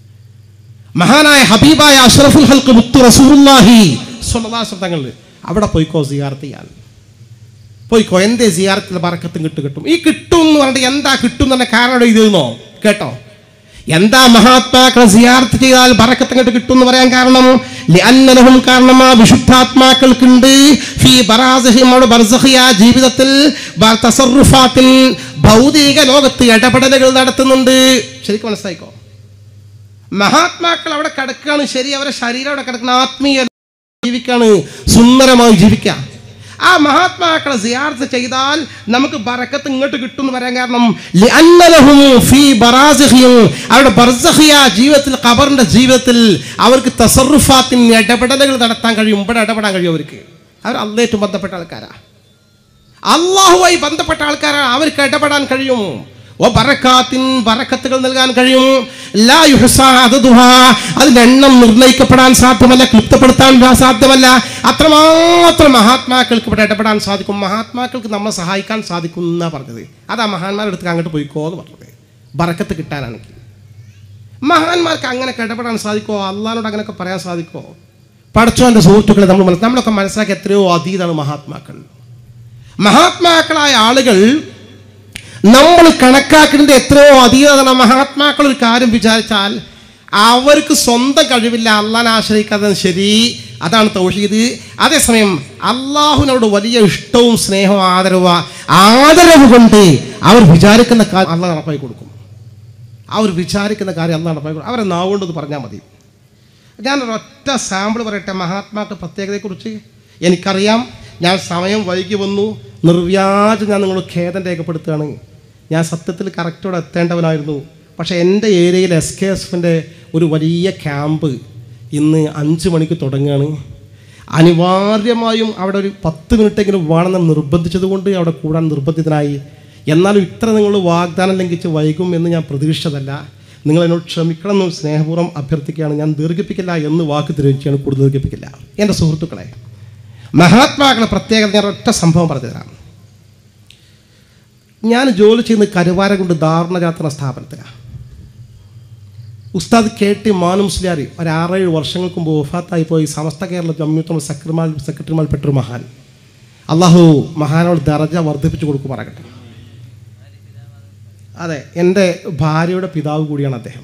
മഹാനായ ഹബീബായ അഷ്റഫുൽ ഹൽക്ക് മുത്തു റസൂലുള്ളാഹി സ്വല്ലല്ലാഹു അലൈഹി വസല്ലം തങ്ങൾ അവിടെ പോയിക്കോ സിയാറത്ത് ചെയ്യാൻ പോയിക്കോ എന്തേ സിയാറത്തിൽ ബറക്കത്തും കിട്ടും കിട്ടും ഈ കിട്ടും എന്ന് പറഞ്ഞിട്ട് എന്താ കിട്ടും എന്ന് പറഞ്ഞ കാരണം എഴുതുന്നോ കേട്ടോ എന്താ മഹാത്മാക്കളെ സിയാർത്ത് ചെയ്താൽ ബറക്കത്ത് അങ്ങോട്ട് കിട്ടും എന്ന് പറയാൻ കാരണം ലിഅന്നലഹും കാരണം ആ വിശുദ്ധാത്മാക്കൾക്കുണ്ട് ഫീ ബറാസിഹിം അവിടെ ബർസഖിയ ജീവിതത്തിൽ ബ- തസറുഫാത്തിൽ ഭൗതിക ലോകത്ത് ഇടപെടലുകൾ നടത്തുന്നുണ്ട് ശരിക്കും മനസ്സിലായിക്കോ മഹാത്മാക്കൾ അവിടെ കിടക്കുകയാണ് ശരി അവരെ ശരീരം അവിടെ കിടക്കുന്ന ആത്മീയ ജീവിക്കാണ് സുന്ദരമായി ജീവിക്കാം ആ മഹാത്മാക്കളെ സിയാർത്ത് ചെയ്താൽ നമുക്ക് ബറക്കത്ത് ഇങ്ങോട്ട് കിട്ടും എന്ന് പറയാൻ കാരണം ലിഅന്നലഹും ഫീ ബറാസിഹിം അവരുടെ ബർസഖിയ ജീവിതത്തിൽ ഖബറിന്റെ ജീവിതത്തിൽ അവർക്ക് തസറുഫാത്തിന് ഇടപെടലുകൾ നടത്താൻ കഴിയും ഇവിടെ ഇടപെടാൻ കഴിയും അവർക്ക് അവർ അള്ളേറ്റും ബന്ധപ്പെട്ട ആൾക്കാരാ അള്ളാഹുമായി ബന്ധപ്പെട്ട ആൾക്കാരാണ് അവർക്ക് ഇടപെടാൻ കഴിയും ഓ ബറക്കാത്തിൻ ബറക്കത്തുകൾ നൽകാൻ കഴിയും ലാ യുഹ്സാ അദദുഹാ. അതിന്റെ എണ്ണം നിർണ്ണയിക്കപ്പെടാൻ സാധ്യമല്ല ക്ലിപ്തപ്പെടുത്താൻ സാധ്യമല്ല അത്രമാത്രം മഹാത്മാക്കൾക്ക് ഇവിടെ ഇടപെടാൻ സാധിക്കും മഹാത്മാക്കൾക്ക് നമ്മളെ സഹായിക്കാൻ സാധിക്കും എന്നാ പറഞ്ഞത് അതാ മഹാന്മാരുടെ അടുത്ത് അങ്ങോട്ട് പോയിക്കോ എന്ന് പറഞ്ഞത് ബറക്കത്ത് കിട്ടാനാണെങ്കിൽ മഹാന്മാർക്ക് അങ്ങനെയൊക്കെ ഇടപെടാൻ സാധിക്കുമോ അള്ളഹാനോട് അങ്ങനെയൊക്കെ പറയാൻ സാധിക്കുമോ പഠിച്ചോൻ്റെ സുഹൃത്തുക്കളെ നമ്മൾ മനസ്സി- നമ്മളൊക്കെ മനസ്സിലാക്കി എത്രയോ അതീതാണ് മഹാത്മാക്കൾ മഹാത്മാക്കളായ ആളുകൾ നമ്മൾ കണക്കാക്കുന്നത് എത്രയോ അധികം മഹാത്മാക്കൾ ഒരു കാര്യം വിചാരിച്ചാൽ അവർക്ക് സ്വന്തം കഴിവില്ല അള്ളാനെ ആശ്രയിക്കാതെ ശരി അതാണ് തൗഹീദ് അതേസമയം അള്ളാഹുവിനോട് വലിയ ഇഷ്ടവും സ്നേഹവും ആദരവ് ആദരവ് കൊണ്ട് അവർ വിചാരിക്കുന്ന കാര്യം അള്ളാഹ് നടപ്പാക്കി കൊടുക്കും അവർ വിചാരിക്കുന്ന കാര്യം അള്ളാഹ് നടപ്പാക്കി കൊടുക്കും അവരെ നാവുകൊണ്ടത് പറഞ്ഞാൽ മതി ഞാനൊരൊറ്റ സാമ്പിൾ പറയട്ടെ മഹാത്മാക്കളുടെ പ്രത്യേകതയെക്കുറിച്ച് എനിക്കറിയാം ഞാൻ സമയം വൈകി വന്നു നിർവ്യാജം ഞാൻ നിങ്ങളോട് ഖേദം രേഖപ്പെടുത്തുകയാണ് ഞാൻ സത്യത്തിൽ കറക്റ്റോടെ എത്തേണ്ടവനായിരുന്നു പക്ഷേ എൻ്റെ ഏരിയയിൽ എസ് കെ എസ് എഫിൻ്റെ ഒരു വലിയ ക്യാമ്പ് ഇന്ന് അഞ്ച് മണിക്ക് തുടങ്ങുകയാണ് അനിവാര്യമായും അവിടെ ഒരു പത്ത് മിനിറ്റെങ്കിലും വേണമെന്ന് നിർബന്ധിച്ചത് കൊണ്ട് അവിടെ കൂടാൻ നിർബന്ധിതനായി എന്നാലും ഇത്ര നിങ്ങൾ വാഗ്ദാനം ലംഘിച്ച് വൈകും എന്ന് ഞാൻ പ്രതീക്ഷിച്ചതല്ല നിങ്ങൾ എന്നോട് ക്ഷമിക്കണം എന്ന് സ്നേഹപൂർവ്വം അഭ്യർത്ഥിക്കുകയാണ് ഞാൻ ദീർഘിപ്പിക്കില്ല എന്ന് വാക്ക് തിരിച്ചാണ് കൂടുതൽ ദീർഘിപ്പിക്കില്ല എൻ്റെ സുഹൃത്തുക്കളെ മഹാത്മാക്കളെ പ്രത്യേകത ഞാൻ ഒറ്റ സംഭവം പറഞ്ഞു തരാം ഞാൻ ജോലി ചെയ്യുന്ന കരുവാരകുണ്ട് ദാരുണജാത്ര സ്ഥാപനത്തിലാണ് ഉസ്താദ് കെ ടി മാനു മുസ്ലിയാരി ഒരു ആറേഴ് വർഷങ്ങൾക്ക് മുമ്പ് വഫാത്തായി പോയി സമസ്ത കേരള ജമ്മിയത്തുള്ള സെക്രട്ടറിമാർ സെക്രട്ടറിമാരിൽപ്പെട്ടൊരു മഹാൻ അള്ളാഹു മഹാനോട് ദർജ വർദ്ധിപ്പിച്ചു കൊടുക്കുമാറാകട്ടെ അതെ എൻ്റെ ഭാര്യയുടെ പിതാവ് കൂടിയാണ് അദ്ദേഹം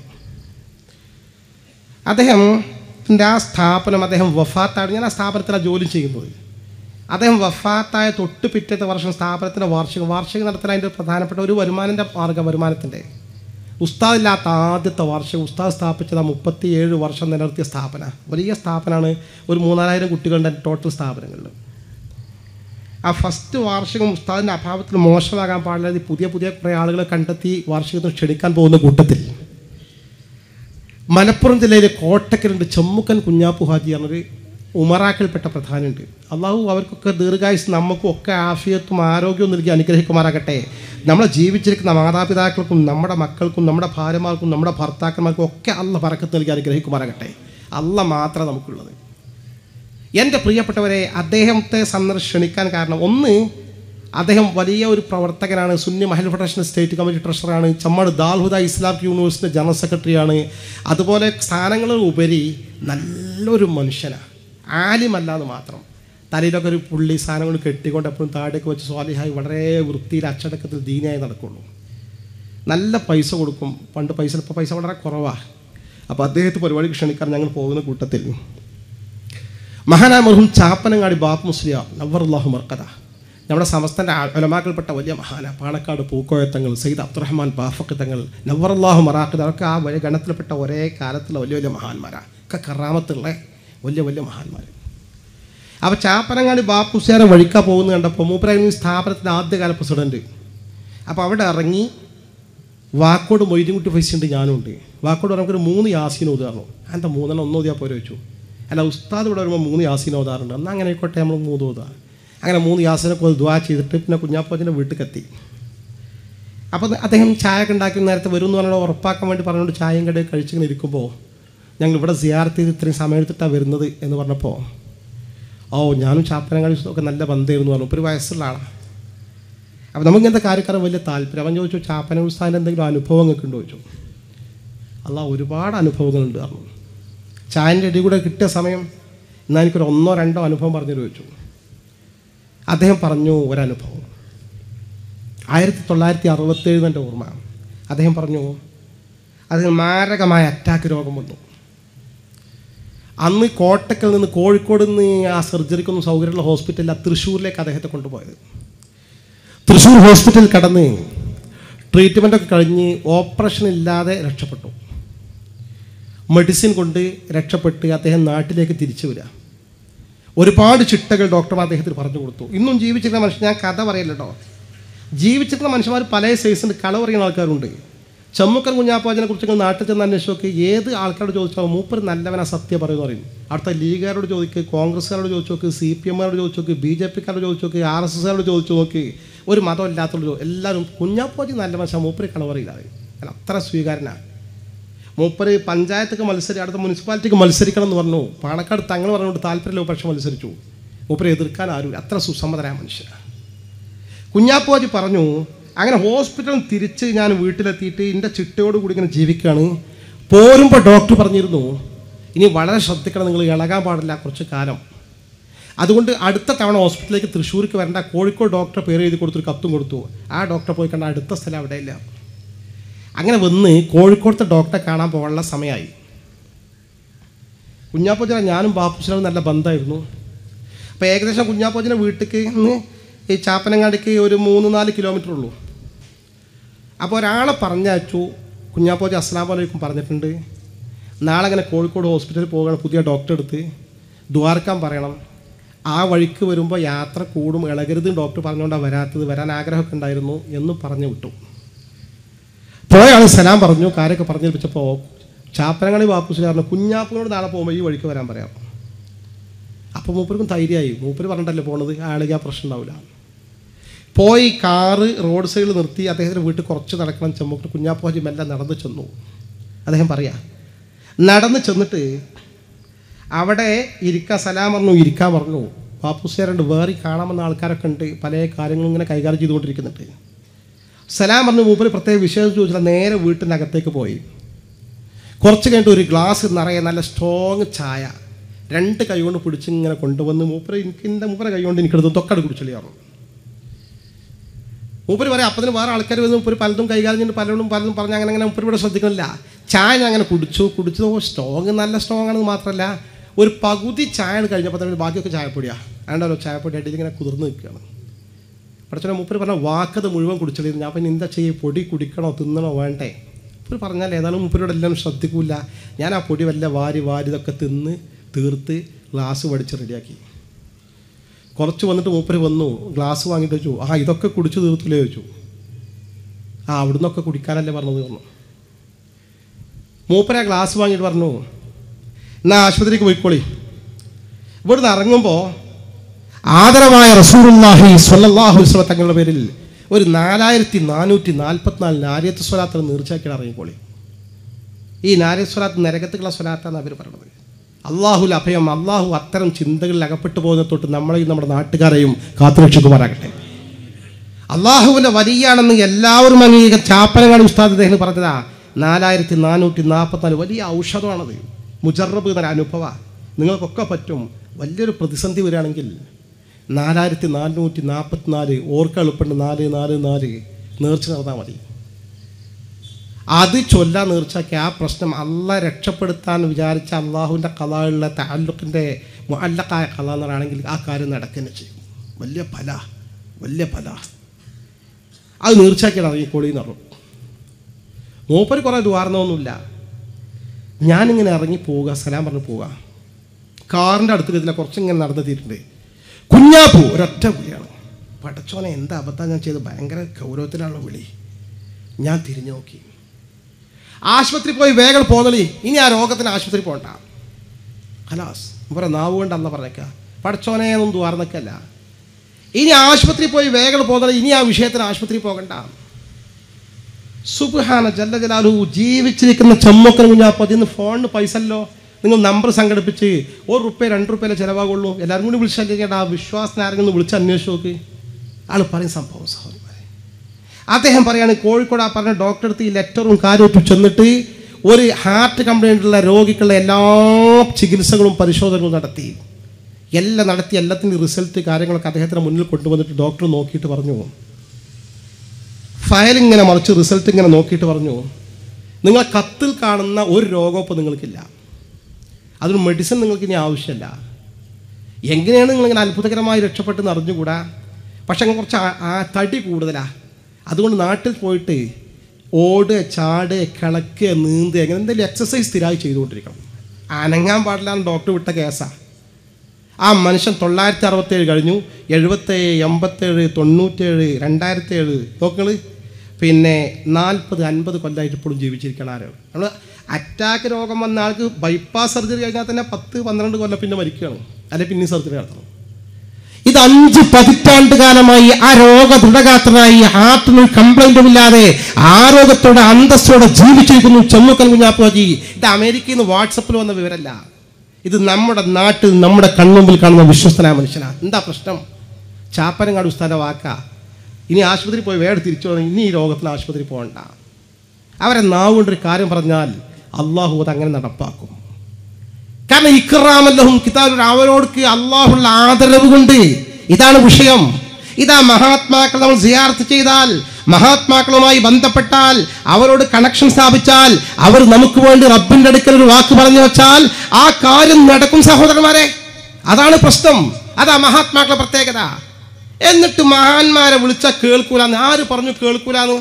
അദ്ദേഹം എൻ്റെ ആ സ്ഥാപനം അദ്ദേഹം വഫാത്താണ് ഞാൻ ആ സ്ഥാപനത്തിലാണ് ജോലി ചെയ്യുന്നത് അദ്ദേഹം വഫാത്തായ തൊട്ട് പിറ്റത്തെ വർഷം സ്ഥാപനത്തിൻ്റെ വാർഷികം വാർഷികം നടത്താൻ അതിൻ്റെ പ്രധാനപ്പെട്ട ഒരു വരുമാനൻ്റെ മാർഗ വരുമാനത്തിൻ്റെ ഉസ്താദില്ലാത്ത ആദ്യത്തെ വാർഷികം ഉസ്താദ് സ്ഥാപിച്ചത് ആ മുപ്പത്തിയേഴ് വർഷം നിലനിർത്തിയ സ്ഥാപന വലിയ സ്ഥാപനമാണ് ഒരു മൂന്നാലായിരം കുട്ടികളുടെ ടോട്ടൽ സ്ഥാപനങ്ങളിൽ ആ ഫസ്റ്റ് വാർഷികം ഉസ്താദിൻ്റെ അഭാവത്തിൽ മോശമാകാൻ പാടില്ലാതെ പുതിയ പുതിയ കുറേ ആളുകളെ കണ്ടെത്തി വാർഷികത്തിന് ക്ഷണിക്കാൻ പോകുന്ന കൂട്ടത്തിൽ മലപ്പുറം ജില്ലയിലെ കോട്ടക്കലുണ്ട് ചെമ്മുക്കൻ കുഞ്ഞാപ്പു ഹാജി എന്നൊരു ഉമറാക്കിൽപ്പെട്ട പ്രധാനമുണ്ട് അള്ളാഹു അവർക്കൊക്കെ ദീർഘായുസ് നമുക്കും ഒക്കെ ആഫിയത്തും ആരോഗ്യവും നൽകി അനുഗ്രഹിക്കുമാറാകട്ടെ നമ്മളെ ജീവിച്ചിരിക്കുന്ന മാതാപിതാക്കൾക്കും നമ്മുടെ മക്കൾക്കും നമ്മുടെ ഭാര്യമാർക്കും നമ്മുടെ ഭർത്താക്കന്മാർക്കും ഒക്കെ അള്ള പറക്കത്ത് നൽകി അനുഗ്രഹിക്കുമാറാകട്ടെ അള്ള മാത്രം നമുക്കുള്ളത് എൻ്റെ പ്രിയപ്പെട്ടവരെ അദ്ദേഹത്തെ സന്ദർശിക്കാൻ കാരണം ഒന്ന് അദ്ദേഹം വലിയ ഒരു പ്രവർത്തകനാണ് സുന്നി മഹൽ ഫെഡറേഷൻ സ്റ്റേറ്റ് കമ്മിറ്റി ട്രഷറാണ് Chemmad Darulhuda Islamic university general സെക്രട്ടറിയാണ് അതുപോലെ സ്ഥാനങ്ങളിൽ ഉപരി നല്ലൊരു മനുഷ്യനാണ് ആലിമല്ല എന്ന് മാത്രം തലയിലൊക്കെ ഒരു പുള്ളി സാധനങ്ങൾ കെട്ടിക്കൊണ്ട് എപ്പോഴും താഴേക്ക് വെച്ച് സ്വാലിഹായി വളരെ വൃത്തിയിൽ അച്ചടക്കത്തിൽ ദീനായി നടക്കുള്ളൂ നല്ല പൈസ കൊടുക്കും പണ്ട് പൈസ ഇപ്പോൾ പൈസ വളരെ കുറവാണ് അപ്പോൾ അദ്ദേഹത്തെ പരിപാടിക്ക് ക്ഷണിക്കാൻ ഞങ്ങൾ പോകുന്ന കൂട്ടത്തിൽ മഹാനായ മർഹൂം ചാപ്പനങ്ങാടി ബാപ്പ് മുസ്ലിയ നവറുല്ലാഹു മർക്കത നമ്മുടെ സമസ്തൻ്റെ ഒലമാക്കൽപ്പെട്ട വലിയ മഹാന പാണക്കാട് പൂക്കോയത്തങ്ങൾ സയ്യിദ് അബ്ദുറഹ്മാൻ ബാഫക്ക് തങ്ങൾ നവറുല്ലാഹു മറാഖിദ് അതൊക്കെ ആ വലിയ ഗണത്തിൽപ്പെട്ട ഒരേ കാലത്തുള്ള വലിയ വലിയ മഹാന്മാരാണ് ഒക്കെ കറാമത്തുള്ള വലിയ വലിയ മഹാന്മാർ അപ്പോൾ ചാപ്പനങ്ങാടി ബാപ്പ് മുസ്ലിയാരെ വഴിക്കാൻ പോകുന്ന കണ്ടപ്പോൾ മൂപ്പരായിരുന്നു ഈ സ്ഥാപനത്തിൻ്റെ ആദ്യകാല പ്രസിഡൻറ്റ് അപ്പോൾ അവിടെ ഇറങ്ങി വാക്കോട് മൊയ്തുകുട്ടി ഫൈസുണ്ട് ഞാനുണ്ട് വാക്കോട് നമുക്കൊരു മൂന്ന് യാസീൻ ഓതാറുള്ളൂ എന്താ മൂന്നെണ്ണം ഒന്ന് ഓതിയാൽ പോരെ വെച്ചു അല്ല ഉസ്താദ് ഇവിടെ വരുമ്പോൾ മൂന്ന് യാസീൻ ഓതാറുണ്ട് എന്നാൽ അങ്ങനെ ആയിക്കോട്ടെ നമ്മൾ മൂന്ന് ഓതാ അങ്ങനെ മൂന്ന് യാസീനൊക്കെ ദ്വാ ചെയ്തിട്ട് പിന്നെ കുഞ്ഞാപ്പച്ചൻ്റെ വീട്ടിൽ എത്തി അപ്പോൾ അദ്ദേഹം ചായ ഒക്കെ ഉണ്ടാക്കി നേരത്തെ വരും എന്ന് പറഞ്ഞാൽ ഉറപ്പാക്കാൻ വേണ്ടി പറഞ്ഞുകൊണ്ട് ചായയും കടയിൽ കഴിച്ചിങ്ങനെ ഇരിക്കുമ്പോൾ ഞങ്ങൾ ഇവിടെ സിയാർത്ത് ചെയ്ത് ഇത്രയും സമയം എടുത്തിട്ടാണ് വരുന്നത് എന്ന് പറഞ്ഞപ്പോൾ ഓ ഞാനും ചാപ്പനങ്ങാടി ഒക്കെ നല്ല ബന്ധമായിരുന്നു പറഞ്ഞു ഇപ്പോൾ ഒരു വയസ്സുള്ള ആളാണ് അപ്പോൾ നമുക്ക് ഇങ്ങനത്തെ കാര്യക്കാരൻ വലിയ താല്പര്യം അവൻ ചോദിച്ചു ചാപ്പന ഉസ്താദിൻ്റെ എന്തെങ്കിലും അനുഭവം നിങ്ങൾക്ക് ഉണ്ടോ ചോദിച്ചു അല്ല ഒരുപാട് അനുഭവങ്ങളുണ്ട് പറഞ്ഞു ചായൻ്റെ ഇടയിൽ കൂടെ കിട്ടിയ സമയം എന്നാൽ എനിക്കൊരു ഒന്നോ രണ്ടോ അനുഭവം പറഞ്ഞു ചോദിച്ചു അദ്ദേഹം പറഞ്ഞു ഒരനുഭവം ആയിരത്തി തൊള്ളായിരത്തി അറുപത്തേഴ് എൻ്റെ ഓർമ്മ അദ്ദേഹം പറഞ്ഞു അതിന് മാരകമായ അറ്റാക്ക് രോഗം വന്നു അന്ന് കോട്ടക്കൽ നിന്ന് കോഴിക്കോട് നിന്ന് ആ സർജറിക്കൊന്നും സൗകര്യമുള്ള ഹോസ്പിറ്റലിൽ തൃശ്ശൂരിലേക്ക് അദ്ദേഹത്തെ കൊണ്ടുപോയത് തൃശ്ശൂർ ഹോസ്പിറ്റലിൽ കടന്ന് ട്രീറ്റ്മെൻറ്റൊക്കെ കഴിഞ്ഞ് ഓപ്പറേഷൻ ഇല്ലാതെ രക്ഷപ്പെട്ടു മെഡിസിൻ കൊണ്ട് രക്ഷപ്പെട്ട് അദ്ദേഹം നാട്ടിലേക്ക് തിരിച്ചു വരിക ഒരുപാട് ചിട്ടകൾ ഡോക്ടർമാർ അദ്ദേഹത്തിന് പറഞ്ഞു കൊടുത്തു ഇന്നും ജീവിച്ചിരുന്ന മനുഷ്യൻ ഞാൻ കഥ പറയല്ലോ ജീവിച്ചിരുന്ന മനുഷ്യന്മാർ പല സൈസിൻ്റെ കള പറയുന്ന ആൾക്കാരുണ്ട് ചമ്മുക്കൻ കുഞ്ഞാപ്പാജിനെ കുറിച്ച് നിങ്ങൾ നാട്ടിൽ ചെന്ന് അന്വേഷിച്ച് നോക്കി ഏത് ആൾക്കാരോട് ചോദിച്ചാൽ മൂപ്പർ നല്ലവനാ സത്യം പറയുമെന്ന് പറയും അടുത്ത ലീഗുകാരോട് ചോദിക്കുക കോൺഗ്രസ്സുകാരോട് ചോദിച്ചു നോക്ക് സി പി എമ്മാരോട് ചോദിച്ചു നോക്ക് ബി ജെ പിക്കാരോട് ചോദിച്ചു നോക്ക് ആർ എസ് എസ്കാരോട് ചോദിച്ചു നോക്ക് ഒരു മതം ഇല്ലാത്തവരോട് എല്ലാവരും കുഞ്ഞാപ്പാജി നല്ല മനുഷ്യൻ മൂപ്പര് കള പറയില്ല അല്ല അത്ര സ്വീകാരനാണ് മൂപ്പര് പഞ്ചായത്തൊക്കെ മത്സരി അടുത്ത മുനിസിപ്പാലിറ്റിക്ക് മത്സരിക്കണം എന്ന് പറഞ്ഞു പാണക്കാട് തങ്ങൾ പറഞ്ഞുകൊണ്ട് താല്പര്യമില്ല പക്ഷെ മത്സരിച്ചു മൂപ്പരെ എതിർക്കാൻ ആരുമില്ല അത്ര സുസമ്മതരായ മനുഷ്യനാണ് കുഞ്ഞാപ്പോജി പറഞ്ഞു അങ്ങനെ ഹോസ്പിറ്റലിൽ തിരിച്ച് ഞാൻ വീട്ടിലെത്തിയിട്ട് എൻ്റെ ചിട്ടയോട് കൂടി ഇങ്ങനെ ജീവിക്കുകയാണ് പോരുമ്പോൾ ഡോക്ടർ പറഞ്ഞിരുന്നു ഇനി വളരെ ശ്രദ്ധിക്കണം നിങ്ങൾ ഇളകാൻ പാടില്ല കുറച്ച് കാലം അതുകൊണ്ട് അടുത്ത തവണ ഹോസ്പിറ്റലിലേക്ക് തൃശ്ശൂർക്ക് വരേണ്ട കോഴിക്കോട് ഡോക്ടറെ പേര് എഴുതി കൊടുത്തൊരു കത്തും കൊടുത്തു ആ ഡോക്ടറെ പോയി കണ്ട അടുത്ത സ്ഥലം അവിടെയില്ല അങ്ങനെ കോഴിക്കോടത്തെ ഡോക്ടറെ കാണാൻ പോകാനുള്ള സമയമായി കുഞ്ഞാപ്പോച്ചന ഞാനും ബാപ്പുച്ചനും നല്ല ബന്ധമായിരുന്നു അപ്പോൾ ഏകദേശം കുഞ്ഞാപ്പോച്ചൻ്റെ വീട്ടിലേക്ക് നിന്ന് ഈ ചാപ്പനങ്ങാടിക്ക് ഒരു മൂന്ന് നാല് കിലോമീറ്റർ ഉള്ളൂ അപ്പോൾ ഒരാളെ പറഞ്ഞയച്ചു കുഞ്ഞാപ്പോജി അസ്ലാം വലൈക്കും പറഞ്ഞിട്ടുണ്ട് നാളെ അങ്ങനെ കോഴിക്കോട് ഹോസ്പിറ്റലിൽ പോകണം പുതിയ ഡോക്ടറെ അടുത്ത് ദ്വാരക്കാൻ പറയണം ആ വഴിക്ക് വരുമ്പോൾ യാത്ര കൂടും ഇളകരുത് ഡോക്ടർ പറഞ്ഞുകൊണ്ടാണ് വരാത്തത് വരാൻ ആഗ്രഹമൊക്കെ ഉണ്ടായിരുന്നു എന്ന് പറഞ്ഞു വിട്ടു പോയ ആൾ സലാം പറഞ്ഞു കാര്യമൊക്കെ പറഞ്ഞു വെച്ചപ്പോൾ ചാപ്പനങ്ങളി വാപ്പുസ് പറഞ്ഞു കുഞ്ഞാപ്പനോട് നാളെ പോകുമ്പോൾ ഈ വഴിക്ക് വരാൻ പറയാം അപ്പോൾ മൂപ്പർക്കും ധൈര്യമായി മൂപ്പർ പറഞ്ഞിട്ടല്ലേ പോണത് അയാൾക്ക് ആ പ്രശ്നം ഉണ്ടാവില്ല പോയി കാറ് റോഡ് സൈഡിൽ നിർത്തി അദ്ദേഹത്തിൻ്റെ വീട്ടിൽ കുറച്ച് നടക്കണം ചെമ്മുട്ട് കുഞ്ഞാപ്പോജി മെല്ലെ നടന്ന് ചെന്നു അദ്ദേഹം പറയാ നടന്ന് ചെന്നിട്ട് അവിടെ ഇരിക്കാൻ സലാം പറഞ്ഞു ഇരിക്കാൻ പറഞ്ഞു പാപ്പുസിയാരുണ്ട് വേറെ കാണാമെന്ന ആൾക്കാരൊക്കെ ഉണ്ട് പല കാര്യങ്ങളും ഇങ്ങനെ കൈകാര്യം ചെയ്തുകൊണ്ടിരിക്കുന്നുണ്ട് സലാം പറഞ്ഞു മൂപ്പര് പ്രത്യേക വിഷയം ചോദിച്ചാൽ നേരെ വീട്ടിൻ്റെ അകത്തേക്ക് പോയി കുറച്ച് കഴിഞ്ഞിട്ട് ഒരു ഗ്ലാസ് നിറയെ നല്ല സ്ട്രോങ് ചായ രണ്ട് കൈ കൊണ്ട് പിടിച്ച് ഇങ്ങനെ കൊണ്ടുവന്ന് മൂപ്പര് എനിക്ക് എൻ്റെ മൂപ്പര കൈ കൊണ്ട് എനിക്കെടുത്ത് തൊക്കട് കുടിച്ചെളിയാറും മൂപ്പര് പറയാം അപ്പത്തിന് വേറെ ആൾക്കാർ വന്ന് മൂപ്പര് പലതും കൈകാര്യം ചെയ്തിട്ട് പലരും പലതും പറഞ്ഞ് അങ്ങനെ അങ്ങനെ മൂപ്പര് ഇവിടെ ശ്രദ്ധിക്കുന്നില്ല ചായ ഞാൻ അങ്ങനെ കുടിച്ചു കുടിച്ചു നോക്കുമ്പോൾ സ്ട്രോങ് നല്ല സ്ട്രോങ് ആണെന്ന് മാത്രമല്ല ഒരു പകുതി ചായ കഴിഞ്ഞപ്പോൾ തന്നെ ബാക്കിയൊക്കെ ചായപ്പൊടിയാണ് അതുകൊണ്ടല്ലോ ചായപ്പൊടി അടിയിൽ ഇങ്ങനെ കുതിർന്ന് നിൽക്കുകയാണ് പഠിച്ചോ മൂപ്പര് പറഞ്ഞ വാക്കത് മുഴുവൻ കുടിച്ചെളിയിരുന്നു ഞാൻ പിന്നെ എന്താ ചെയ്യും പൊടി കുടിക്കണോ തിന്നണോ വേണ്ടേ മൂപ്പര് പറഞ്ഞാൽ ഏതായാലും മൂപ്പരോട് എല്ലാം ശ്രദ്ധിക്കൂല ഞാൻ ആ പൊടി വല്ല വാരി വാരി ഇതൊക്കെ തിന്ന് തീർത്ത് ഗ്ലാസ് വടിച്ച് റെഡിയാക്കി കുറച്ച് വന്നിട്ട് മൂപ്പര് വന്നു ഗ്ലാസ് വാങ്ങിയിട്ട് വെച്ചു ആ ഇതൊക്കെ കുടിച്ചു തീർത്തില്ലേ ചോദിച്ചു ആ അവിടുന്നൊക്കെ കുടിക്കാനല്ലേ പറഞ്ഞത് പറഞ്ഞു മൂപ്പര് ആ ഗ്ലാസ് വാങ്ങിയിട്ട് പറഞ്ഞു എന്നാ ആശുപത്രിക്ക് പോയിക്കോളി ഇവിടുന്ന് ഇറങ്ങുമ്പോൾ ആദരവായ റസൂറുല്ലാഹി സ്വല്ലല്ലാഹു അലൈഹി വസല്ലം തങ്ങളുടെ പേരിൽ ഒരു നാലായിരത്തി നാനൂറ്റി നാൽപ്പത്തിനാല് നാരിയത്ത് സ്വലാത്തിന് നീർച്ചയാക്കിയിട്ട് ഇറങ്ങിക്കോളി ഈ നാരിയ സ്വലാത്ത് നരകത്തുള്ള സ്വലാത്താണ് അവർ പറയുന്നത് അള്ളാഹുൽ അഭയം അള്ളാഹു അത്തരം ചിന്തകളിൽ അകപ്പെട്ടു പോകുന്ന തൊട്ട് നമ്മളെയും നമ്മുടെ നാട്ടുകാരെയും കാത്തുരക്ഷിക്കുമാറാകട്ടെ അള്ളാഹുവിൻ്റെ വലിയാണെന്ന് എല്ലാവരും അംഗീകരിക്കാൻ ചാപ്പനങ്ങാടി ഉസ്താദ് അദ്ദേഹം പറഞ്ഞതാ നാലായിരത്തി നാനൂറ്റി നാൽപ്പത്തിനാല് വലിയ ഔഷധമാണത് മുജറബ് എന്നൊരു അനുഭവ നിങ്ങൾക്കൊക്കെ പറ്റും വലിയൊരു പ്രതിസന്ധി വരികയാണെങ്കിൽ നാലായിരത്തി നാനൂറ്റി നാൽപ്പത്തിനാല് ഓർക്ക എളുപ്പമുണ്ട് നാല് നാല് നാല് നേർച്ച നടന്നാൽ മതി അത് ചൊല്ലാൻ നേർച്ചാക്കി ആ പ്രശ്നം അല്ല രക്ഷപ്പെടുത്താൻ വിചാരിച്ച അള്ളാഹുവിൻ്റെ കഥയുള്ള താലൂക്കിൻ്റെ മുഅല്ലക്കായ കഥ എന്നാണെങ്കിൽ ആ കാര്യം നടക്കുന്ന ചെയ്യും വലിയ ഫല വലിയ ഫല അത് നേർച്ചാക്കിയാണ് ഇറങ്ങിക്കോളി എന്ന് പറഞ്ഞു മൂപ്പര് കുറേ ദ്വാരണമൊന്നുമില്ല ഞാനിങ്ങനെ ഇറങ്ങി പോവുക സലാം പറഞ്ഞ് പോവുക കാറിൻ്റെ അടുത്ത് ഇതിലെ കുറച്ചിങ്ങനെ നടന്നെത്തിയിട്ടുണ്ട് കുഞ്ഞാപ്പൂ ഒരൊറ്റ വിളിയാണ് പടച്ചോനെ എന്താ അബദ്ധം ഞാൻ ചെയ്ത് ഭയങ്കര ഗൗരവത്തിലുള്ള വിളി ഞാൻ തിരിഞ്ഞു നോക്കി ആശുപത്രി പോയി വേഗം പോന്നളി ഇനി ആ രോഗത്തിന് ആശുപത്രി പോകണ്ട ഖലാസ് ഇവരെ നാവ് കൊണ്ട് അല്ല പറഞ്ഞേക്ക പടച്ചോനെ ഒന്നും ദ്വാർന്നക്കല്ല ഇനി ആശുപത്രി പോയി വേഗം പോന്നളി ഇനി ആ വിഷയത്തിന് ആശുപത്രി പോകണ്ട സുബ്ഹാന ജല്ല ജലാലു ജീവിച്ചിരിക്കുന്ന ചെമ്മക്കൻ കുഞ്ഞാപ്പ് അതിന്ന് ഫോണിന് പൈസ അല്ലോ നിങ്ങൾ നമ്പർ സംഘടിപ്പിച്ച് ഒരു റുപ്യ രണ്ട് റുപ്യയിലെ ചിലവാകുള്ളൂ എല്ലാവരും കൂടി വിളിച്ചല്ലേക്കേണ്ട ആ വിശ്വാസത്തിന് ആരെങ്കിലും ഒന്ന് വിളിച്ച് അന്വേഷിച്ച് നോക്ക് ആൾ പറയും സംഭവം സഹോദരന്മാരെ അദ്ദേഹം പറയാണ് കോഴിക്കോട് ആ പറഞ്ഞ ഡോക്ടറെ അടുത്ത് ഈ ലെറ്ററും കാര്യമായിട്ട് ചെന്നിട്ട് ഒരു ഹാർട്ട് കംപ്ലൈൻറ്റുള്ള രോഗിക്കുള്ള എല്ലാ ചികിത്സകളും പരിശോധനകളും നടത്തി എല്ലാം നടത്തി എല്ലാത്തിൻ്റെ റിസൾട്ട് കാര്യങ്ങളൊക്കെ അദ്ദേഹത്തിന് മുന്നിൽ കൊണ്ടുവന്നിട്ട് ഡോക്ടർ നോക്കിയിട്ട് പറഞ്ഞു ഫയൽ ഇങ്ങനെ മറിച്ച് റിസൾട്ട് ഇങ്ങനെ നോക്കിയിട്ട് പറഞ്ഞു നിങ്ങൾ കത്തിൽ കാണുന്ന ഒരു രോഗവും ഇപ്പോൾ നിങ്ങൾക്കില്ല അതിന് മെഡിസിൻ നിങ്ങൾക്ക് ഇനി ആവശ്യമില്ല എങ്ങനെയാണ് നിങ്ങളിങ്ങനെ അത്ഭുതകരമായി രക്ഷപ്പെട്ടെന്ന് അറിഞ്ഞുകൂടാ പക്ഷെ അങ്ങ് കുറച്ച് ആ- ആ തടി കൂടുതലാ അതുകൊണ്ട് നാട്ടിൽ പോയിട്ട് ഓട് ചാട് കിളക്ക് നീന്ത് അങ്ങനെ എന്തെങ്കിലും എക്സസൈസ് സ്ഥിരമായി ചെയ്തുകൊണ്ടിരിക്കണം അനങ്ങാൻ പാടില്ലാന്ന് ഡോക്ടർ വിട്ട കേസാണ് ആ മനുഷ്യൻ തൊള്ളായിരത്തി അറുപത്തേഴ് കഴിഞ്ഞു എഴുപത്തേഴ് എൺപത്തേഴ് തൊണ്ണൂറ്റേഴ് രണ്ടായിരത്തേഴ് നോക്കള് പിന്നെ നാൽപ്പത് അൻപത് കൊല്ലമായിട്ട് ഇപ്പോഴും ജീവിച്ചിരിക്കണം ആരോ നമ്മൾ അറ്റാക്ക് രോഗം വന്ന ആൾക്ക് ബൈപ്പാസ് സർജറി കഴിഞ്ഞാൽ തന്നെ പത്ത് പന്ത്രണ്ട് കൊല്ലം പിന്നെ മരിക്കുകയാണ് അല്ലെങ്കിൽ പിന്നെ സർജറി നടത്തണം ഇത് അഞ്ച് പതിറ്റാണ്ട് കാലമായി ആ രോഗ ദൃഢഗാത്രനായി ഹാർട്ടിന് കംപ്ലൈന്റും ഇല്ലാതെ ആരോഗ്യത്തോടെ അന്തസ്സോടെ ജീവിച്ചിരിക്കുന്നു ചെമ്മുക്കൻ കുഞ്ഞാപ്പുജി ഇത് അമേരിക്കയിൽ നിന്ന് വാട്സപ്പിൽ വന്ന വിവരമല്ല ഇത് നമ്മുടെ നാട്ടിൽ നമ്മുടെ കൺമുമ്പിൽ കാണുന്ന വിശ്വസ്തനായ മനുഷ്യനാണ് എന്താ പ്രശ്നം ചാപ്പനങ്ങാട് ഉസ്താന്റെ വാക്ക ഇനി ആശുപത്രി പോയി വേറെ തിരിച്ചു വന്നാൽ ഇനി ഈ രോഗത്തിന് ആശുപത്രി പോകണ്ട അവരെ നാവുകൊണ്ടൊരു കാര്യം പറഞ്ഞാൽ അള്ളാഹു അത് അങ്ങനെ നടപ്പാക്കും കാരണം ഇക്റാമല്ലഹും കിതാബ് അവരോർക്ക് അള്ളാഹുള്ള ആദരവ് കൊണ്ട് ഇതാണ് വിഷയം ഇതാ മഹാത്മാക്കൾ നമ്മൾ സിയാർത്ത് ചെയ്താൽ മഹാത്മാക്കളുമായി ബന്ധപ്പെട്ടാൽ അവരോട് കണക്ഷൻ സ്ഥാപിച്ചാൽ അവർ നമുക്ക് വേണ്ടി റബ്ബിന്റെ അടുക്കൽ ഒരു വാക്ക് പറഞ്ഞു വെച്ചാൽ ആ കാര്യം നടക്കും സഹോദരന്മാരെ അതാണ് പ്രശ്നം അതാ മഹാത്മാക്കളുടെ പ്രത്യേകത എന്നിട്ട് മഹാന്മാരെ വിളിച്ച കേൾക്കൂലാന്ന് ആര് പറഞ്ഞു കേൾക്കൂലാന്ന്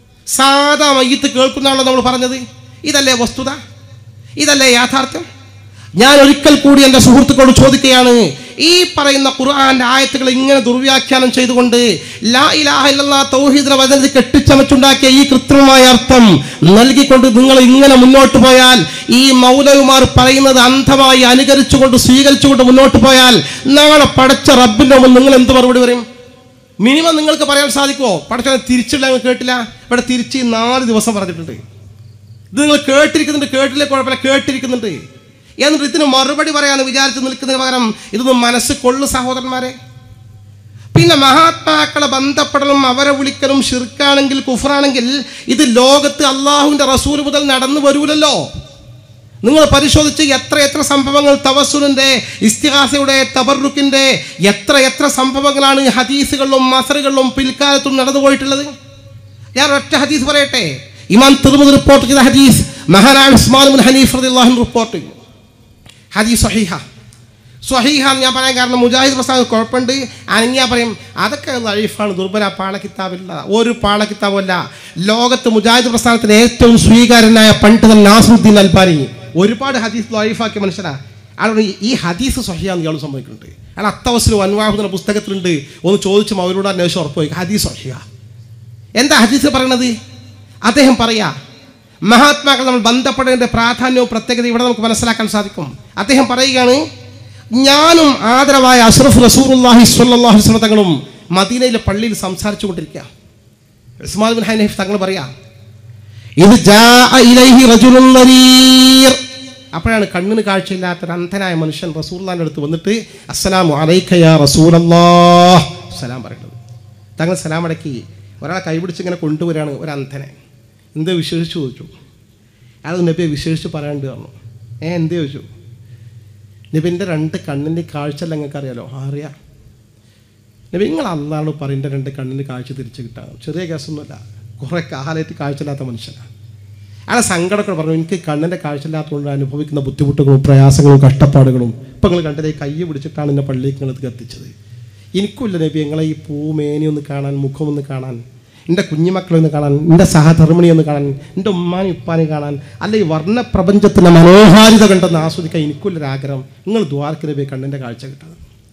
സാധാ മയ്യത്ത് കേൾക്കുന്നാണല്ലോ നമ്മൾ പറഞ്ഞത് ഇതല്ലേ വസ്തുത ഇതല്ലേ യാഥാർത്ഥ്യം ഞാൻ ഒരിക്കൽ കൂടി എൻ്റെ സുഹൃത്തുക്കളോട് ചോദിക്കുകയാണ് ഈ പറയുന്ന ഖുർആന്റെ ആയത്തുകൾ ഇങ്ങനെ ദുർവ്യാഖ്യാനം ചെയ്തുകൊണ്ട് ലാ ഇലാഹ ഇല്ലല്ലാ തൗഹീദിനെ വചനത്തിൽ കെട്ടിച്ചമച്ചുണ്ടാക്കിയ ഈ കൃത്രിമമായ അർത്ഥം നൽകിക്കൊണ്ട് നിങ്ങൾ ഇങ്ങനെ മുന്നോട്ട് പോയാൽ ഈ മൗലവിമാർ പറയുന്നത് അന്ധമായി അനുകരിച്ചുകൊണ്ട് സ്വീകരിച്ചുകൊണ്ട് മുന്നോട്ട് പോയാൽ നാളെ പടച്ച റബ്ബിന്റെ മുമ്പ് നിങ്ങൾ എന്ത് മറുപടി പറയും മിനിമം നിങ്ങൾക്ക് പറയാൻ സാധിക്കുമോ പടച്ചവനെ തിരിച്ചില്ല എന്ന് കേട്ടില്ല ഇവിടെ തിരിച്ച് ഈ നാല് ദിവസം പറഞ്ഞിട്ടുണ്ട് ഇത് നിങ്ങൾ കേട്ടിരിക്കുന്നുണ്ട് കേട്ടില്ലേ കുഴപ്പമില്ല കേട്ടിരിക്കുന്നുണ്ട് എന്നിട്ട് ഇതിന് മറുപടി പറയാൻ വിചാരിച്ച് നിൽക്കുന്നതിന് പകരം ഇതൊന്നും മനസ്സ് കൊള്ളു സഹോദരന്മാരെ പിന്നെ മഹാത്മാക്കളെ ബന്ധപ്പെടലും അവരെ വിളിക്കലും ഷിർക്കാണെങ്കിൽ കുഫറാണെങ്കിൽ ഇത് ലോകത്ത് അള്ളാഹുവിൻ്റെ റസൂൽ മുതൽ നടന്നു വരൂലല്ലോ നിങ്ങൾ പരിശോധിച്ച് എത്ര എത്ര സംഭവങ്ങൾ തവസുലിൻ്റെ ഇസ്തിഹാസയുടെ തബറുക്കിൻ്റെ എത്ര എത്ര സംഭവങ്ങളാണ് ഹദീസുകളിലും മസറുകളിലും പിൽക്കാലത്തും നടന്നു പോയിട്ടുള്ളത് ഞാൻ ഒറ്റ ഹദീസ് പറയട്ടെ ഇമാം തിരുമതി റിപ്പോർട്ട് ചെയ്ത ഹദീസ് മഹാനായ ഉസ്മാൻ ബിൻ ഹനീഫ് റളിയല്ലാഹു അൻഹു റിപ്പോർട്ട് ഹദീസ് സ്വഹീഹ സ്വഹീഹ എന്ന് ഞാൻ പറയാൻ കാരണം മുജാഹിദ് പ്രസ്ഥാനം കുഴപ്പമുണ്ട് അനങ്ങിയാ പറയും അതൊക്കെ ലൈഫാണ് ദുർബല പാളക്കിതാബില്ല ഒരു പാളക്കിതാബല്ല ലോകത്ത് മുജാഹിദ് പ്രസ്ഥാനത്തിന് ഏറ്റവും സ്വീകാര്യനായ പണ്ഡിതൻ നാസുദ്ദീൻ അൽബാനി ഒരുപാട് ഹദീസ് ലൈഫാക്കിയ മനുഷ്യനാണ് അയാളോട് ഈ ഹദീസ് സ്വഹിയാന്ന് ഇയാൾ സംഭവിക്കുന്നുണ്ട് അയാൾ അത്തവസിലും അൻവാഹുദന പുസ്തകത്തിലുണ്ട് ഒന്ന് ചോദിച്ചും അവരോട് അന്വേഷിച്ച് ഉറപ്പ് പോയി ഹദീസ് സ്വഹിയ എന്താ ഹദീസ് പറയണത് അദ്ദേഹം പറയാ മഹാത്മാക്കൾ നമ്മൾ ബന്ധപ്പെടേണ്ട പ്രാധാന്യവും പ്രത്യേകത ഇവിടെ നമുക്ക് മനസ്സിലാക്കാൻ സാധിക്കും അദ്ദേഹം പറയുകയാണ് ഞാനും ആദരവായ അഷ്റഫ് റസൂറുല്ലാഹി സ്വല്ലല്ലാഹു അലൈഹി വസല്ലം തങ്ങളും മദീനയിലെ പള്ളിയിൽ സംസാരിച്ചു കൊണ്ടിരിക്കുക ഉസ്മാൻ ബിൻ ഹൈനഫ് തങ്ങൾ പറയാ ഇത് ജാഅ ഇലൈഹി റജുലുൻ നരീർ അപ്പോഴാണ് കണ്ണിന് കാഴ്ചയില്ലാത്ത ഒരു അന്ധനായ മനുഷ്യൻ റസൂല്ലാൻ്റെ അടുത്ത് വന്നിട്ട് അസ്സലാമു അലൈക്ക യാ റസൂലല്ലാഹ് സലാം പറയുന്നത് തങ്ങൾ സലാം അടക്കി ഒരാളെ കൈപിടിച്ച് ഇങ്ങനെ കൊണ്ടുവരികയാണ് ഒരു അന്ധനെ എന്താ വിശേഷിച്ച് ചോദിച്ചു അയാൾ നബിയെ വിശേഷിച്ച് പറയാണ്ട് പറഞ്ഞു ഏ എന്ത് ചോദിച്ചു നബിൻ്റെ രണ്ട് കണ്ണിൻ്റെ കാഴ്ച അല്ല നിങ്ങൾക്ക് അറിയാലോ ആ, അറിയാം നബി നിങ്ങൾ അന്നാണ് പറയുന്ന രണ്ട് കണ്ണിന് കാഴ്ച തിരിച്ചു കിട്ടാം ചെറിയ കേസൊന്നുമല്ല കുറേ കാലമായിട്ട് കാഴ്ചയില്ലാത്ത മനുഷ്യനാണ് അയാളെ സങ്കടമൊക്കെ പറഞ്ഞു എനിക്ക് കണ്ണിൻ്റെ കാഴ്ചയില്ലാത്തതുകൊണ്ട് അനുഭവിക്കുന്ന ബുദ്ധിമുട്ടുകളും പ്രയാസങ്ങളും കഷ്ടപ്പാടുകളും ഇപ്പം നിങ്ങൾ കണ്ടത് കൈ പിടിച്ചിട്ടാണ് എന്നെ പള്ളിക്ക് നിങ്ങൾ എത്തിച്ചത് എനിക്കുമില്ല നബി നിങ്ങളെ ഈ പൂമേനി ഒന്ന് കാണാൻ മുഖമൊന്ന് കാണാൻ എൻ്റെ കുഞ്ഞുമക്കളെ ഒന്ന് കാണാൻ എൻ്റെ സഹധർമ്മിണി ഒന്ന് കാണാൻ എൻ്റെ ഉമ്മാനും ഉപ്പാനെ കാണാൻ അല്ല ഈ വർണ്ണ പ്രപഞ്ചത്തിൻ്റെ മനോഹാരിത കണ്ടെന്ന് ആസ്വദിക്കാൻ എനിക്കുള്ളൊരാഗ്രഹം നിങ്ങൾ ദ്വാരക്ക് നബി കണ്ണിൻ്റെ കാഴ്ച കിട്ടണം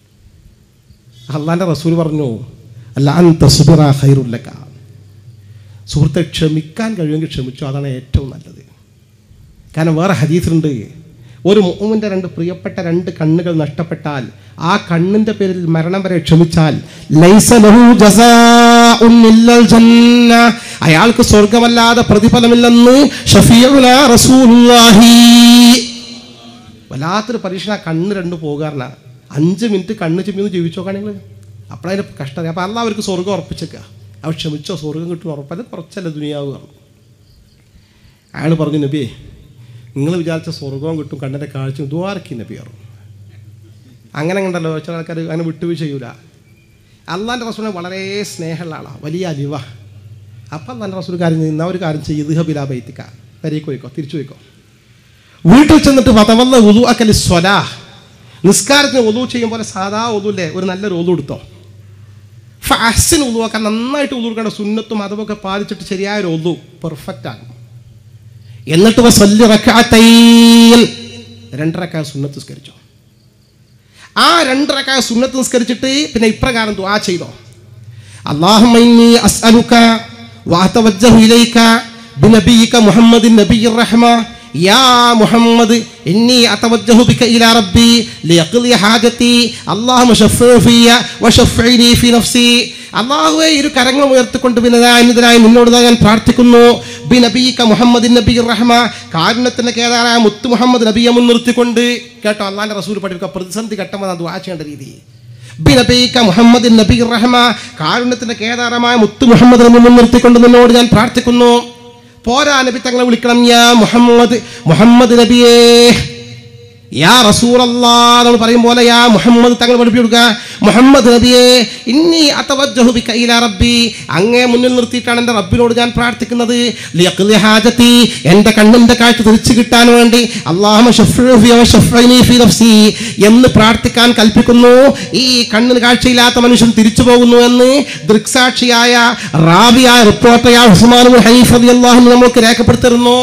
അള്ളാൻ്റെ റസൂൽ പറഞ്ഞു അല്ല അൻ തസുബിറ ഹൈറുല്ലക്ക സുഹൃത്തെ ക്ഷമിക്കാൻ കഴിയുമെങ്കിൽ ക്ഷമിച്ചു അതാണ് ഏറ്റവും നല്ലത് കാരണം വേറെ ഹദീസിലുണ്ട് ഒരു മുഅ്മിൻ്റെ രണ്ട് പ്രിയപ്പെട്ട രണ്ട് കണ്ണുകൾ നഷ്ടപ്പെട്ടാൽ ആ കണ്ണിൻ്റെ പേരിൽ മരണം വരെ ക്ഷമിച്ചാൽ ലൈസ ലഹു ജസാഉൻ ഇല്ലൽ ജന്ന. അയാൾക്ക് സ്വർഗമല്ലാതെ പ്രതിഫലമില്ലെന്ന് ഷഫീഉന റസൂലുള്ളാഹി വല്ലാത്തൊരു പരീക്ഷണ കണ്ണ് രണ്ട് പോകാറില്ല അഞ്ച് മിനിറ്റ് കണ്ണ് ചെമ്മിന്ന് ജീവിച്ചോ നിങ്ങൾ അപ്പോഴതിൻ്റെ കഷ്ടത അപ്പോൾ അല്ല അവർക്ക് സ്വർഗം ഉറപ്പിച്ചേക്കുക അവർ ക്ഷമിച്ചോ സ്വർഗം കിട്ടും ഉറപ്പത് കുറച്ചല്ല ദുനിയാവ് പറഞ്ഞു അയാൾ പറഞ്ഞു നബിയെ നിങ്ങൾ വിചാരിച്ച സ്വർഗവും കിട്ടും കണ്ണിൻ്റെ കാഴ്ച ദ്വാരക്കി നബി പറഞ്ഞു അങ്ങനെ കണ്ടല്ലോ ചില ആൾക്കാർ അങ്ങനെ വിട്ടുവീഴ്ച ചെയ്യൂല അള്ളാൻ്റെ റസൂലിനെ വളരെ സ്നേഹമുള്ള ആളാണ് വലിയ അലിവ അപ്പം അള്ളാൻ്റെ റസൂൽ കാര്യം ചെയ്യുന്ന ഒരു കാര്യം ചെയ്ത് ഹബില ബൈത്തിക്ക വരേക്ക് പോയിക്കോ തിരിച്ചു പോയിക്കോ വീട്ടിൽ ചെന്നിട്ട് വതവല്ല ഉദു അക്കൽ സ്വലാ നിസ്കാരത്തിന് ഒതു ചെയ്യും പോലെ സാധാ ഒതുല്ലേ ഒരു നല്ലൊരു ഒതു എടുത്തോ ഫാസിന് ഒതുവാക്കാൻ നന്നായിട്ട് ഒതു കൊടുക്കേണ്ട സുന്നത്തും അതുമൊക്കെ പാലിച്ചിട്ട് ശരിയായ ഒരു ഒതു പെർഫെക്റ്റ് ആകും എന്നിട്ട് വസല്ലി റക്അത്തൈൻ രണ്ടരക്കായ സുന്നത്ത് നിസ്കരിച്ചോ ആ രണ്ടരക്കായ സുന്നത്ത് നിസ്കരിച്ചിട്ട് പിന്നെ ഇപ്രകാരം ദുആ ചെയ്തോ അല്ലാഹുമ്മ ഇന്നി അസ്അലുക വഅതവജ്ജഹു ഇലൈക ബിനബിയിക മുഹമ്മദിൻ നബിയ്യിർ റഹ്മ യാ മുഹമ്മദ് ഇന്നി അതവജ്ജഹു ബിക ഇലാ റബ്ബി ലിയഖ്ലി ഹാജതി അല്ലാഹുമ്മ ശഫ്ഫിഹു ഫിയ വശഫ്ഇനി ഫി നഫ്സി അള്ളാഹുവെ ഇരു കരങ്ങളും ഉയർത്തിക്കൊണ്ട് വിനതാനിതനായി നിന്നോട് ഞാൻ പ്രാർത്ഥിക്കുന്നു ബി നബീക മുഹമ്മദ് നബി റഹ്മ കാരുണ്യത്തിന്റെ കേദാറായ മുത്തു മുഹമ്മദ് നബിയെ മുൻനിർത്തിക്കൊണ്ട് കേട്ടോ അള്ളാന്റെ റസൂൽ പഠിപ്പിക്കുക പ്രതിസന്ധി ഘട്ടം വന്നാൽ ദുആ ചെയ്യേണ്ട രീതി ബി നബീക മുഹമ്മദ് നബി റഹ്മ കാരുണ്യത്തിന്റെ കേദാരമായ മുത്തു മുഹമ്മദ് നബി മുൻനിർത്തിക്കൊണ്ട് നിന്നോട് ഞാൻ പ്രാർത്ഥിക്കുന്നു പോരാ നബി തങ്ങളെ വിളിക്കണം യാ മുഹമ്മദ് മുഹമ്മദ് നബിയേ യാ റസൂലല്ലാ നമ്മൾ പറയും പോലെ യാ മുഹമ്മദ് തങ്ങൾ പഠിപ്പിക്കുക മുഹമ്മദ് നബിയെ ഇന്നി അതവജ്ജഹു ബിക ഇലാ റബ്ബി അങ്ങേ മുന്നിൽ നിർത്തിയിട്ടാണ് എൻ്റെ റബ്ബിനോട് ഞാൻ പ്രാർത്ഥിക്കുന്നത് ലിയഖ്ലി ഹാജതി എൻ്റെ കണ്ണിൻ്റെ കാഴ്ച തിരിച്ചു കിട്ടാൻ വേണ്ടി അല്ലാഹുമ്മ ശഫ്ഇ ഫി വശഫ്ഇനി ഫി നഫ്സി എന്ന് പ്രാർത്ഥിക്കാൻ കൽപ്പിക്കുന്നു ഈ കണ്ണിന് കാഴ്ചയില്ലാത്ത മനുഷ്യൻ തിരിച്ചു പോകുന്നു എന്ന് ദൃക്സാക്ഷിയായ റാബിയായ റിപ്പോർട്ടയായ ഉസ്മാൻ ബിൻ ഹനീഫ് റളിയല്ലാഹു അൻഹു നമ്മൾക്ക് രേഖപ്പെടുത്തിരുന്നു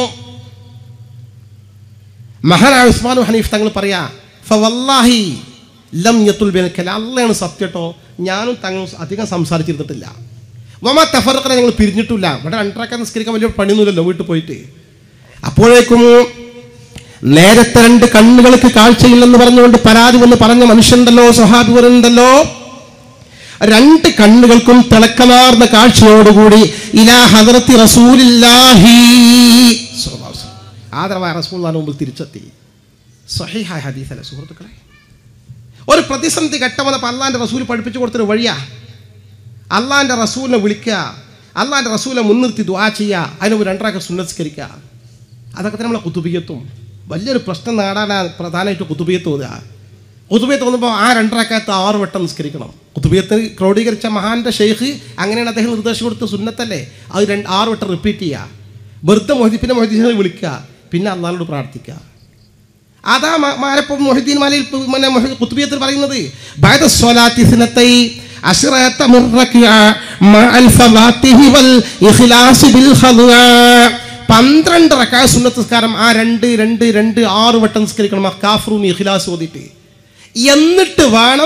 മഹാനായ ഉസ്മാൻ ഹനീഫ് തങ്ങൾ പറയാ ഫവല്ലാഹി ലം യത്തുൽ ബിനക്കല അള്ളയാണ് സത്യട്ടോ ഞാനും തങ്ങൾ അധികം സംസാരിച്ചിരുന്നിട്ടില്ല വമ തഫറക്കനെ ഞങ്ങൾ പിരിഞ്ഞിട്ടില്ല ഇവിടെ രണ്ടരക്ക നിസ്കരിക്കാൻ വലിയ പണിയൊന്നുമില്ലല്ലോ വീട്ടിൽ പോയിട്ട് അപ്പോഴേക്കും നേരത്തെ രണ്ട് കണ്ണുകൾക്ക് കാഴ്ചയില്ലെന്ന് പറഞ്ഞുകൊണ്ട് പരാതി വന്ന് പറഞ്ഞ മനുഷ്യണ്ടല്ലോ സ്വഹാബിവരുണ്ടല്ലോ രണ്ട് കണ്ണുകൾക്കും തിളക്കമാർന്ന കാഴ്ചയോടുകൂടി ഇലാ ഹദറത്തി റസൂലില്ലാഹി സ്വല്ലല്ലാഹു അലൈഹി വസല്ലം. ആദരവായ റസൂലിന് മുമ്പിൽ തിരിച്ചെത്തി സഹിഹായ ഹദീസല്ലേ സുഹൃത്തുക്കളെ ഒരു പ്രതിസന്ധി ഘട്ടമെന്നപ്പോൾ അള്ളാൻ്റെ റസൂൽ പഠിപ്പിച്ചു കൊടുത്തൊരു വഴിയാ അള്ളാൻ്റെ റസൂലിനെ വിളിക്കുക അള്ളാൻ്റെ റസൂലിനെ മുൻനിർത്തി ദുആ ചെയ്യുക അതിന് ഒരു രണ്ടരക്ക സുന്നസ്കരിക്കുക അതൊക്കെ തന്നെ നമ്മളെ കുത്തുബിയത്തും വലിയൊരു പ്രശ്നം നേടാനാണ് പ്രധാനമായിട്ട് കുത്തുബിയത്ത് തോന്നുക കുത്തുബിയത്ത് തോന്നുമ്പോൾ ആ രണ്ടരക്കകത്ത് ആറ് വട്ടം നിസ്കരിക്കണം കുത്തുബിയത്ത് ക്രോഡീകരിച്ച മഹാന്റെ ഷെയ്ഖ് അങ്ങനെയാണ് അദ്ദേഹം നിർദ്ദേശം കൊടുത്ത സുന്നത്തല്ലേ അത് രണ്ട് ആറ് വട്ടം റിപ്പീറ്റ് ചെയ്യുക വെറുതെ മൊഹി പിന്നെ മൊഹീദിനെ വിളിക്കുക പിന്നെ അള്ളാഹിനോട് പ്രാർത്ഥിക്കുക അതാ മ- മാരപ്പം മൊഹിദ്ദീൻ മാലയിൽ പ് പിന്നെ മൊഹി- കുത്തുബിയത്തിൽ പറയുന്നത് ബഅദ സ്വലാത്തി സിനത്തൈ അശ്റഅത മിൻ റക്അ മഅൽ ഫവാത്തിഹി വൽ ഇഖ്ലാസ് ബിൽ ഖദ്അ പന്ത്രണ്ട് റക്അ സുന്നത്ത് നിസ്കാരം ആ രണ്ട് രണ്ട് രണ്ട് ആറ് വട്ടം നിസ്കരിക്കണം ആ കാഫറൂൻ ഇഖ്ലാസ് ഓതിയിട്ട് എന്നിട്ട് വേണം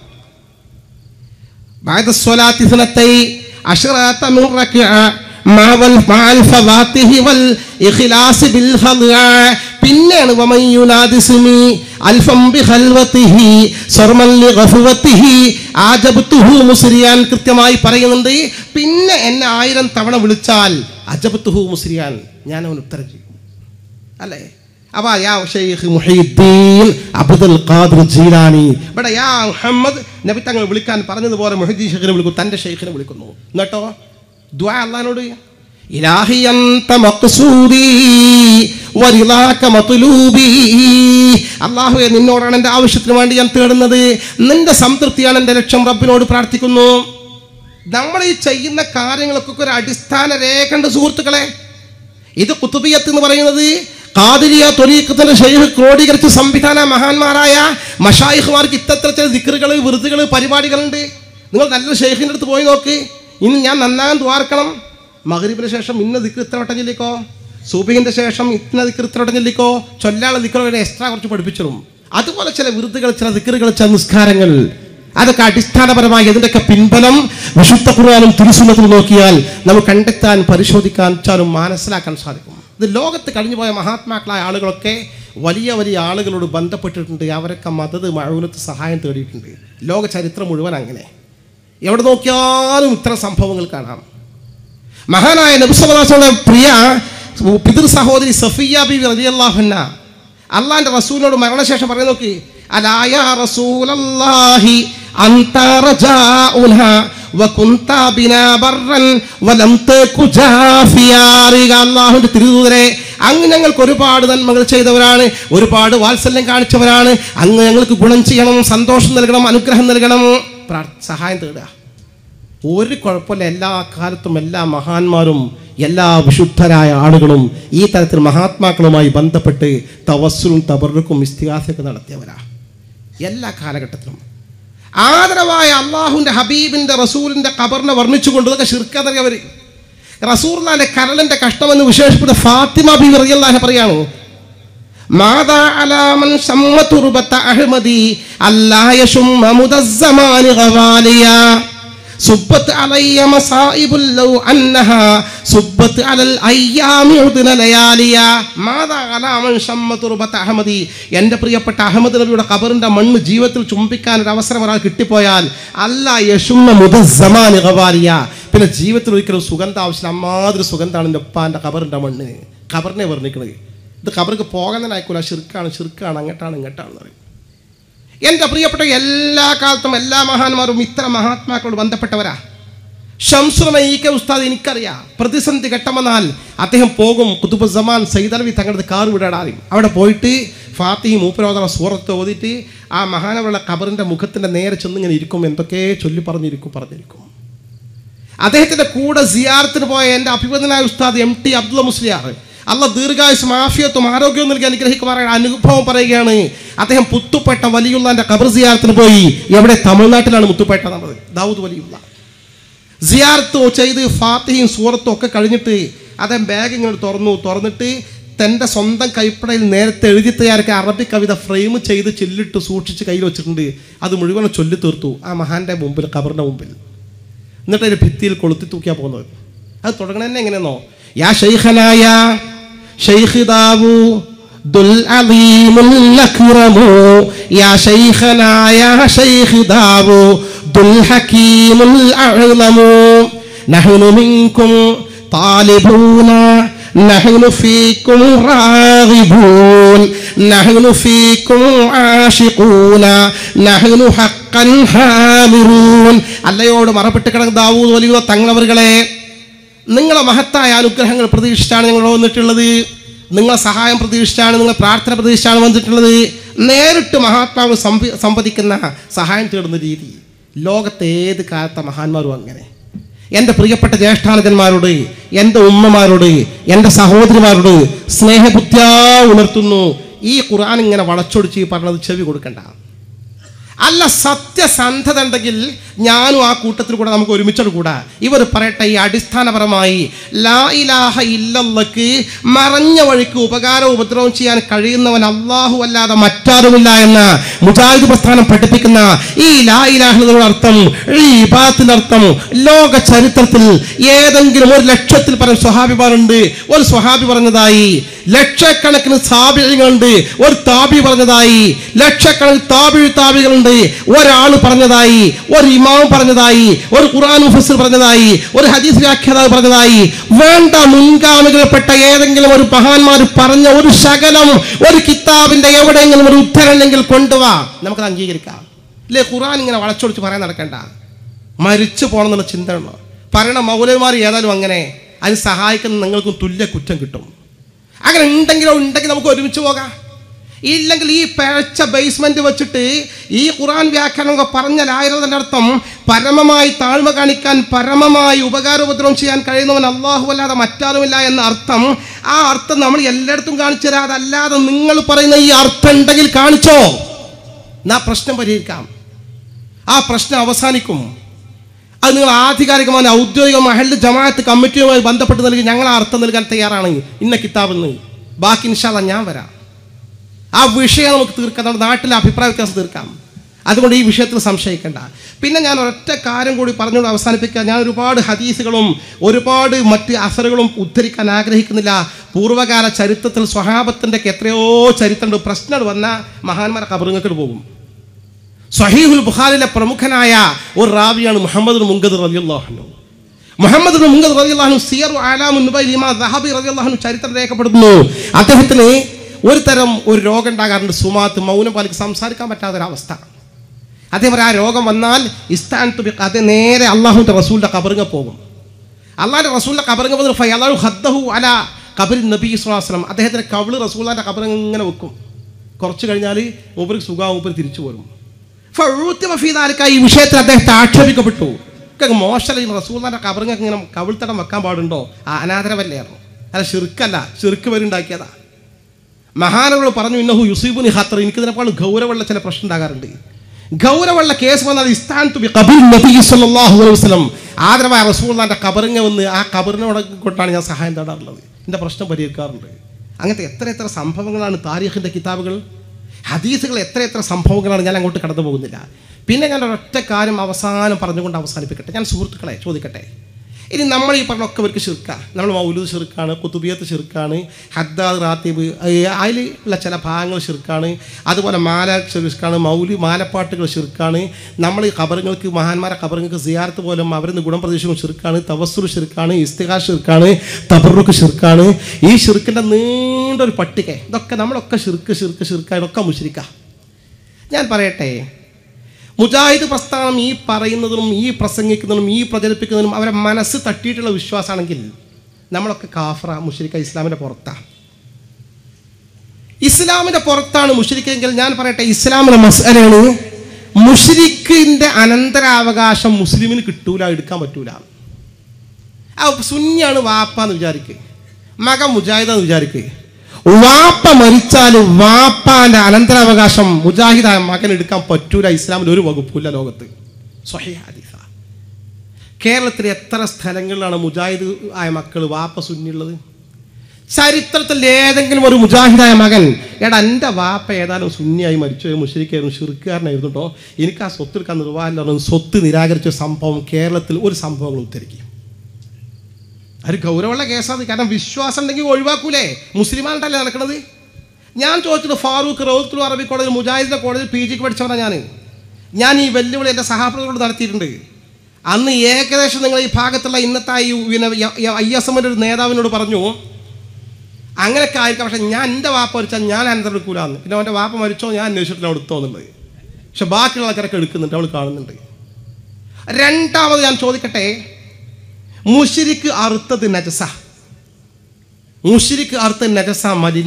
بعد الصلاة اثنتي عشرة من ركعة مع ال- مع الفواتح والإخلاص بالخضع പിന്നെയാണ് ومن ينادي اسمي ألفا بخلوته صرما لغفوته ആജബത്തുഹു മുസ്രിയാൻ കൃത്യമായി പറയുന്നുണ്ട് പിന്നെ എന്നെ ആയിരം തവണ വിളിച്ചാൽ അജബത്തുഹു മുസ്രിയാൻ ഞാൻ അവൻ ഉത്തരം ചെയ്യും അല്ലേ അപ്പൊ യാ ഷെയ്ഖ് മുഹീദ്ദീൻ അബ്ദുൽ ഖാദിർ ജീലാനി ഇവിടെ യാ മുഹമ്മദ് നബി തങ്ങൾ വിളിക്കാൻ പറഞ്ഞതുപോലെ മുഹീദ്ദീൻ ഷെയ്ഖിനെ വിളിക്കും തൻ്റെ ഷെയ്ഖിനെ വിളിക്കുന്നു എന്നിട്ടോ ദ്വാ അള്ളഹാനോട് ഇലാഹി അന്ത മഖ്സൂദി വരിളാക മത്ലൂബി അള്ളാഹുവെ നിന്നോടാണ് എൻ്റെ ആവശ്യത്തിന് വേണ്ടി ഞാൻ തേടുന്നത് നിന്റെ സംതൃപ്തിയാണ് എൻ്റെ ലക്ഷ്യം റബ്ബിനോട് പ്രാർത്ഥിക്കുന്നു നമ്മൾ ഈ ചെയ്യുന്ന കാര്യങ്ങൾക്കൊക്കെ ഒരു അടിസ്ഥാന രേഖണ്ട് സുഹൃത്തുക്കളെ ഇത് കുത്തുബിയത്ത് എന്ന് പറയുന്നത് കാതിരിയ തൊലീക്കത്തിന്റെ ഷെയ്ഖ് ക്രോഡീകരിച്ച സംവിധാന മഹാന്മാരായ മഷായിഹ്മാർക്ക് ഇത്തത്ര ചില ദിക്കറുകൾ വെറുതുകൾ പരിപാടികളുണ്ട് നിങ്ങൾ നല്ല ഷെയ്ഖിൻ്റെ അടുത്ത് പോയി നോക്ക് ഇന്ന് ഞാൻ നന്നാകാൻ ദ്വാർക്കണം മകരിബിന് ശേഷം ഇന്ന ദിക്കർ ഇത്ര വട്ടം ചൊല്ലിക്കോ സൂബിഹിൻ്റെ ശേഷം ഇന്ന ദിക്കർ ഇത്ര വട്ടം ചൊല്ലിക്കോ ചൊല്ലാളെ ദിക്കറുകൾ എക്സ്ട്രാ കുറച്ച് പഠിപ്പിച്ചിടും അതുപോലെ ചില വിറുതുകൾ ചില ദിക്കറുകൾ ചില നിസ്കാരങ്ങൾ അതൊക്കെ അടിസ്ഥാനപരമായി അതിൻ്റെയൊക്കെ പിൻബലം വിശുദ്ധ ഖുർആാനും തിരുസുന്നത്തും നോക്കിയാൽ നമുക്ക് കണ്ടെത്താൻ പരിശോധിക്കാൻ വെച്ചാലും മനസ്സിലാക്കാൻ സാധിക്കും ഇത് ലോകത്ത് കഴിഞ്ഞുപോയ മഹാത്മാക്കളായ ആളുകളൊക്കെ വലിയ വലിയ ആളുകളോട് ബന്ധപ്പെട്ടിട്ടുണ്ട് അവരൊക്കെ മദത് മഴവിലത്ത് സഹായം തേടിയിട്ടുണ്ട് ലോക ചരിത്രം മുഴുവൻ അങ്ങനെ എവിടെ നോക്കിയാലും ഇത്തരം സംഭവങ്ങൾ കാണാം മഹാനായ നബിസ്വലാസയുടെ പ്രിയ പിതൃ സഹോദരി സഫിയ ബി റളിയല്ലാഹുന്ന അള്ളാന്റെ റസൂലിനോട് മരണശേഷം പറയുന്ന നോക്കി അലായ റസൂലല്ലാഹി അന്ത റജാഉന വകുന്ത ബിനാ ബർറൻ വലം തകു ജാഫിയാ അല്ലാഹുവിന്റെ തിരുദൂതരെ അങ്ങ് ഞങ്ങൾക്ക് ഒരുപാട് നന്മകൾ ചെയ്തവരാണ് ഒരുപാട് വാത്സല്യം കാണിച്ചവരാണ് അങ്ങ് ഞങ്ങൾക്ക് ഗുണം ചെയ്യണം സന്തോഷം നൽകണം അനുഗ്രഹം നൽകണം പ്രാർ- സഹായം തേടുക ഒരു കുഴപ്പമില്ല എല്ലാ കാലത്തും എല്ലാ മഹാന്മാരും എല്ലാ വിശുദ്ധരായ ആളുകളും ഈ തരത്തിൽ മഹാത്മാക്കളുമായി ബന്ധപ്പെട്ട് തവസ്സുലും തബറുക്കും ഇസ്തിഹാസൊക്കെ നടത്തിയവരാ എല്ലാ കാലഘട്ടത്തിലും ആദരവായ അള്ളാഹുവിൻ്റെ ഹബീബിൻ്റെ റസൂലിൻ്റെ ഖബറിനെ വർണ്ണിച്ചുകൊണ്ട് ഇതൊക്കെ ശിർക്കതറിയവർ റസൂർലാൻ്റെ കരളിൻ്റെ കഷ്ടമെന്ന് വിശേഷിപ്പിച്ച ഫാത്തിമ ബി റളിയല്ലാഹു പറയാണ് മാതാ അലാമൻ ശമ്മ തുർബത്ത അഹ്മദി അല്ലാ യശുമ്മ മുദസ്സമാനി ഗവാലിയ സുബ്ബത്ത് അലയ്യ മസായിബുൽ ലൗ അന്നഹാ സുബ്ബത്ത് അലൽ അയ്യാമി ഉദ്ന ലയാലിയ മാതാ അലാമൻ ശമ്മ തുർബത്ത അഹ്മദി എൻ്റെ പ്രിയപ്പെട്ട അഹമ്മദ് നബിയുടെ ഖബറിൻ്റെ മണ്ണ് ജീവിതത്തിൽ ചുംബിക്കാൻ ഒരു അവസരം ഒരാൾ കിട്ടിപ്പോയാൽ അല്ലാ യശുമ്മ മുദസ്സമാനി ഗവാലിയ പിന്നെ ജീവിതത്തിൽ ഒരിക്കലും സുഗന്ധ ആവശ്യം അമ്മാതിരി സുഗന്ധാണ് എൻ്റെ ഉപ്പാൻ്റെ ഖബറിൻ്റെ മണ്ണ് ഖബറിനെ വർണ്ണിക്കുന്നത് ഇത് ഖബർക്ക് പോകാനായിക്കൂല ഷിർക്കാണ് ഷിർക്കാണ് അങ്ങോട്ടാണ് ഇങ്ങോട്ടാണെന്ന് പറയും എൻ്റെ പ്രിയപ്പെട്ട എല്ലാ കാലത്തും എല്ലാ മഹാന്മാരും ഇത്തരം മഹാത്മാക്കളോട് ബന്ധപ്പെട്ടവരാ ഷംസുറമയ്ക്ക ഉസ്താദ് എനിക്കറിയാം പ്രതിസന്ധി ഘട്ടമെന്നാൽ അദ്ദേഹം പോകും കുതുബുസമാൻ സൈദലവി തങ്ങളുടെ കാർ വിടാടാറിയും അവിടെ പോയിട്ട് ഫാത്തിഹി മൂപ്പരോധന സൂറത്ത് ഓതിയിട്ട് ആ മഹാനവരുടെ ഖബറിൻ്റെ മുഖത്തിൻ്റെ നേരെ ചെന്നിങ്ങനെ ഇരിക്കും എന്തൊക്കെ ചൊല്ലി പറഞ്ഞിരിക്കും പറഞ്ഞിരിക്കും അദ്ദേഹത്തിന്റെ കൂടെ സിയാറത്തിന് പോയ എൻ്റെ അഭിവദനായ ഉസ്താദ് എം ടി അബ്ദുള്ള മുസ്ലിയാർ അല്ല ദീർഘായുസ് മാഫിയത്വം ആരോഗ്യവും നൽകി അനുഗ്രഹിക്കുമാറായ അനുഭവം പറയുകയാണ് അദ്ദേഹം പുത്തുപ്പേട്ട വലിയുള്ളാന്റെ ഖബർ സിയാറത്തിന് പോയി എവിടെ തമിഴ്നാട്ടിലാണ് മുത്തുപ്പേട്ട നടന്നത് ദാവൂദ് വലിയുള്ള സിയാർത്ത് ചെയ്ത് ഫാത്തിഹയും സൂറത്തും ഒക്കെ കഴിഞ്ഞിട്ട് അദ്ദേഹം ബാഗ് ഇങ്ങനെ തുറന്നു തുറന്നിട്ട് തൻ്റെ സ്വന്തം കൈപ്പടയിൽ നേരത്തെ എഴുതി തയ്യാറാക്കിയ അറബി കവിത ഫ്രെയിം ചെയ്ത് ചില്ലിട്ട് സൂക്ഷിച്ച് കയ്യിൽ വെച്ചിട്ടുണ്ട് അത് മുഴുവൻ ചൊല്ലി തീർത്തു ആ മഹാന്റെ മുമ്പിൽ ഖബറിന്റെ മുമ്പിൽ എന്നിട്ട് ഒരു ഭിത്തിയിൽ കൊളുത്തി തൂക്കിയാ പോകുന്നത് അത് തുടങ്ങണ തന്നെ എങ്ങനെയെന്നോ യാ ഷെയ്ഖനായ ഷെയ്ഖിദാവു ദുൽ അലീമുൽ അക്റമു യാ ഷെയ്ഖനായ ഷെയ്ഖിദാവു ദുൽ ഹകീമുൽ അഅ്ലമു നഹ്നു മിൻകും طالبون نحن فيكم راغبون نحن فيكم عاشقون نحن حقا حامرون അല്ലയോട് മറപ്പെട്ട് കിടക്കുന്ന ദാവൂദ് വലിയ തങ്ങളവറുകളെ നിങ്ങളെ മഹത്തായ അനുഗ്രഹങ്ങൾ പ്രതീക്ഷിച്ചാണ് ഞങ്ങൾ വന്നിട്ടുള്ളത് നിങ്ങളെ സഹായം പ്രതീക്ഷിച്ചാണ് നിങ്ങളെ പ്രാർത്ഥന പ്രതീക്ഷിച്ചാണ് വന്നിട്ടുള്ളത് നേരിട്ട് മഹാത്മാവ് സംഭി സംവദിക്കുന്ന സഹായം തേടുന്ന രീതി ലോകത്തെ ഏത് കാലത്തെ മഹാന്മാരും അങ്ങനെ എൻ്റെ പ്രിയപ്പെട്ട ജ്യേഷ്ഠാനകന്മാരോട് എൻ്റെ ഉമ്മമാരോട് എൻ്റെ സഹോദരിമാരോട് സ്നേഹബുദ്ധ്യാ ഉണർത്തുന്നു ഈ ഖുർആൻ ഇങ്ങനെ വളച്ചൊടിച്ച് ഈ പറഞ്ഞത് ചെവി കൊടുക്കണ്ട അല്ല സത്യസന്ധത ഉണ്ടെങ്കിൽ ഞാനും ആ കൂട്ടത്തിൽ കൂടെ നമുക്ക് ഒരുമിച്ചോട് കൂടാ ഇവർ പറയട്ടെ ഈ അടിസ്ഥാനപരമായി ലാ ഇലാഹ ഇല്ലല്ലക്ക് മറഞ്ഞ വഴിക്ക് ഉപകാരവും ഉപദ്രവം ചെയ്യാൻ കഴിയുന്നവൻ അള്ളാഹു അല്ലാതെ മറ്റാരുമില്ല എന്ന മുജാഹിദ് പ്രസ്ഥാനം പഠിപ്പിക്കുന്ന ഈ ലാ ഇലാഹ എന്നതിന്റെ അർത്ഥം ഈ വിഭാഗത്തിന്റെ അർത്ഥം ലോക ചരിത്രത്തിൽ ഏതെങ്കിലും ഒരു ലക്ഷത്തിൽ പരം സ്വഹാബിമാരുണ്ട് ഒരു സ്വഹാബി പറഞ്ഞതായി ലക്ഷക്കണക്കിന് സാബികളുണ്ട് ഒരു താബി പറഞ്ഞതായി ലക്ഷക്കണക്കിന് താബി താബികളുണ്ട് ഒരാൾ പറഞ്ഞതായി ഒരു ഇമാം ഇമാം പറഞ്ഞതായി ഒരു ഖുർആൻ മുഫസ്സിർ പറഞ്ഞതായി ഒരു ഹദീസ് വ്യാഖ്യാതാവ് പറഞ്ഞതായി വേണ്ട മുൻഗാമികൾപ്പെട്ട ഏതെങ്കിലും ഒരു മഹാന്മാർ പറഞ്ഞ ഒരു ശകലം ഒരു കിതാബിന്റെ എവിടെയെങ്കിലും ഒരു ഉത്തരണെങ്കിൽ കൊണ്ടുവാ നമുക്കത് അംഗീകരിക്കാം ഇല്ലേ ഖുർആൻ ഇങ്ങനെ വളച്ചൊടിച്ച് പറയാൻ നടക്കണ്ട മരിച്ചു പോകണമെന്നുള്ള ചിന്തയുള്ളൂ പറയണ മൗലന്മാർ ഏതായാലും അങ്ങനെ അതിന് സഹായിക്കുന്ന നിങ്ങൾക്കും തുല്യ കുറ്റം കിട്ടും അങ്ങനെ ഉണ്ടെങ്കിലോ ഉണ്ടെങ്കിൽ നമുക്ക് ഒരുമിച്ച് പോകാം ഇല്ലെങ്കിൽ ഈ പിഴച്ച ബേസ്മെന്റ് വെച്ചിട്ട് ഈ ഖുറാൻ വ്യാഖ്യാനമൊക്കെ പറഞ്ഞാലായിരുന്നതിൻ്റെ അർത്ഥം പരമമായി താഴ്മ കാണിക്കാൻ പരമമായി ഉപകാരോപദ്രവം ചെയ്യാൻ കഴിയുന്നവൻ അള്ളാഹു അല്ലാതെ മറ്റാരുമില്ല എന്ന അർത്ഥം ആ അർത്ഥം നമ്മൾ എല്ലായിടത്തും കാണിച്ചു തരാം അതല്ലാതെ നിങ്ങൾ പറയുന്ന ഈ അർത്ഥം ഉണ്ടെങ്കിൽ കാണിച്ചോ എന്നാ പ്രശ്നം പരിഹരിക്കാം ആ പ്രശ്നം അവസാനിക്കും അത് നിങ്ങൾ ആധികാരികമായ ഔദ്യോഗിക മഹല്ല് ജമാഅത്ത് കമ്മിറ്റിയുമായി ബന്ധപ്പെട്ട് നൽകി ഞങ്ങൾ ആ അർത്ഥം നൽകാൻ തയ്യാറാണ് ഇന്ന കിതാബിൽ നിന്ന് ബാക്കി ഇൻഷാല്ല ഞാൻ വരാം ആ വിഷയം നമുക്ക് തീർക്കാം നമ്മുടെ നാട്ടിലെ അഭിപ്രായ വ്യത്യാസം തീർക്കാം അതുകൊണ്ട് ഈ വിഷയത്തിൽ സംശയിക്കേണ്ട പിന്നെ ഞാൻ ഒരൊറ്റ കാര്യം കൂടി പറഞ്ഞുകൊണ്ട് അവസാനിപ്പിക്കുക ഞാൻ ഒരുപാട് ഹദീസുകളും ഒരുപാട് മറ്റ് അസറുകളും ഉദ്ധരിക്കാൻ ആഗ്രഹിക്കുന്നില്ല പൂർവ്വകാല ചരിത്രത്തിൽ സ്വഹാബത്തിൻ്റെ എത്രയോ ചരിത്രമുണ്ട് പ്രശ്നങ്ങൾ വന്ന മഹാന്മാരെ കബറുങ്ങൾക്കിട്ട് പോകും സഹീഹുൽ ബുഖാരിലെ പ്രമുഖനായ ഒരു റാവിയാണ് മുഹമ്മദ് മുങ്കദ് റലിയുള്ളാഹു മുഹമ്മദ് മുങ്കദ് റലിയുള്ളാഹു സിയർ ആലാമുബൈൽ ഇമാ ദഹബി റലിയുള്ളാഹു ചരിത്രം രേഖപ്പെടുത്തുന്നു അദ്ദേഹത്തിന് ഒരു തരം ഒരു രോഗം ഉണ്ടാകാറുണ്ട് സുമാത്ത് മൗനം പാലിക്ക് സംസാരിക്കാൻ പറ്റാത്തൊരവസ്ഥ അതേപോലെ ആ രോഗം വന്നാൽ ഇസ്താൻ തുബി അത് നേരെ അള്ളാഹുൻ്റെ റസൂലിൻ്റെ കബറിങ്ങ പോകും അള്ളാഹിൻ്റെ റസൂലിൻ്റെ കബറിങ്ങ വന്ന് ഫയലാഹു ഹദ്ദഹു അല കബരി നബി സ്വലാസ്ലം അദ്ദേഹത്തിൻ്റെ കവിള് റസൂലിൻ്റെ കബറിങ് ഇങ്ങനെ വെക്കും കുറച്ച് കഴിഞ്ഞാൽ മൂപ്പർക്ക് സുഖാവും മൂപ്പര് തിരിച്ചു പോരും ഫീദാലിക്ക ഈ വിഷയത്തിൽ അദ്ദേഹത്തെ ആക്ഷേപിക്കപ്പെട്ടു ഒക്കെ മോശം റസൂലിൻ്റെ കബറിങ്ങൊക്കെ ഇങ്ങനെ കവിൾത്തടം വെക്കാൻ പാടുണ്ടോ ആ അനാദരവല്ലായിരുന്നു അല്ല ഷിർക്കല്ല ഷിർക്ക് വരുണ്ടാക്കിയതാ മഹാനവൾ പറഞ്ഞു ഇന്നഹു യുസീബുനി ഖത്തർ എനിക്കിതിനേക്കാൾ ഗൗരവമുള്ള ചില പ്രശ്നം ഉണ്ടാകാറുണ്ട് ഗൗരവമുള്ള കേസ് വന്നാൽ ഇസ്താൻ തുബി കബിൽ നബി സല്ലല്ലാഹു അലൈഹി വസല്ലം ആദരവായ റസൂലുള്ളാഹിന്റെ കബറിങ്ങ വന്ന് ആ കബറിനോട് കൊണ്ടാണ് ഞാൻ സഹായം തേടാറുള്ളത് എൻ്റെ പ്രശ്നം പരിഹരിക്കാറുണ്ട് അങ്ങനത്തെ എത്ര എത്ര സംഭവങ്ങളാണ് താരീഖിൻ്റെ കിതാബുകൾ ഹദീസുകൾ എത്ര എത്ര സംഭവങ്ങളാണ് ഞാൻ അങ്ങോട്ട് കടന്നു പോകുന്നില്ല പിന്നെ ഞാൻ ഒരൊറ്റ കാര്യം അവസാനം പറഞ്ഞുകൊണ്ട് അവസാനിപ്പിക്കട്ടെ ഞാൻ സുഹൃത്തുക്കളെ ചോദിക്കട്ടെ ഇനി നമ്മൾ ഈ പറഞ്ഞൊക്കെ ഇവർക്ക് ഷിർക്കാണ് നമ്മൾ മൗലൂദ് ഷിർക്കാണ് കുത്തുബിയത്ത് ഷിർക്കാണ് ഹദ്ദാദ് റാത്തീബ് അതിൽ ഉള്ള ചില ഭാഗങ്ങൾ ഷിർക്കാണ് അതുപോലെ മാല ഷിർക്കാണ് മൗലി മാലപ്പാട്ടുകൾ ഷിർക്കാണ് നമ്മൾ ഈ ഖബറുകൾക്ക് മഹാന്മാരെ ഖബറുകൾക്ക് സിയാർത്ത് പോലും അവരിന്ന് ഗുണം പ്രതീക്ഷിക്കും ഷിർക്കാണ് തവസ്സുർ ഷിർക്കാണ് ഇസ്തിഹാ ഷിർക്കാണ് തബറുക്ക് ഷിർക്കാണ് ഈ ഷിർക്കിൻ്റെ നീണ്ട ഒരു പട്ടിക ഇതൊക്കെ നമ്മളൊക്കെ ഷിർക്ക് ഷിർക്ക് ഷിർക്ക ഇതൊക്കെ മുഷിരിക്ക ഞാൻ പറയട്ടെ മുജാഹിദ് പ്രസ്ഥാനം ഈ പറയുന്നതിനും ഈ പ്രസംഗിക്കുന്നതിനും ഈ പ്രചരിപ്പിക്കുന്നതിനും അവരെ മനസ്സ് തട്ടിയിട്ടുള്ള വിശ്വാസമാണെങ്കിൽ നമ്മളൊക്കെ കാഫറ മുഷരിക്ക ഇസ്ലാമിൻ്റെ പുറത്താണ് ഇസ്ലാമിൻ്റെ പുറത്താണ് മുഷരിക്കെങ്കിൽ ഞാൻ പറയട്ടെ ഇസ്ലാമിൻ്റെ മസലയാണ് മുഷരിക്കിൻ്റെ അനന്തരാവകാശം മുസ്ലിമിന് കിട്ടൂല എടുക്കാൻ പറ്റൂല ആ സുന്നിയാണ് വാപ്പ എന്ന് വിചാരിക്കുക മകൻ മുജാഹിദാന്ന് വിചാരിക്കുക വാപ്പ മരിച്ചാൽ വാപ്പാന്റെ അനന്തരാവകാശം മുജാഹിദായ മകൻ എടുക്കാൻ പറ്റൂല ഇസ്ലാമിൽ ഒരു വകുപ്പില്ല ലോകത്ത് സ്വഹീഹ് ഹദീസ കേരളത്തിൽ എത്ര സ്ഥലങ്ങളിലാണ് മുജാഹിദ് ആയ മക്കൾ വാപ്പ സുന്നിയുള്ളത് ചരിത്രത്തിൽ ഏതെങ്കിലും ഒരു മുജാഹിദായ മകൻ എടാ എൻ്റെ വാപ്പ ഏതായാലും സുന്നിയായി മരിച്ചു മുഷരിക്കായിരുന്നു ഷിർക്കാരനായിരുന്നു കേട്ടോ എനിക്ക് ആ സ്വത്ത് എടുക്കാൻ നിർവാഹമില്ല സ്വത്ത് നിരാകരിച്ച സംഭവം കേരളത്തിൽ ഒരു സംഭവങ്ങൾ ഉദ്ധരിക്കും അത് ഗൗരവമുള്ള കേസാണ് കാരണം വിശ്വാസം ഉണ്ടെങ്കിൽ ഒഴിവാക്കൂലേ മുസ്ലിമാണ്ടല്ലേ നടക്കുന്നത് ഞാൻ ചോദിച്ചത് ഫാറൂഖ് റൗത്തുൽ അറബി കോളേജിൽ മുജാഹിദിൻ്റെ കോളേജിൽ പി ജിക്ക് പഠിച്ചവനാണ് ഞാൻ ഞാൻ ഈ വെല്ലുവിളി എൻ്റെ സഹാപ്രതികളോട് നടത്തിയിട്ടുണ്ട് അന്ന് ഏകദേശം നിങ്ങൾ ഈ ഭാഗത്തുള്ള ഇന്നത്തെ ഈ പിന്നെ ഐ എസ് എമ്മിൻ്റെ ഒരു നേതാവിനോട് പറഞ്ഞു അങ്ങനെയൊക്കെ ആയിരിക്കാം പക്ഷേ ഞാൻ എൻ്റെ വാപ്പ മരിച്ചാൽ ഞാൻ അനന്തരം എടുക്കൂലെന്ന് പിന്നെ അവൻ്റെ വാപ്പ മരിച്ചോ ഞാൻ അന്വേഷിച്ചിട്ട് അവിടെ എടുത്തോ എന്നുള്ളത് പക്ഷെ ബാക്കിയുള്ള ആൾക്കാരൊക്കെ എടുക്കുന്നുണ്ട് അവൾ കാണുന്നുണ്ട് രണ്ടാമത് ഞാൻ ചോദിക്കട്ടെ മുഷിരിക്ക് അറുത്തത് നജസ മുഷിരിക്ക് അറുത്തത് നജസ മലിന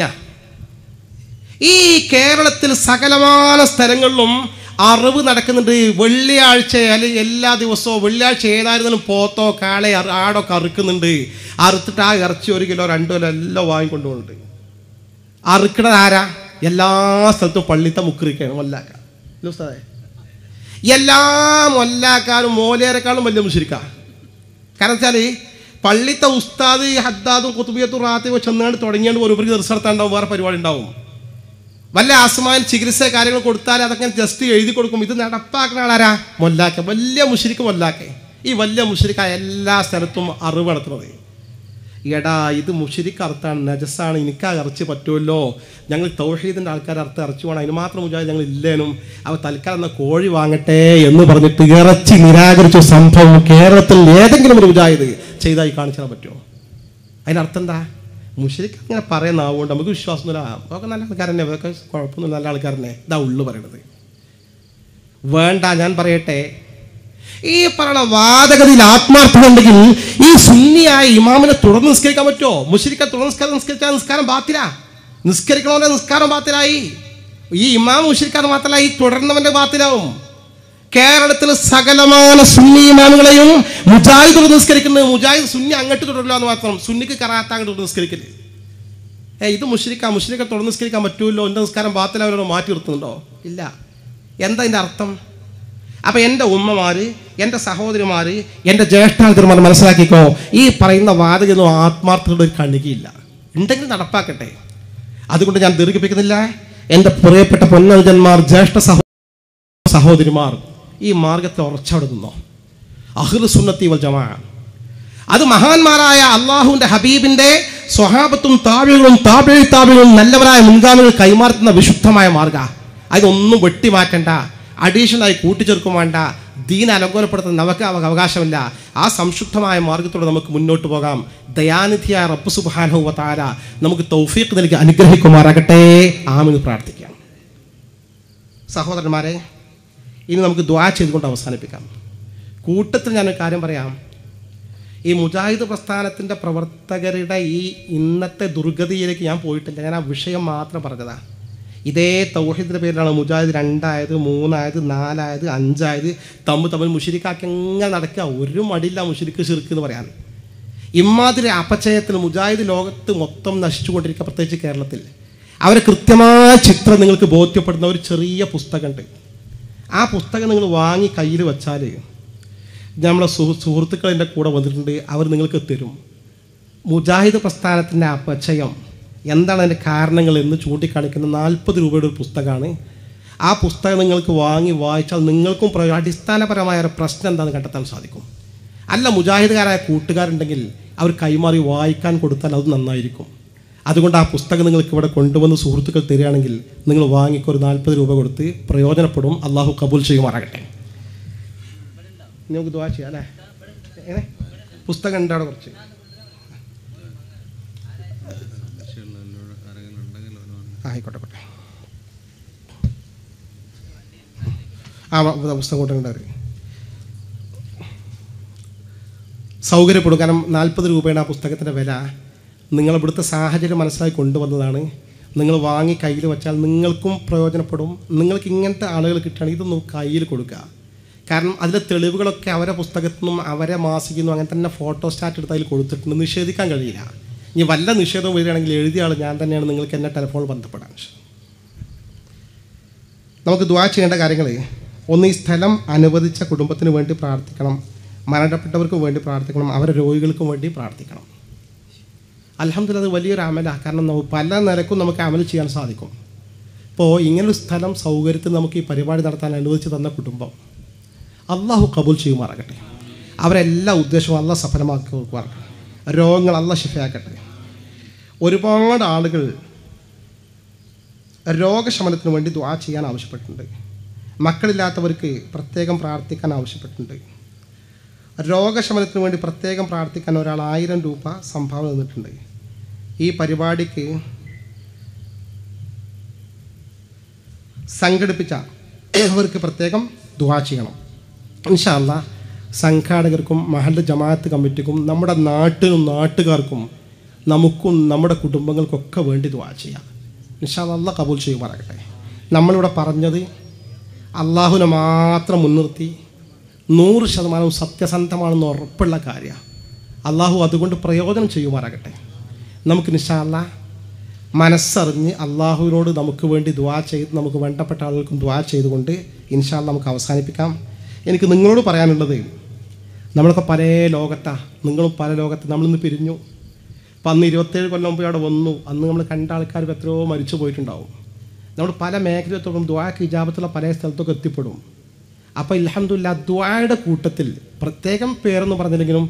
ഈ കേരളത്തിൽ സകലമായ സ്ഥലങ്ങളിലും അറിവ് നടക്കുന്നുണ്ട് വെള്ളിയാഴ്ച അല്ലെങ്കിൽ എല്ലാ ദിവസവും വെള്ളിയാഴ്ച ഏതായിരുന്നാലും പോത്തോ കാളെ ആടോ ഒക്കെ അറുക്കുന്നുണ്ട് അറുത്തിട്ട് ആ ഇറച്ചി ഒരു കിലോ രണ്ട് കിലോ എല്ലാം വാങ്ങിക്കൊണ്ടു പോകുന്നുണ്ട് അറുക്കണത് ആരാ എല്ലാ സ്ഥലത്തും പള്ളിത്തെ മുക്കറിക്കാണ് മൊല്ലാക്ക ഇല്ലേ ഉസ്താദേ? എല്ലാ മൊല്ലാക്കാരും മോലേരെക്കാളും വലിയ മുഷിരിക്കാ കാരണം വെച്ചാൽ പള്ളിത്തെ ഉസ്താദ് ഈ ഹദ്ദാദും കുത്തുബിയത്തും റാത്തിയും ചെന്നാണ്ട് തുടങ്ങിയാണ്ട് ഒരു റിസർച്ച് നടത്താണ്ടാവും വേറെ പരിപാടി ഉണ്ടാവും വല്ല ആസ്മാൻ ചികിത്സ കാര്യങ്ങൾ കൊടുത്താൽ അതൊക്കെ ജസ്റ്റ് എഴുതി കൊടുക്കും ഇത് നടപ്പാക്കുന്ന ആളാരാ മൊല്ലാക്ക വലിയ മുഷിരിക്ക് മൊല്ലാക്ക ഈ വലിയ മുഷിരിക്ക എല്ലാ സ്ഥലത്തും അറിവ് നടത്തുന്നത് എടാ ഇത് മുഷിരിക്ക് അർത്ഥാണ് നജസാണ് എനിക്ക് ആ ഇറച്ചി പറ്റുമല്ലോ ഞങ്ങൾ തൗഹീദിൻ്റെ ആൾക്കാർ അർത്ഥം ഇറച്ചി വേണം അതിന് മാത്രം മുജാഹിദ് ഞങ്ങൾ ഇല്ലേനും അവ തൽക്കാലം എന്നാ കോഴി വാങ്ങട്ടെ എന്ന് പറഞ്ഞിട്ട് ഇറച്ചി നിരാകരിച്ച സംഭവം കേരളത്തിൽ ഏതെങ്കിലും ഒരു മുജാഹിദ് ചെയ്തായി കാണിച്ചാൽ പറ്റുമോ അതിനർത്ഥം എന്താ മുഷരിക്ക് അങ്ങനെ പറയുന്ന ആവുകൊണ്ട് നമുക്ക് വിശ്വാസമൊന്നുമില്ല അതൊക്കെ നല്ല ആൾക്കാരന്നെ അതൊക്കെ കുഴപ്പമൊന്നും നല്ല ആൾക്കാരനെ ഇതാ ഉള്ളു പറയണത് വേണ്ട ഞാൻ പറയട്ടെ ഈ പറയുന്ന വാദഗതിയിൽ ആത്മാർത്ഥത ഉണ്ടെങ്കിൽ ഈ സുന്നിയായ ഇമാമിനെ തുടർന്ന് നിസ്കരിക്കാൻ പറ്റുമോ മുഷരിക്ക തുടർന്ന് നിസ്കാരം നിസ്കരിച്ചാൽ നിസ്കാരം ബാത്തില നിസ്കരിക്കണവന്റെ നിസ്കാരം ബാത്തിലായി ഈ ഇമാം മുഷരിക്കാതെ മാത്രമല്ല ഈ തുടർന്നവന്റെ ബാത്തിലാവും കേരളത്തിൽ സകലമാന സുന്നി ഇമാമുകളെയും മുജാഹിദ് നിസ്കരിക്കുന്നത് മുജാഹിദ് സുന്നി അങ്ങോട്ട് തുടരില്ല എന്ന് മാത്രം സുന്നിക്ക് കറാത്ത അങ്ങോട്ട് നിസ്കരിക്കല് ഏ ഇത് മുഷരിക്കാം മുഷരിക്ക തുടർന്ന് നിസ്കരിക്കാൻ പറ്റുമല്ലോ എൻ്റെ നിസ്കാരം ബാത്തിൽ അവരോട് മാറ്റി നിർത്തുന്നുണ്ടോ ഇല്ല എന്താ ഇതിൻ്റെ അർത്ഥം അപ്പം എൻ്റെ ഉമ്മമാർ എൻ്റെ സഹോദരിമാർ എൻ്റെ ജ്യേഷ്ഠാതിർമാർ മനസ്സിലാക്കിക്കോ ഈ പറയുന്ന വാതകൊന്നും ആത്മാർത്ഥതയുടെ ഒരു കണികയില്ല ഉണ്ടെങ്കിൽ നടപ്പാക്കട്ടെ അതുകൊണ്ട് ഞാൻ ദീർഘിപ്പിക്കുന്നില്ല എൻ്റെ പ്രിയപ്പെട്ട പൊന്നനുജന്മാർ ജ്യേഷ്ഠ സഹോ സഹോദരിമാർ ഈ മാർഗത്തെ ഉറച്ചവിടെ നിന്നോ അഹ്ലു സുന്നത്തി വൽ ജമാ അത് മഹാന്മാരായ അള്ളാഹുവിൻ്റെ ഹബീബിൻ്റെ സ്വഹാബത്തും താപികളും താപിഴി താപികളും നല്ലവരായ മുൻഗാമികൾ കൈമാറുന്ന വിശുദ്ധമായ മാർഗ അതൊന്നും വെട്ടിമാറ്റണ്ട അഡീഷണലായി കൂട്ടിച്ചേർക്കും വേണ്ട ദീൻ അലങ്കോലപ്പെടുത്തുന്ന നമുക്ക് അവ- അവകാശമില്ല ആ സംശുദ്ധമായ മാർഗത്തോടെ നമുക്ക് മുന്നോട്ട് പോകാം ദയാനിധിയായ റബ്ബ് സുബാനുവ താര നമുക്ക് തൗഫീഖ് നൽകി അനുഗ്രഹിക്കുമാറാകട്ടെ ആമെന്ന് പ്രാർത്ഥിക്കാം സഹോദരന്മാരെ ഇനി നമുക്ക് ദ്വാ ചെയ്തുകൊണ്ട് അവസാനിപ്പിക്കാം കൂട്ടത്തിൽ ഞാനൊരു കാര്യം പറയാം ഈ മുജാഹിദ് പ്രസ്ഥാനത്തിൻ്റെ പ്രവർത്തകരുടെ ഈ ഇന്നത്തെ ദുർഗതിയിലേക്ക് ഞാൻ പോയിട്ടില്ല ഞാൻ ആ വിഷയം മാത്രം പറഞ്ഞതാണ് ഇതേ തൗഹീദിൻ്റെ പേരിലാണ് മുജാഹിദ് രണ്ടായത് മൂന്നായത് നാലായത് അഞ്ചായത് തമ്മിൽ തമ്മിൽ മുഷിരിക്കാക്കി എങ്ങനെ നടക്കുക ഒരു മടിയില്ല മുഷിരിക്ക് ശിർക്ക് എന്ന് പറയാൻ ഇമാതിരി അപചയത്തിൽ മുജാഹിദ് ലോകത്ത് മൊത്തം നശിച്ചുകൊണ്ടിരിക്കുക പ്രത്യേകിച്ച് കേരളത്തിൽ അവരെ കൃത്യമായ ചിത്രം നിങ്ങൾക്ക് ബോധ്യപ്പെടുന്ന ഒരു ചെറിയ പുസ്തകമുണ്ട് ആ പുസ്തകം നിങ്ങൾ വാങ്ങി കയ്യിൽ വെച്ചാൽ നമ്മളെ സുഹൃ സുഹൃത്തുക്കൾ എൻ്റെ കൂടെ വന്നിട്ടുണ്ട് അവർ നിങ്ങൾക്ക് തരും മുജാഹിദ് പ്രസ്ഥാനത്തിൻ്റെ അപചയം എന്താണ് അതിൻ്റെ കാരണങ്ങൾ എന്ന് ചൂണ്ടിക്കാണിക്കുന്ന നാൽപ്പത് രൂപയുടെ ഒരു പുസ്തകമാണ് ആ പുസ്തകം നിങ്ങൾക്ക് വാങ്ങി വായിച്ചാൽ നിങ്ങൾക്കും പ്രയോ- അടിസ്ഥാനപരമായ ഒരു പ്രശ്നം എന്താണെന്ന് കണ്ടെത്താൻ സാധിക്കും അല്ല മുജാഹിദുകാരായ കൂട്ടുകാരുണ്ടെങ്കിൽ അവർ കൈമാറി വായിക്കാൻ കൊടുത്താൽ അത് നന്നായിരിക്കും അതുകൊണ്ട് ആ പുസ്തകം നിങ്ങൾക്ക് ഇവിടെ കൊണ്ടുവന്ന് സുഹൃത്തുക്കൾ തരികയാണെങ്കിൽ നിങ്ങൾ വാങ്ങിക്കൊരു ഒരു നാൽപ്പത് രൂപ കൊടുത്ത് പ്രയോജനപ്പെടും അള്ളാഹു കബൂൽ ചെയ്യുമാറാകട്ടെ ഇനി നമുക്ക് ദുവാ ചെയ്യാം അല്ലേ എങ്ങനെ പുസ്തകം ഉണ്ട് അവിടെ കുറച്ച് ആ, ആയിക്കോട്ടെ ആയിക്കോട്ടെ ആ വ- വ- പുസ്തകം കൊണ്ടുണ്ടാവും സൗകര്യപ്പെടും കാരണം നാൽപ്പത് രൂപയാണ് ആ പുസ്തകത്തിൻ്റെ വില നിങ്ങൾ ഇവിടുത്തെ സാഹചര്യം മനസ്സിലാക്കി കൊണ്ടുവന്നതാണ് നിങ്ങൾ വാങ്ങി കയ്യിൽ വെച്ചാൽ നിങ്ങൾക്കും പ്രയോജനപ്പെടും നിങ്ങൾക്ക് ഇങ്ങനത്തെ ആളുകൾ കിട്ടുകയാണെങ്കിൽ ഇതൊന്നും കയ്യിൽ കൊടുക്കുക കാരണം അതിലെ തെളിവുകളൊക്കെ അവരെ പുസ്തകത്തിൽ നിന്നും അവരെ മാസികയിൽ നിന്നും അങ്ങനെ തന്നെ ഫോട്ടോ സ്റ്റാറ്റ് എടുത്ത് അതിൽ കൊടുത്തിട്ടുണ്ട് നിഷേധിക്കാൻ കഴിയില്ല ഇനി വല്ല നിഷേധവും വരികയാണെങ്കിൽ എഴുതിയ ആൾ ഞാൻ തന്നെയാണ് നിങ്ങൾക്ക് എന്നെ ടെലിഫോണിൽ ബന്ധപ്പെടാൻ നമുക്ക് ദ്വാ ചെയ്യേണ്ട കാര്യങ്ങൾ ഒന്ന് ഈ സ്ഥലം അനുവദിച്ച കുടുംബത്തിന് വേണ്ടി പ്രാർത്ഥിക്കണം മരണപ്പെട്ടവർക്ക് വേണ്ടി പ്രാർത്ഥിക്കണം അവരെ രോഗികൾക്കും വേണ്ടി പ്രാർത്ഥിക്കണം അലഹമ്മദില്ല അത് വലിയൊരു അമലാണ് കാരണം നമുക്ക് പല നിലക്കും നമുക്ക് അമൽ ചെയ്യാൻ സാധിക്കും ഇപ്പോൾ ഇങ്ങനൊരു സ്ഥലം സൗകര്യത്തിൽ നമുക്ക് ഈ പരിപാടി നടത്താൻ അനുവദിച്ച് തന്ന കുടുംബം അള്ളാഹു കബൂൽ ചെയ്യുമാറാകട്ടെ അവരെല്ലാ ഉദ്ദേശവും അള്ളാഹ് സഫലമാക്കി കൊടുക്കുമാറാകട്ടെ രോഗങ്ങൾ അള്ളാഹ് ശിഫയാക്കട്ടെ ഒരുപാട് ആളുകൾ രോഗശമനത്തിന് വേണ്ടി ദ്വാ ചെയ്യാൻ ആവശ്യപ്പെട്ടിട്ടുണ്ട് മക്കളില്ലാത്തവർക്ക് പ്രത്യേകം പ്രാർത്ഥിക്കാൻ ആവശ്യപ്പെട്ടിട്ടുണ്ട് രോഗശമനത്തിന് വേണ്ടി പ്രത്യേകം പ്രാർത്ഥിക്കാൻ ഒരാൾ ആയിരം രൂപ സംഭാവന തന്നിട്ടുണ്ട് ഈ പരിപാടിക്ക് സംഘടിപ്പിച്ച അവർക്ക് പ്രത്യേകം ദുവാ ചെയ്യണം ഇൻഷാല്ല സംഘാടകർക്കും മഹല്ല ജമാഅത്ത് കമ്മിറ്റിക്കും നമ്മുടെ നാട്ടിനും നാട്ടുകാർക്കും നമുക്കും നമ്മുടെ കുടുംബങ്ങൾക്കൊക്കെ വേണ്ടി ദുവാ ചെയ്യാം ഇൻഷാല്ല അല്ല കബൂൽ ചെയ്യുമാറാകട്ടെ നമ്മളിവിടെ പറഞ്ഞത് അള്ളാഹുവിനെ മാത്രം മുൻനിർത്തി നൂറ് ശതമാനവും സത്യസന്ധമാണെന്ന് ഉറപ്പുള്ള കാര്യമാണ് അള്ളാഹു അതുകൊണ്ട് പ്രയോജനം ചെയ്യുമാറാകട്ടെ നമുക്ക് നിഷാല്ല മനസ്സറിഞ്ഞ് അള്ളാഹുവിനോട് നമുക്ക് വേണ്ടി ദ്വാ ചെയ്ത് നമുക്ക് വേണ്ടപ്പെട്ട ആളുകൾക്കും ദ്വാ ചെയ്തുകൊണ്ട് ഇൻഷാല്ല നമുക്ക് അവസാനിപ്പിക്കാം എനിക്ക് നിങ്ങളോട് പറയാനുള്ളത് നമ്മളൊക്കെ പല ലോകത്താണ് നിങ്ങളും പല ലോകത്ത് നമ്മളിന്ന് പിരിഞ്ഞു അപ്പം അന്ന് ഇരുപത്തേഴ് കൊല്ലം മുമ്പ് അവിടെ വന്നു അന്ന് നമ്മൾ കണ്ട ആൾക്കാർ ഇപ്പം എത്രയോ മരിച്ചു പോയിട്ടുണ്ടാവും നമ്മൾ പല മേഖലത്തോടും ദ്വാക്ക് ഇജാബത്തുള്ള പല സ്ഥലത്തൊക്കെ എത്തിപ്പെടും അപ്പോൾ ഇൽഹംദുലില്ലാ ദ്വായുടെ കൂട്ടത്തിൽ പ്രത്യേകം പേരെന്ന് പറഞ്ഞില്ലെങ്കിലും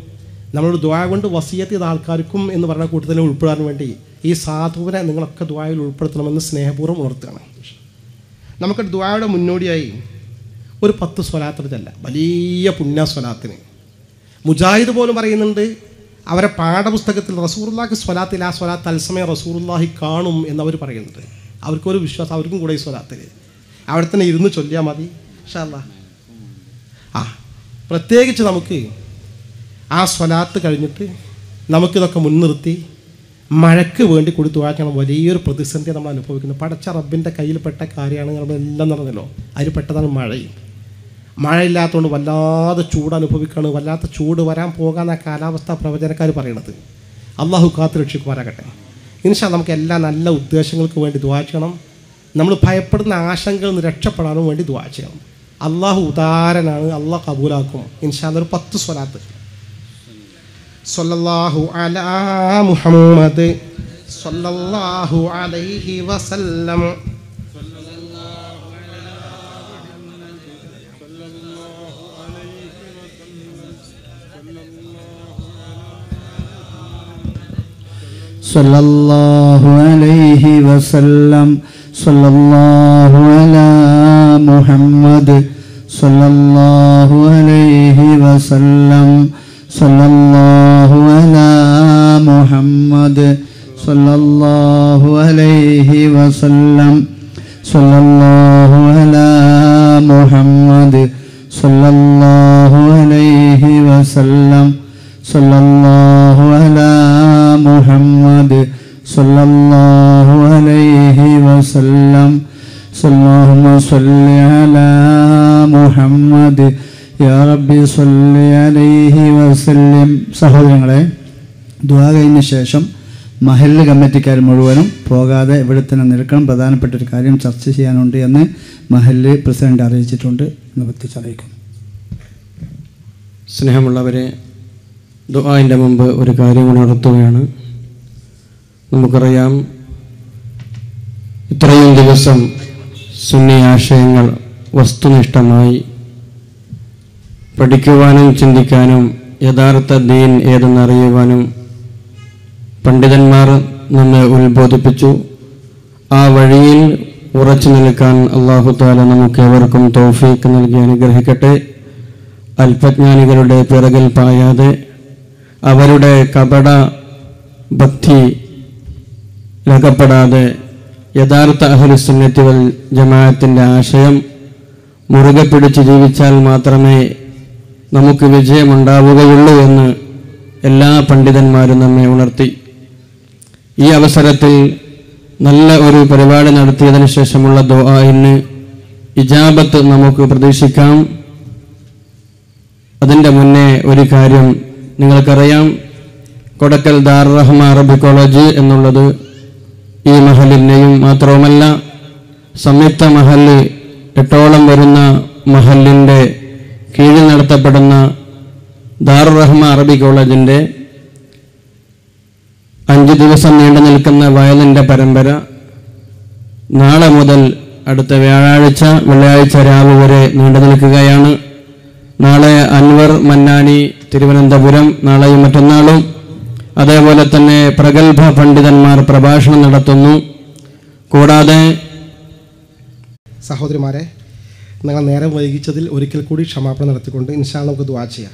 നമ്മളൊരു ദ്വാ കൊണ്ട് വസീയത്ത് ചെയ്ത ആൾക്കാർക്കും എന്ന് പറഞ്ഞ കൂട്ടത്തിൽ ഉൾപ്പെടാൻ വേണ്ടി ഈ സാധുവിനെ നിങ്ങളൊക്കെ ദ്വായിൽ ഉൾപ്പെടുത്തണമെന്ന് സ്നേഹപൂർവ്വം ഉണർത്തുകയാണ് നമുക്ക് ദ്വായുടെ മുന്നോടിയായി ഒരു പത്ത് സ്വലാത്തിന് ചെല്ല വലിയ പുണ്യ സ്വലാത്തിന് മുജാഹിദ് പോലും പറയുന്നുണ്ട് അവരെ പാഠപുസ്തകത്തിൽ റസൂറുല്ലാഹി സ്വലാത്തിൽ ആ സ്വലാത്ത് തത്സമയം റസൂറുല്ലാഹി കാണും എന്നവർ പറയുന്നുണ്ട് അവർക്കൊരു വിശ്വാസം അവർക്കും കൂടെ ഈ സ്വലാത്തിൽ അവിടെ തന്നെ ഇരുന്ന് ചൊല്ലിയാൽ മതി ഷാല്ലാ ആ പ്രത്യേകിച്ച് നമുക്ക് ആ സ്വലാത്ത് കഴിഞ്ഞിട്ട് നമുക്കിതൊക്കെ മുൻനിർത്തി മഴയ്ക്ക് വേണ്ടി കൂടി തുവാക്കണം വലിയൊരു പ്രതിസന്ധി നമ്മൾ അനുഭവിക്കുന്നത് പടച്ച റബ്ബിൻ്റെ കയ്യിൽപ്പെട്ട കാര്യമാണ് നമ്മളെല്ലാം നടന്നല്ലോ അതിൽ പെട്ടതാണ് മഴയും മഴയില്ലാത്തതുകൊണ്ട് വല്ലാതെ ചൂട് അനുഭവിക്കുകയാണ് വല്ലാത്ത ചൂട് വരാൻ പോകാന്ന കാലാവസ്ഥാ പ്രവചനക്കാർ പറയണത് അള്ളാഹു കാത്ത് രക്ഷിക്കുമാരാകട്ടെ ഇൻഷാ നമുക്ക് എല്ലാ നല്ല ഉദ്ദേശങ്ങൾക്ക് വേണ്ടി ദ്വാ ചെയ്യണം നമ്മൾ ഭയപ്പെടുന്ന ആശങ്കകളിൽ നിന്ന് രക്ഷപ്പെടാനും വേണ്ടി ദ്വാ ചെയ്യണം അള്ളാഹു ഉദാരനാണ് അള്ളാഹ് കബൂലാക്കും ഇൻഷാ ഒരു പത്ത് സ്വലാത്ത് സല്ലല്ലാഹു അലാ മുഹമ്മദ് സല്ലല്ലാഹു അലൈഹി വസല്ലം صلى الله عليه وسلم صلى الله على محمد صلى الله عليه وسلم صلى الله على محمد صلى الله عليه وسلم صلى الله على محمد صلى الله عليه وسلم صلى الله على محمد صلى الله عليه وسلم اللهم صل على محمد يا ربي صل عليه وسلم സഹോദരങ്ങളെ ദ്വാ കഴിഞ്ഞ ശേഷം മഹല്ല് കമ്മിറ്റിക്കാർ മുഴുവനും പോകാതെ ഇവിടെ തന്നെ നിൽക്കണം പ്രധാനപ്പെട്ട ഒരു കാര്യം ചർച്ച ചെയ്യാനുണ്ട് എന്ന് മഹല്ല് പ്രസിഡന്റ് അറിയിച്ചിട്ടുണ്ട് എന്ന് പ്രത്യേകിച്ച് അറിയിക്കുന്നു സ്നേഹമുള്ളവരെ ദുആൻ്റെ മുമ്പ് ഒരു കാര്യം ഉണർത്തുകയാണ് നമുക്കറിയാം ഇത്രയും ദിവസം സുന്നി ആശയങ്ങൾ വസ്തുനിഷ്ഠമായി പഠിക്കുവാനും ചിന്തിക്കാനും യഥാർത്ഥ ദീൻ ഏതെന്നറിയുവാനും പണ്ഡിതന്മാർ നമ്മെ ഉത്ബോധിപ്പിച്ചു ആ വഴിയിൽ ഉറച്ചു നിൽക്കാൻ അള്ളാഹു താല നമുക്ക് ഏവർക്കും തൗഫീക്ക് നൽകി അനുഗ്രഹിക്കട്ടെ അല്പജ്ഞാനികളുടെ പിറകിൽ പായാതെ അവരുടെ കപട ഭക്തി ലകപ്പെടാതെ യഥാർത്ഥ അഹലുസുന്നത്തുകൾ ജമാഅത്തിൻ്റെ ആശയം മുറുകെ പിടിച്ച് ജീവിച്ചാൽ മാത്രമേ നമുക്ക് വിജയമുണ്ടാവുകയുള്ളൂ എന്ന് എല്ലാ പണ്ഡിതന്മാരും നമ്മെ ഉണർത്തി ഈ അവസരത്തിൽ നല്ല ഒരു പരിപാടി നടത്തിയതിനു ശേഷമുള്ള ദുആഇന് ഇജാബത്ത് നമുക്ക് പ്രതീക്ഷിക്കാം അതിൻ്റെ മുന്നേ ഒരു കാര്യം നിങ്ങൾക്കറിയാം കൊടക്കൽ ദാർ റഹ്മ അറബി കോളേജ് എന്നുള്ളത് ഈ മഹലിൻ്റെയും മാത്രവുമല്ല സംയുക്ത മഹല് എട്ടോളം വരുന്ന മഹലിൻ്റെ കീഴിൽ നടത്തപ്പെടുന്ന ദാർ റഹ്മ അറബി കോളേജിൻ്റെ അഞ്ച് ദിവസം നീണ്ടു നിൽക്കുന്ന വയലിൻ്റെ പരമ്പര നാളെ മുതൽ അടുത്ത വ്യാഴാഴ്ച വെള്ളിയാഴ്ച രാവ് വരെ നീണ്ടു നിൽക്കുകയാണ് നാളെ അൻവർ മന്നാനി തിരുവനന്തപുരം നാളെയും മറ്റന്നാളും അതേപോലെ തന്നെ പ്രഗത്ഭ പണ്ഡിതന്മാർ പ്രഭാഷണം നടത്തുന്നു കൂടാതെ സഹോദരിമാരെ നിങ്ങൾ നേരം വൈകിച്ചതിൽ ഒരിക്കൽ കൂടി ക്ഷമാപണം നടത്തിക്കൊണ്ട് ഇൻഷാ നമുക്ക് ദ്വാ ചെയ്യാം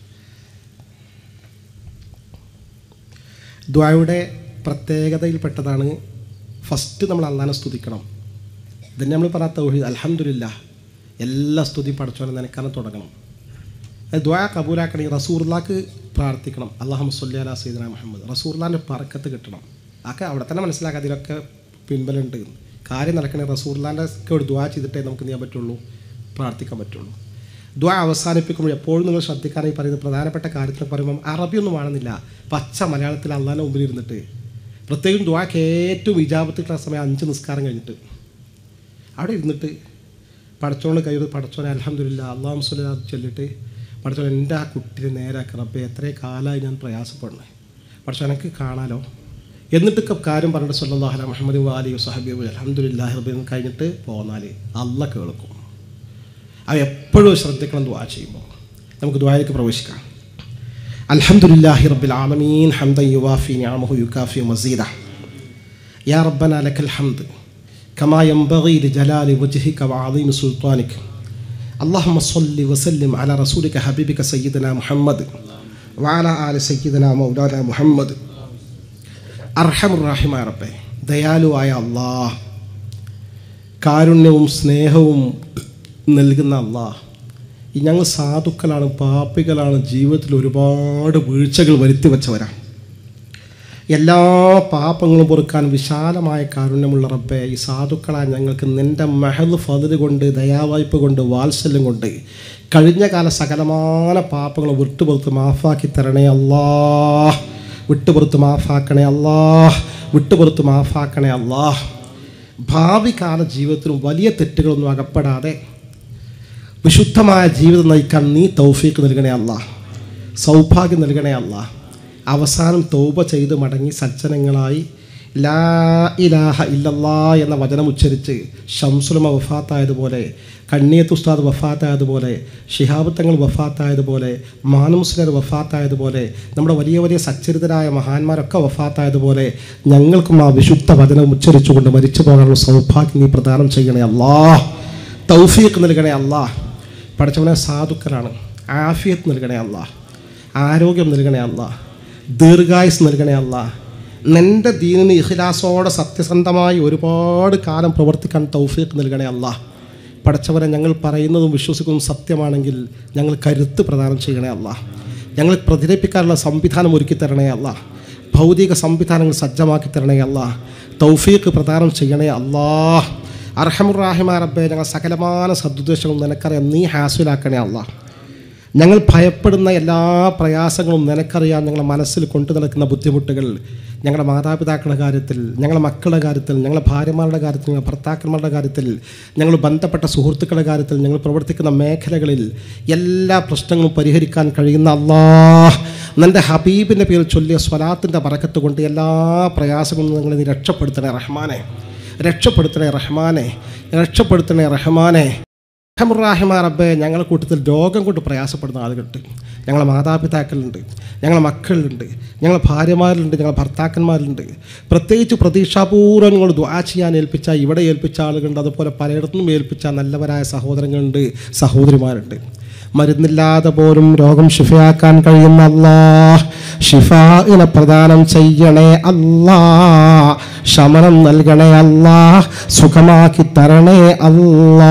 ദ്വായുടെ പ്രത്യേകതയിൽപ്പെട്ടതാണ് ഫസ്റ്റ് നമ്മൾ അള്ളാനെ സ്തുതിക്കണം ഇതന്നെ നമ്മൾ പറയാത്ത ഒഴി അലഹമില്ല എല്ലാ സ്തുതി പഠിച്ചോനെ നിനക്കാനും തുടങ്ങണം അത് ദ്വാ കബൂലാക്കണമെങ്കിൽ റസൂർലാക്ക് പ്രാർത്ഥിക്കണം അള്ളാഹു സല്ലി അലാ സീദന മുഹമ്മദ് റസൂർലാൻ്റെ പറക്കത്ത് കിട്ടണം അതൊക്കെ അവിടെ തന്നെ മനസ്സിലാക്കുക അതിലൊക്കെ പിൻബലുണ്ട് കാര്യം നടക്കണേ റസൂർലാൻ്റെ ഒക്കെ ഒരു ദ്വാ ചെയ്തിട്ടേ നമുക്ക് ചെയ്യാൻ പറ്റുള്ളൂ പ്രാർത്ഥിക്കാൻ പറ്റുള്ളൂ ദ്വാ അവസാനിപ്പിക്കുമ്പോൾ എപ്പോഴും നിങ്ങൾ ശ്രദ്ധിക്കാനായി പറയുന്നത് പ്രധാനപ്പെട്ട കാര്യത്തിൽ പറയുമ്പം അറബിയൊന്നും വേണമെന്നില്ല പച്ച മലയാളത്തിൽ അള്ളാൻ്റെ മുമ്പിൽ ഇരുന്നിട്ട് പ്രത്യേകം ദ്വാക്ക് ഏറ്റവും വിജാപത്ത് കിട്ടുന്ന സമയം അഞ്ച് നിസ്കാരം കഴിഞ്ഞിട്ട് അവിടെ ഇരുന്നിട്ട് പടച്ചോണ് കഴിയുന്നത് പടച്ചോനെ അലഹമില്ല അള്ളാഹു സ്വലാ ചൊല്ലിട്ട് പടച്ചോൻ എൻ്റെ ആ കുട്ടിയെ നേരാക്കി റബ്ബെ എത്രയും കാലമായി ഞാൻ പ്രയാസപ്പെടുന്നത് പക്ഷെ എനിക്ക് കാണാലോ എന്നിട്ടൊക്കെ കാര്യം പറഞ്ഞിട്ട് സല്ലാഹല മുഹമ്മദ് വാലി സാഹിബി അലഹമുല്ലാ റബ്ബി എന്ന് കഴിഞ്ഞിട്ട് പോന്നാൽ അല്ല കേൾക്കും അത് എപ്പോഴും ശ്രദ്ധിക്കണം ദ്വാ ചെയ്യുമ്പോൾ നമുക്ക് ദ്വായിലേക്ക് പ്രവേശിക്കാം الحمد لله رب العالمين حمدا يوافي نعمه يكافئ مزيدا يا ربنا لك الحمد كما ينبغي لجلال وجهك وعظيم سلطانك اللهم صل وسلم على رسولك حبيبك سيدنا محمد وعلى آل سيدنا مولانا محمد أرحم الراحمين ربي ദയാലുവായ അള്ളാഹ് കാരുണ്യവും സ്നേഹവും നൽകുന്ന അള്ളാഹ് ഈ ഞങ്ങൾ സാധുക്കളാണ് പാപ്പികളാണ് ജീവിതത്തിൽ ഒരുപാട് വീഴ്ചകൾ വരുത്തി വെച്ചവരാണ് എല്ലാ പാപങ്ങളും പൊറുക്കാൻ വിശാലമായ കാരുണ്യമുള്ള റബ്ബെ ഈ സാധുക്കളായ ഞങ്ങൾക്ക് നിൻ്റെ മെഹൽ ഫതിൽ കൊണ്ട് ദയാവായ്പ കൊണ്ട് വാത്സല്യം കൊണ്ട് കഴിഞ്ഞ കാല സകലമായ പാപങ്ങൾ വിട്ടുപുറത്ത് മാഫാക്കി തരണേ അല്ലാ വിട്ടുപുറത്ത് മാഫാക്കണേ അല്ലാ വിട്ടുപുറത്ത് മാഫാക്കണേ അല്ലാ ഭാവി കാല ജീവിതത്തിലും വലിയ തെറ്റുകളൊന്നും അകപ്പെടാതെ വിശുദ്ധമായ ജീവിതം നയിക്കാൻ നീ തൗഫീക്ക് നൽകണേ അല്ല സൗഭാഗ്യം നൽകണേ അല്ല അവസാനം തൗബ ചെയ്ത് മടങ്ങി സജ്ജനങ്ങളായി ലാ ഇലാഹ ഇല്ലല്ലാ എന്ന വചനം ഉച്ചരിച്ച് ഷംസുലമ വഫാത്തായതുപോലെ കണ്ണിയത്ത് ഉസ്താദ് വഫാത്തായതുപോലെ ഷിഹാബ് തങ്ങൾ വഫാത്തായതുപോലെ മാനുസ്ലർ വഫാത്തായതുപോലെ നമ്മുടെ വലിയ വലിയ സച്ചരിതരായ മഹാന്മാരൊക്കെ വഫാത്തായതുപോലെ ഞങ്ങൾക്കും ആ വിശുദ്ധ വചനം ഉച്ചരിച്ചുകൊണ്ട് മരിച്ചു പോകാനുള്ള സൗഭാഗ്യം നീ പ്രദാനം ചെയ്യണേ അല്ലാ തൗഫീഖ് നൽകണേ അല്ലാ പഠിച്ചവനെ സാധുക്കളാണ് ആഫിയത്ത് നൽകണേ അല്ലാ ആരോഗ്യം നൽകണേ അല്ലാ ദീർഘായുസ് നൽകണേ അല്ലാ നിൻ്റെ ദീനിന് ഇഖ്ലാസോടെ സത്യസന്ധമായി ഒരുപാട് കാലം പ്രവർത്തിക്കാൻ തൗഫീഖ് നൽകണേ അല്ലാ പഠിച്ചവരെ ഞങ്ങൾ പറയുന്നതും വിശ്വസിക്കുന്നതും സത്യമാണെങ്കിൽ ഞങ്ങൾ കരുത്ത് പ്രദാനം ചെയ്യണേ അല്ലാ ഞങ്ങൾ പ്രതിരപ്പിക്കാനുള്ള സംവിധാനം ഒരുക്കി തരണേ അല്ലാ ഭൗതിക സംവിധാനങ്ങൾ സജ്ജമാക്കി തരണേ അല്ലാ തൗഫീഖ് പ്രദാനം ചെയ്യണേ അല്ലാ അർഹമുറാഹിമാ റബ്ബെ ഞങ്ങൾ സകലമായ സദുദ്ദേശങ്ങളും നിനക്കറിയാം നീ ഹാസിലാക്കണേ അല്ലാ ഞങ്ങൾ ഭയപ്പെടുന്ന എല്ലാ പ്രയാസങ്ങളും നിനക്കറിയാം ഞങ്ങളുടെ മനസ്സിൽ കൊണ്ടു നടക്കുന്ന ബുദ്ധിമുട്ടുകൾ ഞങ്ങളുടെ മാതാപിതാക്കളുടെ കാര്യത്തിൽ ഞങ്ങളുടെ മക്കളുടെ കാര്യത്തിൽ ഞങ്ങളുടെ ഭാര്യമാരുടെ കാര്യത്തിൽ ഞങ്ങളുടെ ഭർത്താക്കന്മാരുടെ കാര്യത്തിൽ ഞങ്ങൾ ബന്ധപ്പെട്ട സുഹൃത്തുക്കളുടെ കാര്യത്തിൽ ഞങ്ങൾ പ്രവർത്തിക്കുന്ന മേഖലകളിൽ എല്ലാ പ്രശ്നങ്ങളും പരിഹരിക്കാൻ കഴിയുന്ന അള്ളാഹ് നിൻ്റെ ഹബീബിൻ്റെ പേരിൽ ചൊല്ലിയ സ്വലാത്തിൻ്റെ പറക്കത്ത് കൊണ്ട് എല്ലാ പ്രയാസങ്ങളും ഞങ്ങളെ നീ രക്ഷപ്പെടുത്തണേ റഹ്മാനെ രക്ഷപ്പെടുത്തണേ റഹ്മാനെ രക്ഷപ്പെടുത്തണേ റഹ്മാനെ റഹമുറാഹിമാ റബ്ബെ ഞങ്ങളുടെ കൂട്ടത്തിൽ രോഗം കൊണ്ട് പ്രയാസപ്പെടുന്ന ആളുകളുണ്ട് ഞങ്ങളെ മാതാപിതാക്കളുണ്ട് ഞങ്ങളെ മക്കളുണ്ട് ഞങ്ങളെ ഭാര്യമാരിലുണ്ട് ഞങ്ങളെ ഭർത്താക്കന്മാരിലുണ്ട് പ്രത്യേകിച്ച് പ്രതീക്ഷാപൂർവ്വം നിങ്ങൾ ദ്വാ ചെയ്യാൻ ഏൽപ്പിച്ച ഇവിടെ ഏൽപ്പിച്ച ആളുകളുണ്ട് അതുപോലെ പലയിടത്തും ഏൽപ്പിച്ച നല്ലവരായ സഹോദരങ്ങളുണ്ട് സഹോദരിമാരുണ്ട് മരുന്നില്ലാതെ പോലും രോഗം ഷിഫയാക്കാൻ കഴിയുന്ന അല്ലാ ഷിഫാഇനെ പ്രദാനം ചെയ്യണേ അല്ലാ ശമനം നൽകണേ അല്ലാ സുഖമാക്കി തരണേ അല്ലാ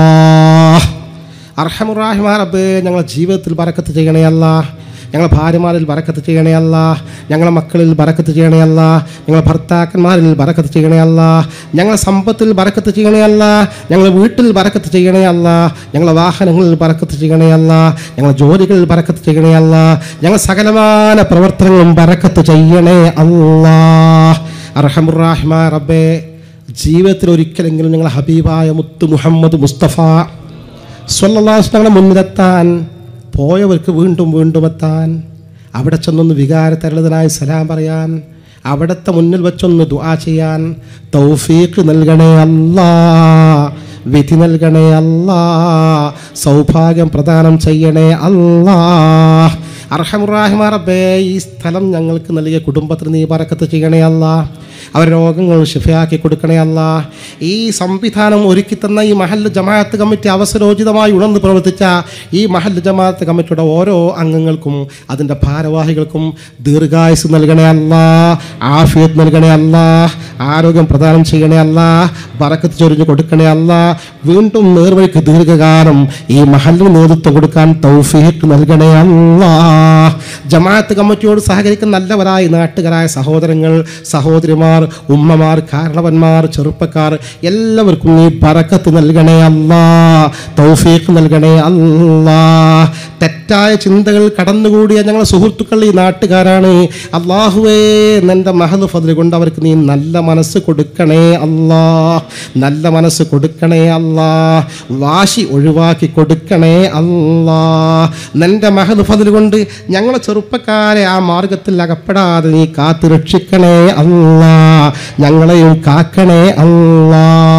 അർഹമുറാഹിമാ റബ്ബേ ഞങ്ങളെ ജീവിതത്തിൽ ബറക്കത്ത് ചെയ്യണേ അല്ല ഞങ്ങളെ ഭാര്യമാരിൽ ബറക്കത്ത് ചെയ്യണേ അല്ല ഞങ്ങളെ മക്കളിൽ ബറക്കത്ത് ചെയ്യണേ അല്ല ഞങ്ങളെ ഭർത്താക്കന്മാരിൽ ബറക്കത്ത് ചെയ്യണേ അല്ല ഞങ്ങളെ സമ്പത്തിൽ ബറക്കത്ത് ചെയ്യണേ അല്ല ഞങ്ങളെ വീട്ടിൽ ബറക്കത്ത് ചെയ്യണേ അല്ല ഞങ്ങളെ വാഹനങ്ങളിൽ ബറക്കത്ത് ചെയ്യണേ അല്ല ഞങ്ങളെ ജോലികളിൽ ബറക്കത്ത് ചെയ്യണേ അല്ല ഞങ്ങൾ സകലമായ പ്രവർത്തനങ്ങളും ബറക്കത്ത് ചെയ്യണേ അല്ലാ അർഹമുറാഹിമാ റബ്ബേ ജീവിതത്തിൽ ഒരിക്കലെങ്കിലും ഞങ്ങളെ ഹബീബായ മുത്ത് മുഹമ്മദ് മുസ്തഫ സ്വല്ലാസ് ഞങ്ങളെ മുന്നിലെത്താൻ പോയവർക്ക് വീണ്ടും വീണ്ടും എത്താൻ അവിടെ ചെന്നൊന്ന് വികാരതരളിതനായി സലാം പറയാൻ അവിടുത്തെ മുന്നിൽ വെച്ചൊന്ന് ദുആ ചെയ്യാൻ തൗഫീഖ് നൽകണേ അല്ലാ വിധി നൽകണേ അല്ലാ സൗഭാഗ്യം പ്രദാനം ചെയ്യണേ അല്ലാ അർഹമുറാഹിമ റബ്ബേ ഈ സ്ഥലം ഞങ്ങൾക്ക് നൽകിയ കുടുംബത്തിന് നീ പറക്കത്ത് ചെയ്യണേ അല്ല അവർ രോഗങ്ങൾ ഷിഫയാക്കി കൊടുക്കണേ അല്ല ഈ സംവിധാനം ഒരുക്കി തന്ന ഈ മഹല്ല് ജമാഅത്ത് കമ്മിറ്റി അവസരോചിതമായി ഉണർന്ന് പ്രവർത്തിച്ച ഈ മഹല്ല് ജമാഅത്ത് കമ്മിറ്റിയുടെ ഓരോ അംഗങ്ങൾക്കും അതിൻ്റെ ഭാരവാഹികൾക്കും ദീർഘായുസ് നൽകണേ അല്ല ആഫിയത്ത് നൽകണേ അല്ല ആരോഗ്യം പ്രദാനം ചെയ്യണേ അല്ല ബറക്കത്ത് ചൊരിഞ്ഞ് കൊടുക്കണേ അല്ല വീണ്ടും നേർവഴിക്ക് ദീർഘകാലം ഈ മഹല്ലിന് നേതൃത്വം കൊടുക്കാൻ തൗഫീഖ് നൽകണേ അല്ലാ ജമാഅത്ത് കമ്മിറ്റിയോട് സഹകരിക്കുന്ന നല്ലവരായ നാട്ടുകാരായ സഹോദരങ്ങൾ സഹോദരിമാർ ഉമ്മമാർ കാരണവന്മാർ ചെറുപ്പക്കാർ എല്ലാവർക്കും നീ പറക്കത്ത് നൽകണേ അല്ലാ തൗഫീഖ് നൽകണേ അല്ലാ തെറ്റായ ചിന്തകൾ കടന്നുകൂടിയ ഞങ്ങളെ സുഹൃത്തുക്കൾ ഈ നാട്ടുകാരാണ് അള്ളാഹുവേ നിന്റെ മഹദ് ഫതിൽ കൊണ്ട് അവർക്ക് നീ നല്ല മനസ്സ് കൊടുക്കണേ അല്ലാ നല്ല മനസ്സ് കൊടുക്കണേ അല്ലാ വാശി ഒഴിവാക്കി കൊടുക്കണേ അല്ലാ നിന്റെ മഹദ് ഫതിൽ കൊണ്ട് ഞങ്ങളെ ചെറുപ്പക്കാരെ ആ മാർഗത്തിൽ അകപ്പെടാതെ നീ കാത്തു രക്ഷിക്കണേ അല്ലാ ഞങ്ങളെയും കാക്കണേ അല്ലാ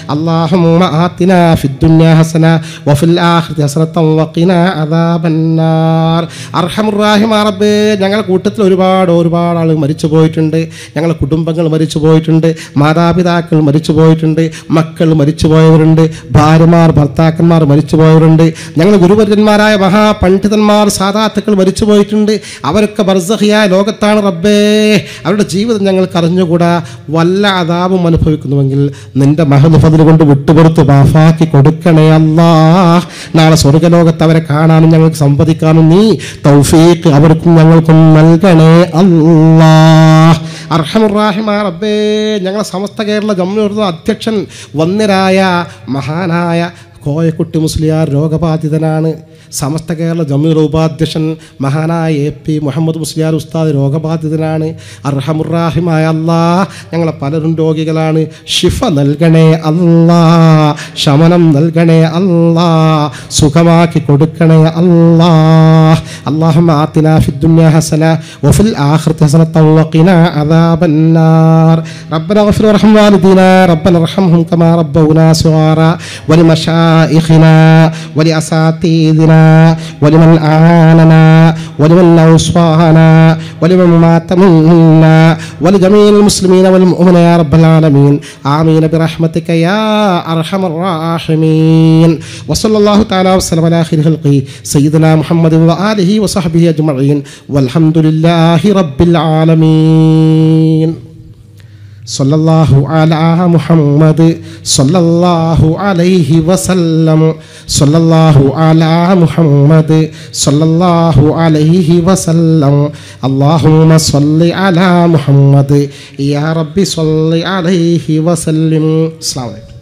اللهم آتنا في الدنيا حسنة وفي الآخرة حسنة وقنا عذاب النار أرحم الراحمين റബ്ബേ ഞങ്ങളുടെ കൂട്ടത്തിൽ ഒരുപാട് ഒരുപാട് ആളുകൾ മരിച്ചു പോയിട്ടുണ്ട് ഞങ്ങളുടെ കുടുംബങ്ങൾ മരിച്ചു പോയിട്ടുണ്ട് മാതാപിതാക്കൾ മരിച്ചു പോയിട്ടുണ്ട് മക്കൾ മരിച്ചു പോയവരുണ്ട് ഭാര്യമാർ ഭർത്താക്കന്മാർ മരിച്ചു പോയവരുണ്ട് ഞങ്ങൾ ഗുരുവര്യന്മാരായ മഹാപണ്ഡിതന്മാർ സാധാത്തുക്കൾ മരിച്ചു പോയിട്ടുണ്ട് അവരൊക്കെ ബർസഹിയായ ലോകത്താണ് റബ്ബേ അവരുടെ ജീവിതം ഞങ്ങൾക്ക് അറിഞ്ഞുകൂടാ വല്ല അതാപും അനുഭവിക്കുന്നുവെങ്കിൽ നിന്റെ മഹദുഫതിൽ കൊണ്ട് വിട്ടുപുറത്ത് മാഫാക്കി കൊടുക്കണേ അല്ലാ നാളെ സ്വർഗലോകത്ത് അവരെ കാണാനും ഞങ്ങൾക്ക് സംവദിക്കാനും നീ തൗഫീഖ് അവർക്കും ഞങ്ങൾക്കും നൽകണേ അല്ലാ അർഹമുറാഹിമ റബ്ബേ ഞങ്ങളെ സമസ്ത കേരള ജമ്മുർദ അധ്യക്ഷൻ വന്യരായ മഹാനായ കോയക്കുട്ടി മുസ്ലിയാർ രോഗബാധിതനാണ് സമസ്ത കേരള ജമീർ ഉപാധ്യക്ഷൻ മഹാനായ എ പി മുഹമ്മദ് മുസ്ലിയാർ ഉസ്താദ് രോഗബാധിതനാണ് അർഹമുറാഹിമായ അല്ലാ ഞങ്ങളെ പലരും രോഗികളാണ് ഷിഫ നൽകണേ അല്ലാ ശമനം നൽകണേ അല്ലാ സുഖമാക്കി കൊടുക്കണേ അല്ലാ اللهم آتنا في الدنيا حسنة وفي الآخرة حسنة وقنا عذاب النار ربنا اغفر وارحم والدينا ربنا ارحمهم كما ربونا صغارا ولمشائخنا ولأساتذنا ولمن أعاننا ولمن أوصانا ولمن مات منا ولجميع المسلمين والمؤمنين يا رب العالمين آمين برحمتك يا أرحم الراحمين وصلى الله تعالى وسلم على خير خلقه سيدنا محمد وآله وصحبه أجمعين والحمد لله رب العالمين صلى الله على محمد صلى الله عليه وسلم صلى الله على محمد صلى الله عليه وسلم اللهم صل على محمد يا رب صل عليه وسلم السلام عليكم